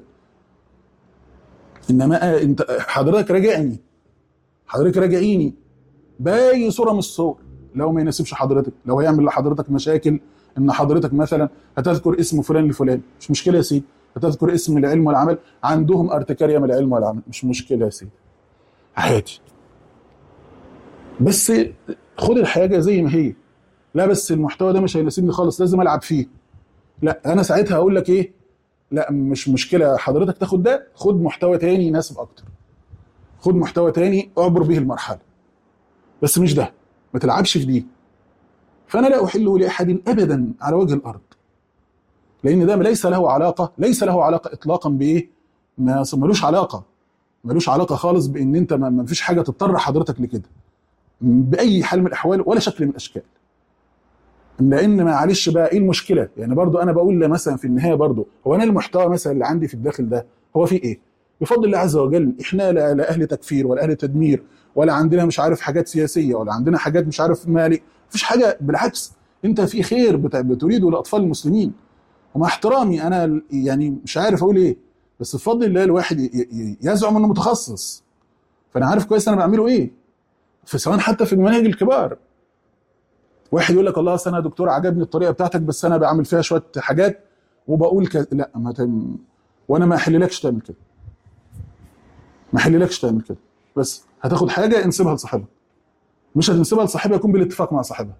انما انت حضرتك راجعني حضرتك راجعيني باي صوره من الصور لو ما يناسبش حضرتك لو هيعمل لحضرتك مشاكل ان حضرتك مثلا هتذكر اسم فلان لفلان مش مشكله يا سيدي هتذكر اسم العلم والعمل عندهم ارتكاريه من العلم والعمل مش مشكله يا سيدي عادي بس خد الحاجه زي ما هي لا بس المحتوى ده مش هيناسبني خالص لازم العب فيه لا انا ساعتها هقول لك ايه لا مش مشكله حضرتك تاخد ده خد محتوى تاني يناسب اكتر خد محتوى تاني اعبر به المرحله بس مش ده ما تلعبش في دي فانا لا احله لاحد ابدا على وجه الارض لان ده ليس له علاقه ليس له علاقه اطلاقا بايه ما ملوش علاقه ملوش علاقه خالص بان انت ما ما فيش حاجه تضطر حضرتك لكده باي حال من الاحوال ولا شكل من الاشكال لان معلش بقى ايه المشكله يعني برضو انا بقول مثلا في النهايه برضو هو انا المحتوى مثلا اللي عندي في الداخل ده هو في ايه بفضل الله عز وجل احنا لا, لا اهل تكفير ولا اهل تدمير ولا عندنا مش عارف حاجات سياسيه ولا عندنا حاجات مش عارف مالي مفيش حاجه بالعكس انت في خير بت- بتريده لاطفال المسلمين ومع احترامي انا يعني مش عارف اقول ايه بس بفضل الله الواحد ي- ي- يزعم انه متخصص فانا عارف كويس انا بعمله ايه في سواء حتى في المناهج الكبار واحد يقول لك والله أصل انا يا دكتور عجبني الطريقه بتاعتك بس انا بعمل فيها شويه حاجات وبقول كذا لا ما تم وانا ما احللكش تعمل كده ما احللكش تعمل كده بس هتاخد حاجه انسبها لصاحبها مش هتنسبها لصاحبها يكون بالاتفاق مع صاحبها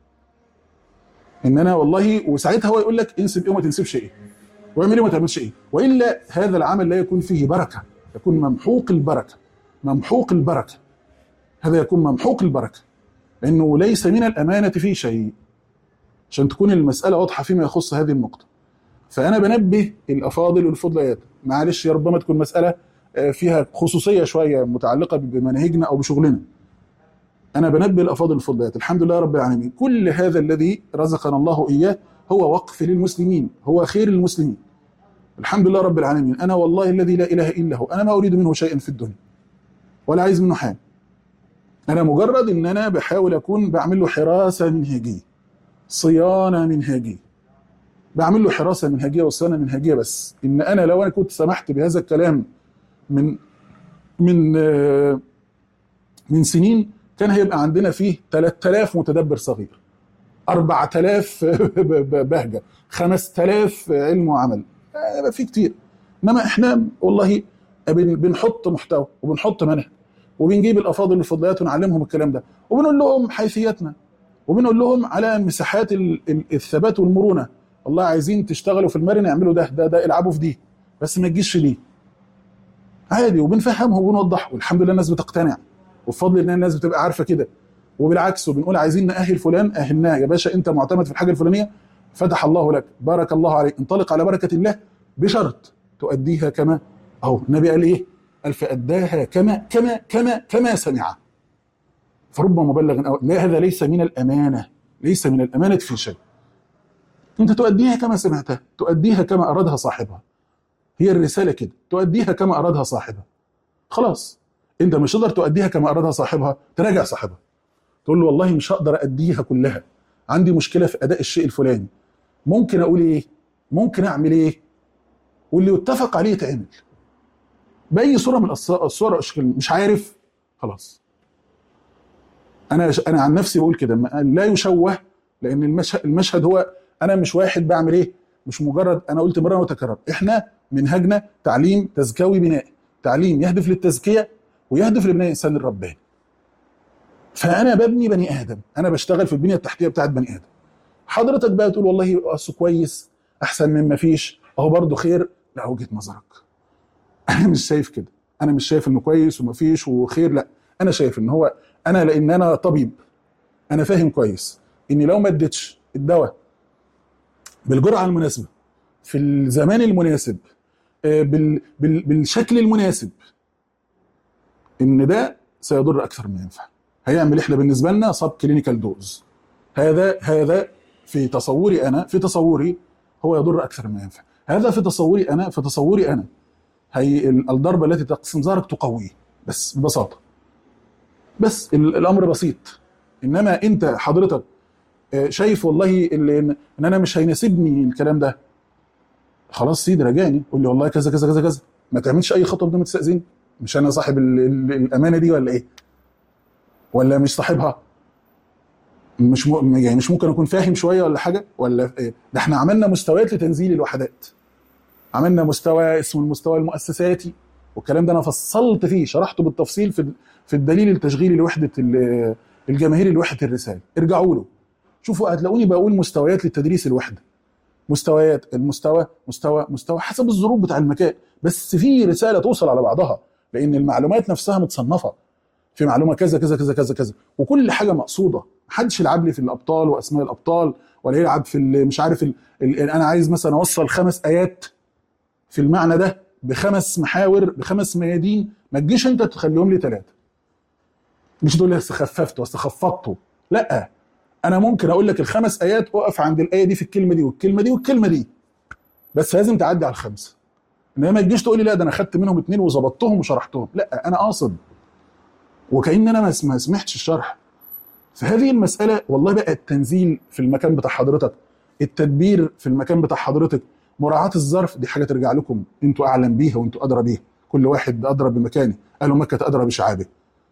ان انا والله وساعتها هو يقول لك انسب ايه وما تنسبش ايه واعمل ايه وما تعملش ايه والا هذا العمل لا يكون فيه بركه يكون ممحوق البركه ممحوق البركه هذا يكون ممحوق البركه لانه ليس من الامانه في شيء عشان تكون المساله واضحه فيما يخص هذه النقطه فانا بنبه الافاضل والفضليات معلش يا ربما تكون مساله آه، فيها خصوصيه شويه متعلقه بمناهجنا او بشغلنا انا بنبه الافاضل والفضليات الحمد لله رب العالمين كل هذا الذي رزقنا الله اياه هو وقف للمسلمين هو خير للمسلمين الحمد لله رب العالمين انا والله الذي لا اله الا هو انا ما اريد منه شيئا في الدنيا ولا عايز منه حاجه انا مجرد ان انا بحاول اكون بعمل له حراسه منهجيه صيانه منهجيه بعمل له حراسه منهجيه وصيانه منهجيه بس ان انا لو انا كنت سمحت بهذا الكلام من من آه، من سنين كان هيبقى عندنا فيه 3000 متدبر صغير 4000 بهجه 5000 علم وعمل آه، يبقى في كتير انما احنا والله بن- بنحط محتوى وبنحط منهج وبنجيب الافاضل والفضليات ونعلمهم الكلام ده وبنقول لهم حيثياتنا وبنقول لهم على مساحات ال- ال- الثبات والمرونه والله عايزين تشتغلوا في المرن اعملوا ده ده ده العبوا في دي بس ما تجيش في دي عادي وبنفهمهم وبنوضح والحمد لله الناس بتقتنع وبفضل الله الناس بتبقى عارفه كده وبالعكس وبنقول عايزين نأهل فلان أهلناه يا باشا أنت معتمد في الحاجة الفلانية فتح الله لك بارك الله عليك انطلق على بركة الله بشرط تؤديها كما أهو النبي قال إيه؟ قال فأداها كما كما كما كما سمع فرب مبلغ أو لا هذا ليس من الامانه ليس من الامانه في شيء انت تؤديها كما سمعتها تؤديها كما ارادها صاحبها هي الرساله كده تؤديها كما ارادها صاحبها خلاص انت مش تقدر تؤديها كما ارادها صاحبها تراجع صاحبها تقول له والله مش هقدر اديها كلها عندي مشكله في اداء الشيء الفلاني ممكن اقول ايه ممكن اعمل ايه واللي يتفق عليه يتعمل باي صوره من الص- الصور والاشكال مش عارف خلاص انا انا عن نفسي بقول كده ما- لا يشوه لان المشهد المشهد هو انا مش واحد بعمل ايه مش مجرد انا قلت مره وتكرر احنا منهجنا تعليم تزكوي بنائي تعليم يهدف للتزكيه ويهدف لبناء الانسان الرباني فانا ببني بني ادم انا بشتغل في البنيه التحتيه بتاعت بني ادم حضرتك بقى تقول والله اصل كويس احسن من ما فيش اهو برضه خير لا وجهه نظرك انا مش شايف كده انا مش شايف انه كويس وما فيش وخير لا انا شايف ان هو انا لان انا طبيب انا فاهم كويس اني لو ما اديتش الدواء بالجرعه المناسبه في الزمان المناسب آه، بال بال بالشكل المناسب ان ده سيضر اكثر ما ينفع هيعمل احنا بالنسبه لنا صب كلينيكال دوز هذا هذا في تصوري انا في تصوري هو يضر اكثر ما ينفع هذا في تصوري انا في تصوري انا هي ال- الضربه التي تقسم ظهرك تقويه بس ببساطه بس ال- الامر بسيط انما انت حضرتك آه، شايف والله ال- ان إن انا مش هيناسبني الكلام ده خلاص سيدي راجعني قول لي والله كذا كذا كذا كذا ما تعملش اي خطوه بدون ما تستاذني مش انا صاحب ال- ال- الامانه دي ولا ايه ولا مش صاحبها مش م... يعني مش ممكن اكون فاهم شويه ولا حاجه ولا ايه ده احنا عملنا مستويات لتنزيل الوحدات عملنا مستوى اسمه المستوى المؤسساتي والكلام ده انا فصلت فيه شرحته بالتفصيل في في الدليل التشغيلي لوحده ال- الجماهيري لوحده الرساله ارجعوا له شوفوا هتلاقوني بقول مستويات للتدريس الوحده مستويات المستوى مستوى مستوى حسب الظروف بتاع المكان بس في رساله توصل على بعضها لان المعلومات نفسها متصنفه في معلومه كذا كذا كذا كذا كذا وكل حاجه مقصوده محدش يلعب لي في الابطال واسماء الابطال ولا يلعب في ال- مش عارف ال ال انا عايز مثلا اوصل خمس ايات في المعنى ده بخمس محاور بخمس ميادين ما تجيش انت تخليهم لي ثلاثه مش تقول لي أصل خففته اصل خفضته لا انا ممكن اقول لك الخمس ايات اقف عند الايه دي في الكلمه دي والكلمه دي والكلمه دي بس لازم تعدي على الخمسه انما ما تجيش تقول لي لا ده انا خدت منهم اتنين وظبطتهم وشرحتهم لا انا قاصد وكأن انا ما سم- ما سمعتش الشرح فهذه المسألة والله بقى التنزيل في المكان بتاع حضرتك التدبير في المكان بتاع حضرتك مراعاة الظرف دي حاجة ترجع لكم انتوا أعلم بيها وانتوا أدرى بيها كل واحد أدرى بمكانه قالوا مكة أدرى بشعابه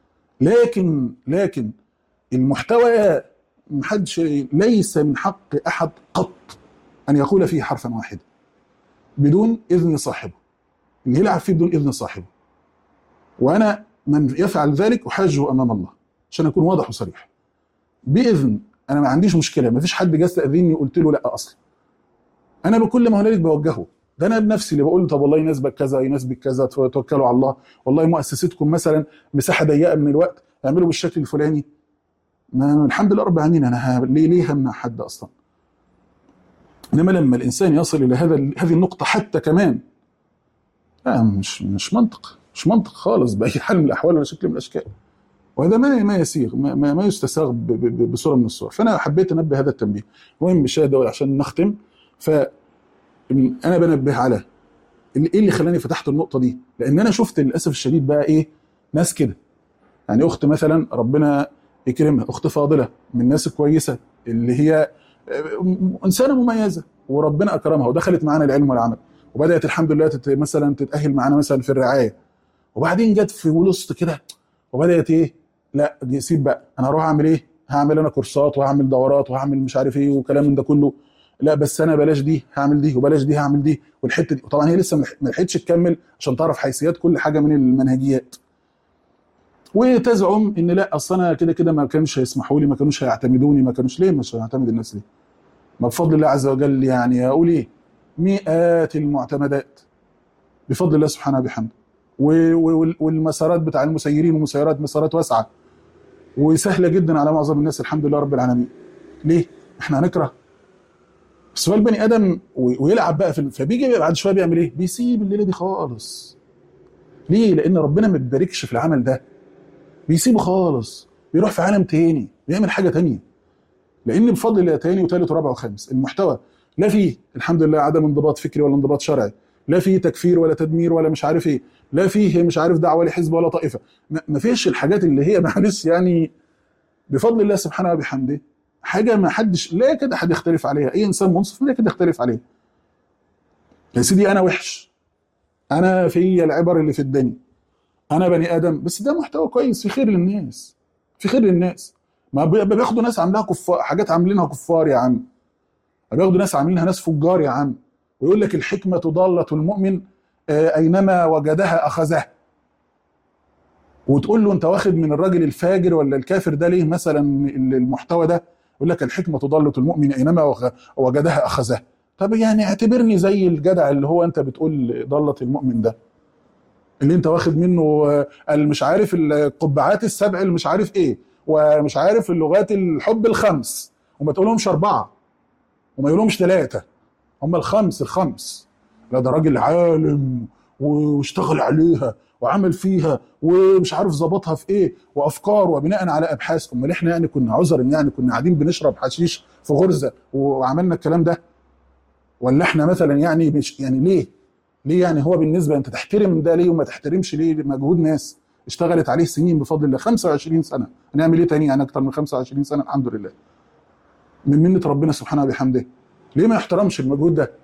لكن لكن المحتوى محدش ليس من حق أحد قط أن يقول فيه حرفا واحدا بدون إذن صاحبه إن يلعب فيه بدون إذن صاحبه وأنا من يفعل ذلك أحاجه أمام الله عشان أكون واضح وصريح بإذن أنا ما عنديش مشكلة ما فيش حد جه استأذني قلت له لا أصلا أنا بكل ما هنالك بوجهه ده أنا بنفسي اللي بقول له طب والله يناسبك كذا يناسبك كذا توكلوا على الله والله مؤسستكم مثلا مساحة ضيقة من الوقت اعملوا بالشكل الفلاني ما الحمد لله رب العالمين أنا ه- ليه ليه همنع حد أصلا إنما لما الإنسان يصل إلى هذا هذه النقطة حتى كمان لا مش مش منطق مش منطق خالص بأي حال من الأحوال ولا شكل من الأشكال وهذا ما ما يسيغ ما, ما, ما يستساغ ب- ب- ب- بصوره من الصور فانا حبيت انبه هذا التنبيه المهم مش هذا عشان نختم ف انا بنبه على اللي- ايه اللي خلاني فتحت النقطه دي لان انا شفت للاسف الشديد بقى ايه ناس كده يعني اخت مثلا ربنا يكرمها اخت فاضله من الناس الكويسه اللي هي آه، انسانه مميزه وربنا اكرمها ودخلت معانا العلم والعمل وبدات الحمد لله تت مثلا تتاهل معانا مثلا في الرعايه وبعدين جت في وسط كده وبدات ايه لا دي سيب بقى انا هروح اعمل ايه هعمل انا كورسات وهعمل دورات وهعمل مش عارف ايه وكلام من ده كله لا بس انا بلاش دي هعمل دي وبلاش دي هعمل دي والحته دي وطبعا هي لسه ما لح- ما لحقتش تكمل عشان تعرف حيثيات كل حاجه من المنهجيات وتزعم ان لا اصل انا كده كده ما كانش هيسمحوا لي ما كانوش هيعتمدوني ما كانوش ليه مش هيعتمد الناس ليه ما بفضل الله عز وجل يعني اقول ايه مئات المعتمدات بفضل الله سبحانه وبحمده و- و- والمسارات بتاع المسيرين والمسيرات مسارات واسعه وسهله جدا على معظم الناس الحمد لله رب العالمين ليه احنا هنكره بس هو البني ادم و- ويلعب بقى في ال- فبيجي بعد شويه بيعمل ايه بيسيب الليله دي خالص ليه لان ربنا ما بيباركش في العمل ده بيسيبه خالص بيروح في عالم تاني بيعمل حاجه تانيه لان بفضل الله تاني وتالت ورابع وخامس المحتوى لا فيه الحمد لله عدم انضباط فكري ولا انضباط شرعي لا فيه تكفير ولا تدمير ولا مش عارف ايه لا فيه مش عارف دعوه لحزب ولا طائفه ما ما فيش الحاجات اللي هي معلش يعني بفضل الله سبحانه وبحمده حاجه ما حدش لا يكاد احد يختلف عليها اي انسان منصف لا يكاد يختلف عليها يا سيدي انا وحش انا في العبر اللي في الدنيا انا بني ادم بس ده محتوى كويس في خير للناس في خير للناس ما بي- بياخدوا ناس عاملاها كفار حاجات عاملينها كفار يا عم بياخدوا ناس عاملينها ناس فجار يا عم ويقول لك الحكمه ضاله المؤمن آه، اينما وجدها اخذها وتقول له انت واخد من الراجل الفاجر ولا الكافر ده ليه مثلا المحتوى ده يقول لك الحكمه ضاله المؤمن اينما وغ- وجدها اخذها طب يعني اعتبرني زي الجدع اللي هو انت بتقول ضاله المؤمن ده اللي انت واخد منه آه، المش عارف القبعات السبع اللي مش عارف ايه ومش عارف اللغات الحب الخمس وما تقولهمش اربعه وما يقولهمش ثلاثه هم الخمس الخمس لا ده راجل عالم واشتغل عليها وعمل فيها ومش عارف ظبطها في ايه وافكار وبناء على ابحاث امال احنا يعني كنا عذر يعني كنا قاعدين بنشرب حشيش في غرزه وعملنا الكلام ده ولا احنا مثلا يعني مش يعني ليه؟ ليه يعني هو بالنسبه انت تحترم ده ليه وما تحترمش ليه مجهود ناس اشتغلت عليه سنين بفضل الله 25 سنه هنعمل ايه تاني يعني اكتر من 25 سنه الحمد لله من منه ربنا سبحانه وبحمده ليه ما يحترمش المجهود ده؟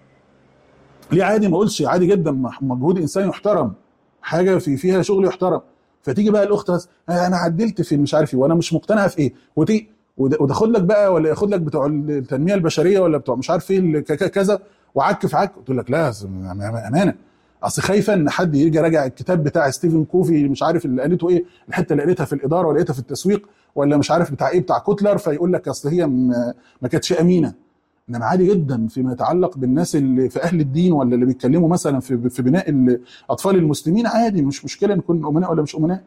ليه عادي ما اقولش عادي جدا مجهود انسان يحترم حاجه في فيها شغل يحترم فتيجي بقى الاخت بس آه انا عدلت في مش عارف ايه وانا مش مقتنعه في ايه وتيجي وده- وتاخد لك بقى ولا ياخد لك بتوع التنميه البشريه ولا بتوع مش عارف ايه اللي ك- ك- كذا وعك في عك تقول لك لا امانه اصل خايفه ان حد يجي راجع الكتاب بتاع ستيفن كوفي مش عارف اللي قالته ايه الحته اللي قالتها في الاداره ولا قالتها في التسويق ولا مش عارف بتاع ايه بتاع كوتلر فيقول لك اصل هي م- ما كانتش امينه انما عادي جدا فيما يتعلق بالناس اللي في اهل الدين ولا اللي بيتكلموا مثلا في في بناء الاطفال المسلمين عادي مش مشكله نكون امناء ولا مش امناء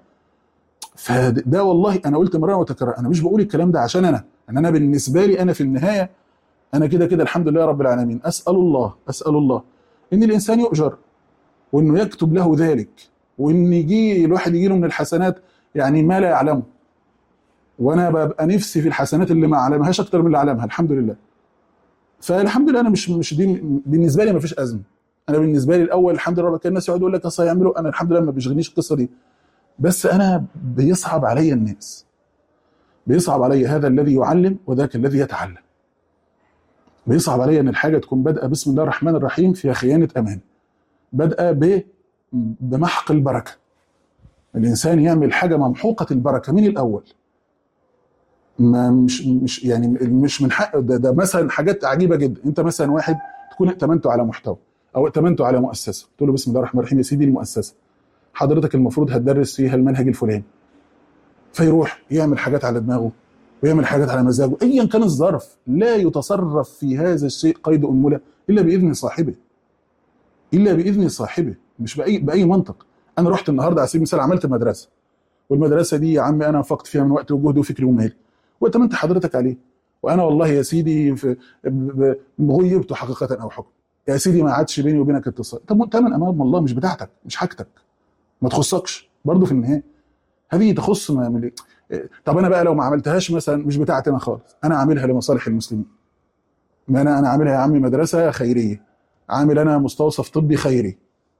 فده والله انا قلت مره وتكرر انا مش بقول الكلام ده عشان انا ان انا بالنسبه لي انا في النهايه انا كده كده الحمد لله رب العالمين اسال الله اسال الله ان الانسان يؤجر وانه يكتب له ذلك وان يجي الواحد يجي له من الحسنات يعني ما لا يعلمه وانا ببقى نفسي في الحسنات اللي ما اعلمهاش اكتر من اللي اعلمها الحمد لله فالحمد لله انا مش مش دي بالنسبه لي ما فيش ازمه انا بالنسبه لي الاول الحمد لله كان الناس يقعدوا يقول لك اصل هيعملوا انا الحمد لله ما بيشغلنيش القصه دي بس انا بيصعب علي الناس بيصعب علي هذا الذي يعلم وذاك الذي يتعلم بيصعب علي ان الحاجه تكون بادئه بسم الله الرحمن الرحيم فيها خيانه امان بادئه ب بمحق البركه الانسان يعمل حاجه ممحوقه البركه من الاول ما مش مش يعني مش من حق ده, ده مثلا حاجات عجيبه جدا انت مثلا واحد تكون ائتمنته على محتوى او ائتمنته على مؤسسه تقول له بسم الله الرحمن الرحيم يا سيدي المؤسسه حضرتك المفروض هتدرس فيها المنهج الفلاني فيروح يعمل حاجات على دماغه ويعمل حاجات على مزاجه ايا كان الظرف لا يتصرف في هذا الشيء قيد انمله الا باذن صاحبه الا باذن صاحبه مش باي باي منطق انا رحت النهارده على سبيل المثال عملت مدرسه والمدرسه دي يا عم انا انفقت فيها من وقت وجهد وفكري ومالي واتمنت حضرتك عليه وانا والله يا سيدي في ب- ب- غيبت حقيقه او حكم يا سيدي ما عادش بيني وبينك اتصال طب مؤتمن امام الله مش بتاعتك مش حاجتك ما تخصكش برضه في النهايه هذه تخص ما من طب انا بقى لو ما عملتهاش مثلا مش بتاعتي انا خالص انا عاملها لمصالح المسلمين ما انا انا عاملها يا عمي مدرسه خيريه عامل انا مستوصف طبي خيري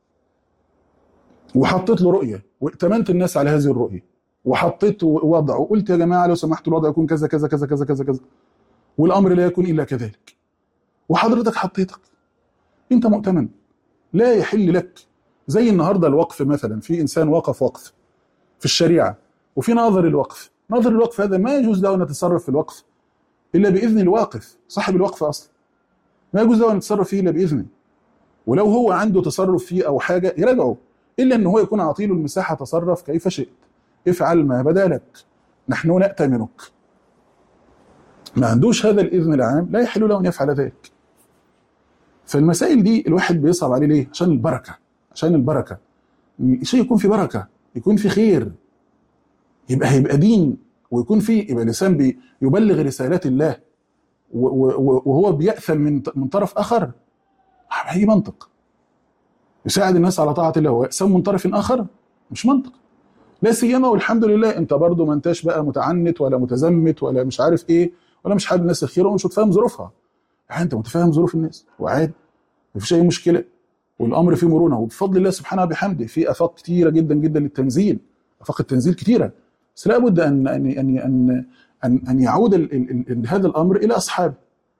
وحطيت له رؤيه وائتمنت الناس على هذه الرؤيه وحطيت وضع وقلت يا جماعه لو سمحتوا الوضع يكون كذا كذا كذا كذا كذا كذا والامر لا يكون الا كذلك وحضرتك حطيتك انت مؤتمن لا يحل لك زي النهارده الوقف مثلا في انسان وقف وقف في الشريعه وفي ناظر الوقف ناظر الوقف هذا ما يجوز له ان يتصرف في الوقف الا باذن الواقف صاحب الوقف اصلا ما يجوز له ان يتصرف فيه الا باذنه ولو هو عنده تصرف فيه او حاجه يراجعه الا ان هو يكون عطيله المساحه تصرف كيف شئت افعل ما بدا لك نحن نأتمنك ما عندوش هذا الإذن العام لا يحل له أن يفعل ذلك فالمسائل دي الواحد بيصعب عليه ليه عشان البركة عشان البركة شيء يكون في بركة يكون في خير يبقى هيبقى دين ويكون في يبقى الإنسان بي- يبلغ رسالات الله و- و- وهو بيأثم من من طرف آخر هي منطق يساعد الناس على طاعة الله ويأثم من طرف آخر مش منطق لا سيما والحمد لله انت برضو ما انتش بقى متعنت ولا متزمت ولا مش عارف ايه ولا مش حابب الناس الخير ومش متفاهم ظروفها يعني انت متفاهم ظروف الناس وعادي مفيش اي مشكله والامر فيه مرونه وبفضل الله سبحانه وبحمده في افاق كتيره جدا جدا للتنزيل افاق التنزيل كتيره بس لابد ان ان ان ان ان, أن يعود ال ال ال هذا الامر الى اصحابه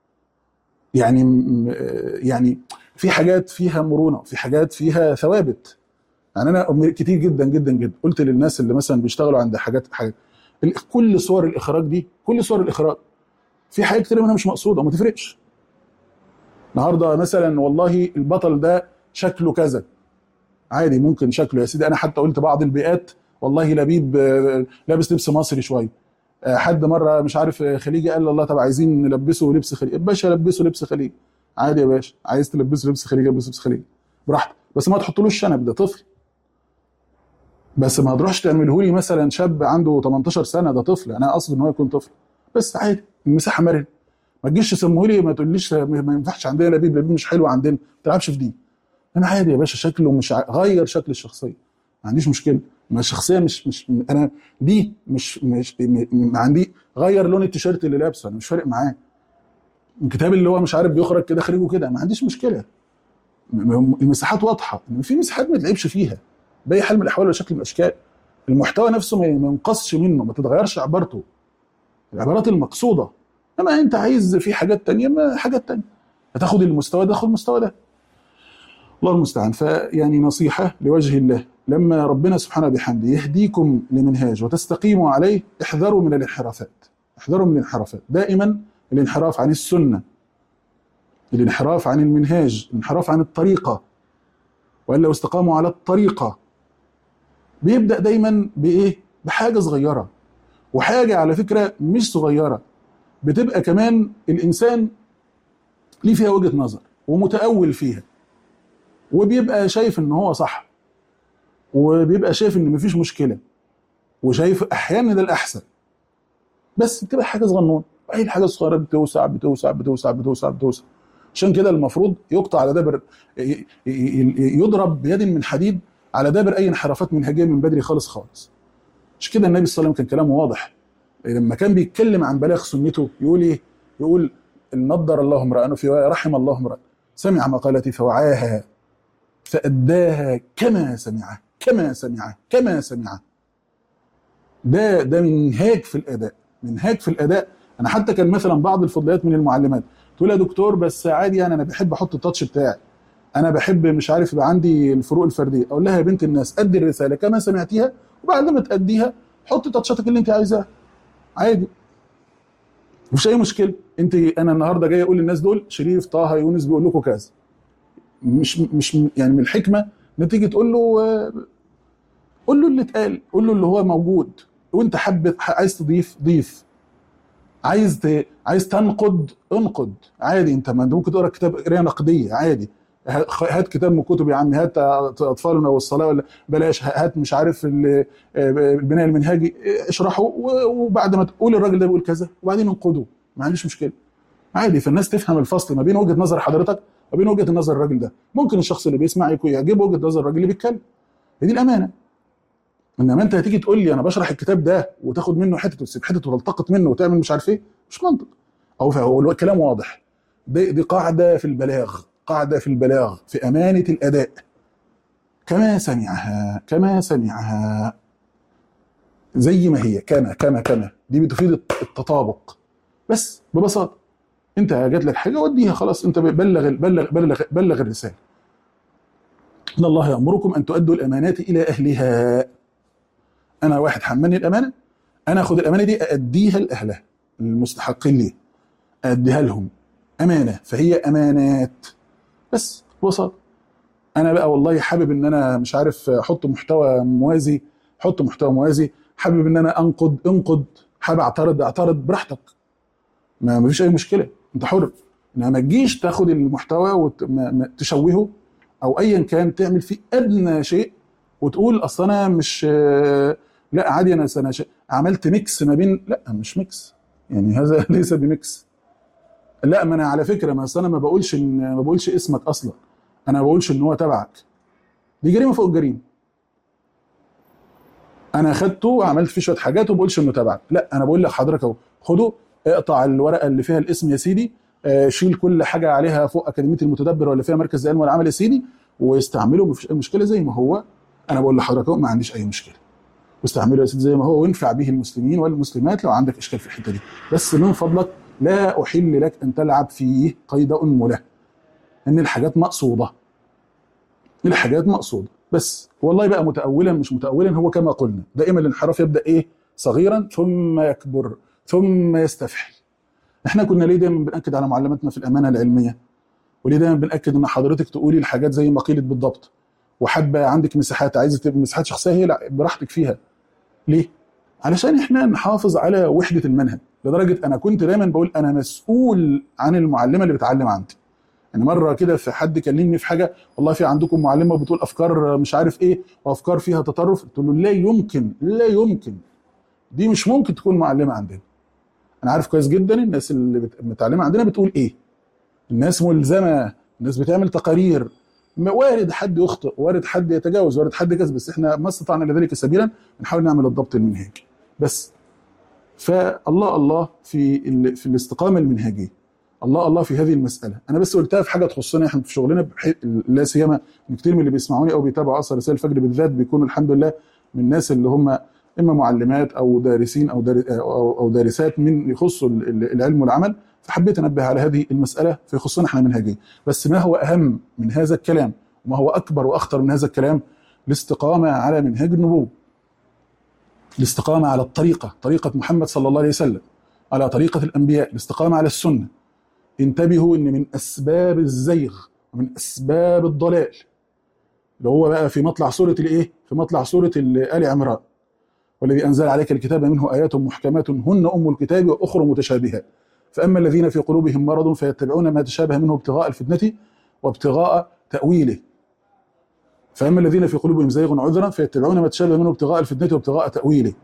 يعني م- يعني في حاجات فيها مرونه في حاجات فيها ثوابت يعني انا كتير جدا جدا جدا قلت للناس اللي مثلا بيشتغلوا عند حاجات حاجات ال- كل صور الاخراج دي كل صور الاخراج في حاجات كتير منها مش مقصوده وما تفرقش النهارده مثلا والله البطل ده شكله كذا عادي ممكن شكله يا سيدي انا حتى قلت بعض البيئات والله لبيب آه، لابس لبس مصري شويه آه، حد مره مش عارف آه، خليجي قال الله طب عايزين نلبسه لبس خليجي باشا لبسه لبس خليجي عادي يا باشا عايز تلبسه لبس خليجي لبسه لبس خليجي براحتك بس ما تحطلوش شنب ده طفل بس ما تروحش تعمله لي مثلا شاب عنده 18 سنه ده طفل انا اقصد ان هو يكون طفل بس عادي المساحه مرن ما تجيش تسميه لي ما تقوليش ما ما ينفعش عندنا لبيب لبيب مش حلو عندنا ما تلعبش في دي انا عادي يا باشا شكله مش ع- غير شكل الشخصيه ما عنديش مشكله ما الشخصيه مش مش انا دي مش مش م- م- عندي غير لون التيشيرت اللي لابسه انا مش فارق معاه الكتاب اللي هو مش عارف بيخرج كده خريجه كده ما عنديش مشكله م- م- المساحات واضحه إن في مساحات ما تلعبش فيها باي حال من الاحوال ولا شكل من الاشكال المحتوى نفسه ما ما ينقصش منه ما تتغيرش عبارته العبارات المقصوده اما انت عايز في حاجات تانية ما حاجات تانية هتاخد المستوى ده خد المستوى ده الله المستعان فيعني نصيحة لوجه الله لما ربنا سبحانه بحمده يهديكم لمنهاج وتستقيموا عليه احذروا من الانحرافات احذروا من الانحرافات دائما الانحراف عن السنة الانحراف عن المنهاج الانحراف عن الطريقة وإلا لو استقاموا على الطريقة بيبدأ دايما بإيه بحاجة صغيرة وحاجة على فكرة مش صغيرة بتبقى كمان الإنسان ليه فيها وجهة نظر ومتأول فيها وبيبقى شايف ان هو صح وبيبقى شايف ان مفيش مشكله وشايف احيانا ده الاحسن بس بتبقى حاجه صغنونه اي حاجه صغيره بتوسع بتوسع بتوسع بتوسع بتوسع عشان كده المفروض يقطع على دابر ي- ي- ي- يضرب بيد من حديد على دابر اي انحرافات منهجيه من بدري خالص خالص عشان كده النبي صلى الله عليه وسلم كان كلامه واضح لما كان بيتكلم عن بلاغ سنته يقول ايه يقول نضر الله امرأ في رواية رحم الله امرأ سمع مقالتي فوعاها فأداها كما سمعها كما سمعها كما سمعها ده ده منهاج في الاداء منهاج في الاداء انا حتى كان مثلا بعض الفضليات من المعلمات تقول يا دكتور بس عادي يعني انا بحب احط التاتش بتاعي انا بحب مش عارف يبقى عندي الفروق الفرديه اقول لها يا بنت الناس ادي الرساله كما سمعتيها وبعد ما تاديها حطي تاتشاتك اللي انت عايزاها عادي مفيش اي مشكله انت انا النهارده جاي اقول للناس دول شريف طه يونس بيقول لكم كذا مش مش يعني من الحكمه ان تيجي تقول له آه، قول له اللي اتقال قول له اللي هو موجود وانت حابب عايز تضيف ضيف عايز ت... عايز تنقد انقد عادي انت ما انت ممكن تقرا كتاب قرايه نقديه عادي ه- هات كتاب من كتب يا عم هات اطفالنا والصلاه ولا بلاش هات مش عارف ال- البناء المنهجي اشرحه و- وبعد ما تقول الراجل ده بيقول كذا وبعدين انقده ما عنديش مشكله عادي فالناس تفهم الفصل ما بين وجهه نظر حضرتك وبين وجهه نظر الراجل ده ممكن الشخص اللي بيسمع يكون يعجبه وجهه نظر الراجل اللي بيتكلم هي دي الامانه انما انت هتيجي تقول لي انا بشرح الكتاب ده وتاخد منه حته وتسيب حته وتلتقط منه وتعمل مش عارف ايه مش منطق او هو الكلام واضح دي, دي قاعده في البلاغ قاعده في البلاغ في امانه الاداء كما سمعها كما سمعها زي ما هي كما كما كما دي بتفيد التطابق بس ببساطه انت جات لك حاجه وديها خلاص انت بلغ بلغ بلغ بلغ الرساله ان الله يامركم ان تؤدوا الامانات الى اهلها انا واحد حملني الامانه انا اخد الامانه دي اديها لاهلها المستحقين ليه اديها لهم امانه فهي امانات بس ببساطه انا بقى والله حابب ان انا مش عارف احط محتوى موازي احط محتوى موازي حابب ان انا انقد انقد حابب اعترض اعترض براحتك ما ما فيش اي مشكله انت حر انما ما تجيش تاخد المحتوى وتشوهه او ايا كان تعمل فيه ادنى شيء وتقول اصل انا مش لا عادي انا انا ش- عملت ميكس ما بين لا مش ميكس يعني هذا ليس بميكس لا ما انا على فكره ما أصل انا ما بقولش ان ما بقولش اسمك اصلا انا ما بقولش ان هو تبعك دي جريمه فوق الجريمه انا اخدته وعملت فيه شويه حاجات وما بقولش انه تبعك لا انا بقول لحضرتك اهو خده اقطع الورقه اللي فيها الاسم يا سيدي آه، شيل كل حاجه عليها فوق اكاديميه المتدبر ولا فيها مركز العلم والعمل يا سيدي واستعمله مفيش اي مشكله زي ما هو انا بقول لحضرتك اهو ما عنديش اي مشكله واستعمله يا سيدي زي ما هو وانفع به المسلمين والمسلمات لو عندك اشكال في الحته دي بس من فضلك لا احل لك ان تلعب فيه قيد انمله ان الحاجات مقصوده الحاجات مقصوده بس والله بقى متأولا مش متأولا هو كما قلنا دائما الانحراف يبدأ ايه صغيرا ثم يكبر ثم يستفحل احنا كنا ليه دايما بنأكد على معلماتنا في الأمانة العلمية وليه دايما بنأكد ان حضرتك تقولي الحاجات زي ما قيلت بالضبط وحابة عندك مساحات عايزة تبقى مساحات شخصية هي لا براحتك فيها ليه؟ علشان احنا نحافظ على وحدة المنهج لدرجة انا كنت دايما بقول انا مسؤول عن المعلمة اللي بتعلم عندي يعني مره كده في حد كلمني في حاجه والله في عندكم معلمه بتقول افكار مش عارف ايه وافكار فيها تطرف قلت له لا يمكن لا يمكن دي مش ممكن تكون معلمه عندنا انا عارف كويس جدا الناس اللي بت- متعلمه عندنا بتقول ايه الناس ملزمه الناس بتعمل تقارير م- وارد حد يخطئ وارد حد يتجاوز وارد حد كذب بس احنا ما استطعنا لذلك سبيلا بنحاول نعمل الضبط المنهجي بس فالله الله في ال- في الاستقامه المنهجيه الله الله في هذه المساله انا بس قلتها في حاجه تخصنا احنا في شغلنا بحي... لا سيما ان كتير من اللي بيسمعوني او بيتابعوا اثر رسائل الفجر بالذات بيكونوا الحمد لله من الناس اللي هم اما معلمات او دارسين او دار... او أو دارسات من يخصوا ال- ال- العلم والعمل فحبيت انبه على هذه المساله فيخصنا احنا منهجيا بس ما هو اهم من هذا الكلام وما هو اكبر واخطر من هذا الكلام الاستقامه على منهج النبوه الاستقامه على الطريقه طريقه محمد صلى الله عليه وسلم على طريقه الانبياء الاستقامه على السنه انتبهوا ان من اسباب الزيغ ومن اسباب الضلال اللي هو بقى في مطلع سوره الايه في مطلع سوره ال- ال عمران والذي انزل عليك الكتاب منه ايات محكمات هن ام الكتاب واخر متشابهات فاما الذين في قلوبهم مرض فيتبعون ما تشابه منه ابتغاء الفتنه وابتغاء تاويله فاما الذين في قلوبهم زيغ عذرا فيتبعون ما تشابه منه ابتغاء الفتنه وابتغاء تاويله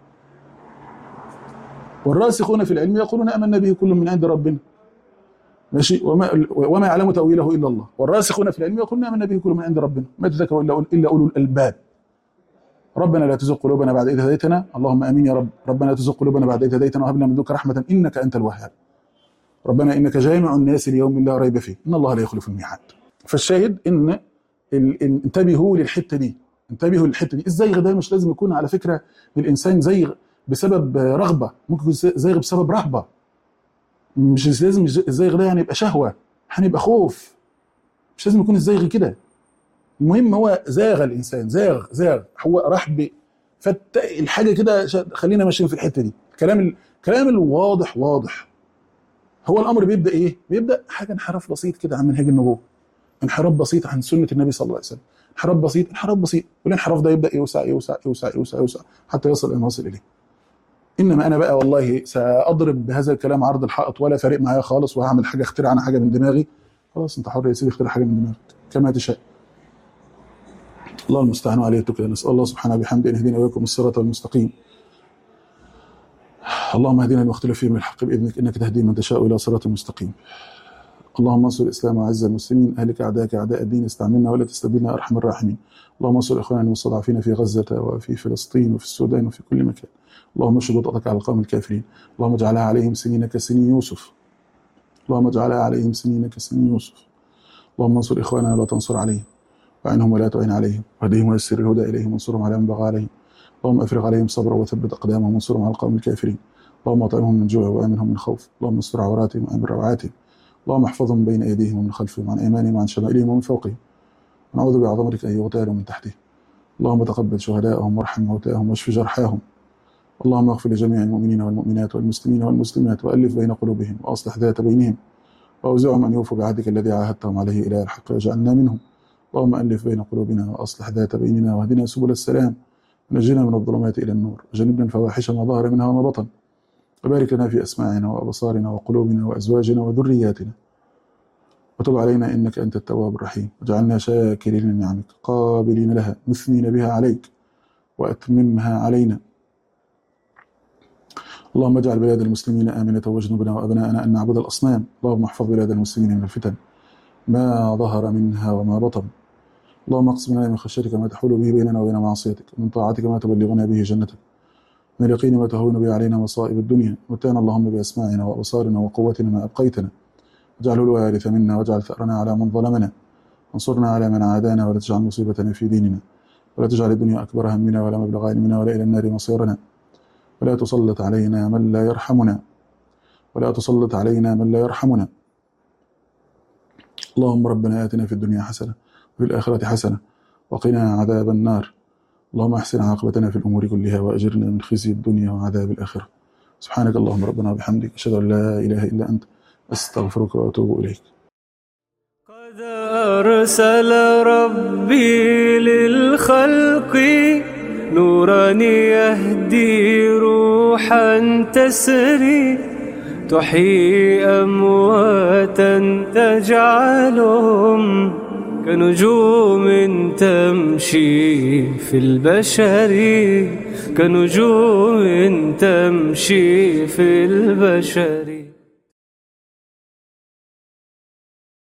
والراسخون في العلم يقولون امنا به كل من عند ربنا ماشي وما وما يعلم تاويله الا الله والراسخون في العلم يقولون امنا به كل من عند ربنا ما تذكروا الا الا اولو الالباب ربنا لا تزغ قلوبنا بعد إذ هديتنا اللهم امين يا رب ربنا لا تزغ قلوبنا بعد إذ هديتنا وهب لنا من لدنك رحمه انك انت الوهاب ربنا انك جامع الناس ليوم لا ريب فيه ان الله لا يخلف الميعاد فالشاهد ان ال- ال- انتبهوا للحته دي انتبهوا للحته دي الزيغ ده مش لازم يكون على فكره للانسان زيغ بسبب رغبه ممكن يكون زيغ بسبب رهبه مش لازم الزيغ ده يعني يبقى شهوه هنبقى خوف مش لازم يكون الزيغ كده المهم هو زاغ الانسان زاغ زاغ هو راح ب فالحاجه كده ش- خلينا ماشيين في الحته دي الكلام ال- الكلام الواضح واضح هو الامر بيبدا ايه؟ بيبدا حاجه انحراف بسيط كده عن منهج النبوه انحراف بسيط عن سنه النبي صلى الله عليه وسلم انحراف بسيط انحراف بسيط والانحراف ده يبدا يوسع يوسع يوسع يوسع يوسع حتى يصل الى ما وصل اليه انما انا بقى والله ساضرب بهذا الكلام عرض الحائط ولا فارق معايا خالص وهعمل حاجه اخترع انا حاجه من دماغي خلاص انت حر يا سيدي اخترع حاجه من دماغك كما تشاء الله المستعان عليه التكلى نسال الله سبحانه وبحمده ان يهدينا واياكم الصراط المستقيم اللهم اهدنا لما اختلف فيه من الحق باذنك انك تهدي من تشاء الى صراط مستقيم اللهم انصر الاسلام وعز المسلمين اهلك اعداءك اعداء الدين استعملنا ولا تستبدلنا ارحم الراحمين اللهم انصر اخواننا المستضعفين في غزه وفي فلسطين وفي السودان وفي كل مكان اللهم اشهد وطأتك على القوم الكافرين اللهم اجعلها عليهم سنين كسنين يوسف اللهم اجعلها عليهم سنين كسنين يوسف اللهم انصر اخواننا ولا تنصر عليهم وعنهم ولا تعين عليهم واهدهم ويسر الهدى اليهم وانصرهم على من بغى عليهم اللهم افرغ عليهم صبرا وثبت اقدامهم وانصرهم على القوم الكافرين اللهم اطعمهم من جوع وامنهم من خوف اللهم استر عوراتهم وامن روعاتهم اللهم احفظهم بين ايديهم ومن خلفهم وعن ايمانهم وعن شمائلهم ومن فوقهم ونعوذ بعظمتك ان يغتالوا من تحتهم اللهم تقبل شهداءهم وارحم موتاهم واشف جرحاهم اللهم اغفر لجميع المؤمنين والمؤمنات والمسلمين والمسلمات والف بين قلوبهم واصلح ذات بينهم واوزعهم ان يوفوا بعهدك الذي عاهدتهم عليه الى الحق واجعلنا منهم اللهم الف بين قلوبنا واصلح ذات بيننا واهدنا سبل السلام ونجنا من الظلمات الى النور وجنبنا الفواحش ما ظهر منها وما بطن وبارك لنا في اسماعنا وابصارنا وقلوبنا وازواجنا وذرياتنا وتب علينا انك انت التواب الرحيم واجعلنا شاكرين لنعمك قابلين لها مثنين بها عليك واتممها علينا اللهم اجعل بلاد المسلمين آمنة واجنبنا وأبناءنا أن نعبد الأصنام اللهم احفظ بلاد المسلمين من الفتن ما ظهر منها وما بطن اللهم اقسم لنا من خشيتك ما تحول به بيننا وبين معصيتك ومن طاعتك ما تبلغنا به جنتك من اليقين ما تهون به علينا مصائب الدنيا متعنا اللهم بأسماعنا وأبصارنا وقوتنا ما أبقيتنا واجعله الوارث منا واجعل ثأرنا على من ظلمنا وانصرنا على من عادانا ولا تجعل مصيبتنا في ديننا ولا تجعل الدنيا أكبر همنا ولا مبلغ علمنا ولا إلى النار مصيرنا ولا تسلط علينا من لا يرحمنا ولا تسلط علينا من لا يرحمنا اللهم ربنا آتنا في الدنيا حسنة وفي الآخرة حسنة وقنا عذاب النار اللهم احسن عاقبتنا في الأمور كلها وأجرنا من خزي الدنيا وعذاب الآخرة سبحانك اللهم ربنا وبحمدك أشهد أن لا إله إلا أنت أستغفرك وأتوب إليك قد أرسل ربي للخلق نورا يهدي روحا تسري تحيي أمواتا تجعلهم كنجوم تمشي في البشر كنجوم تمشي في البشر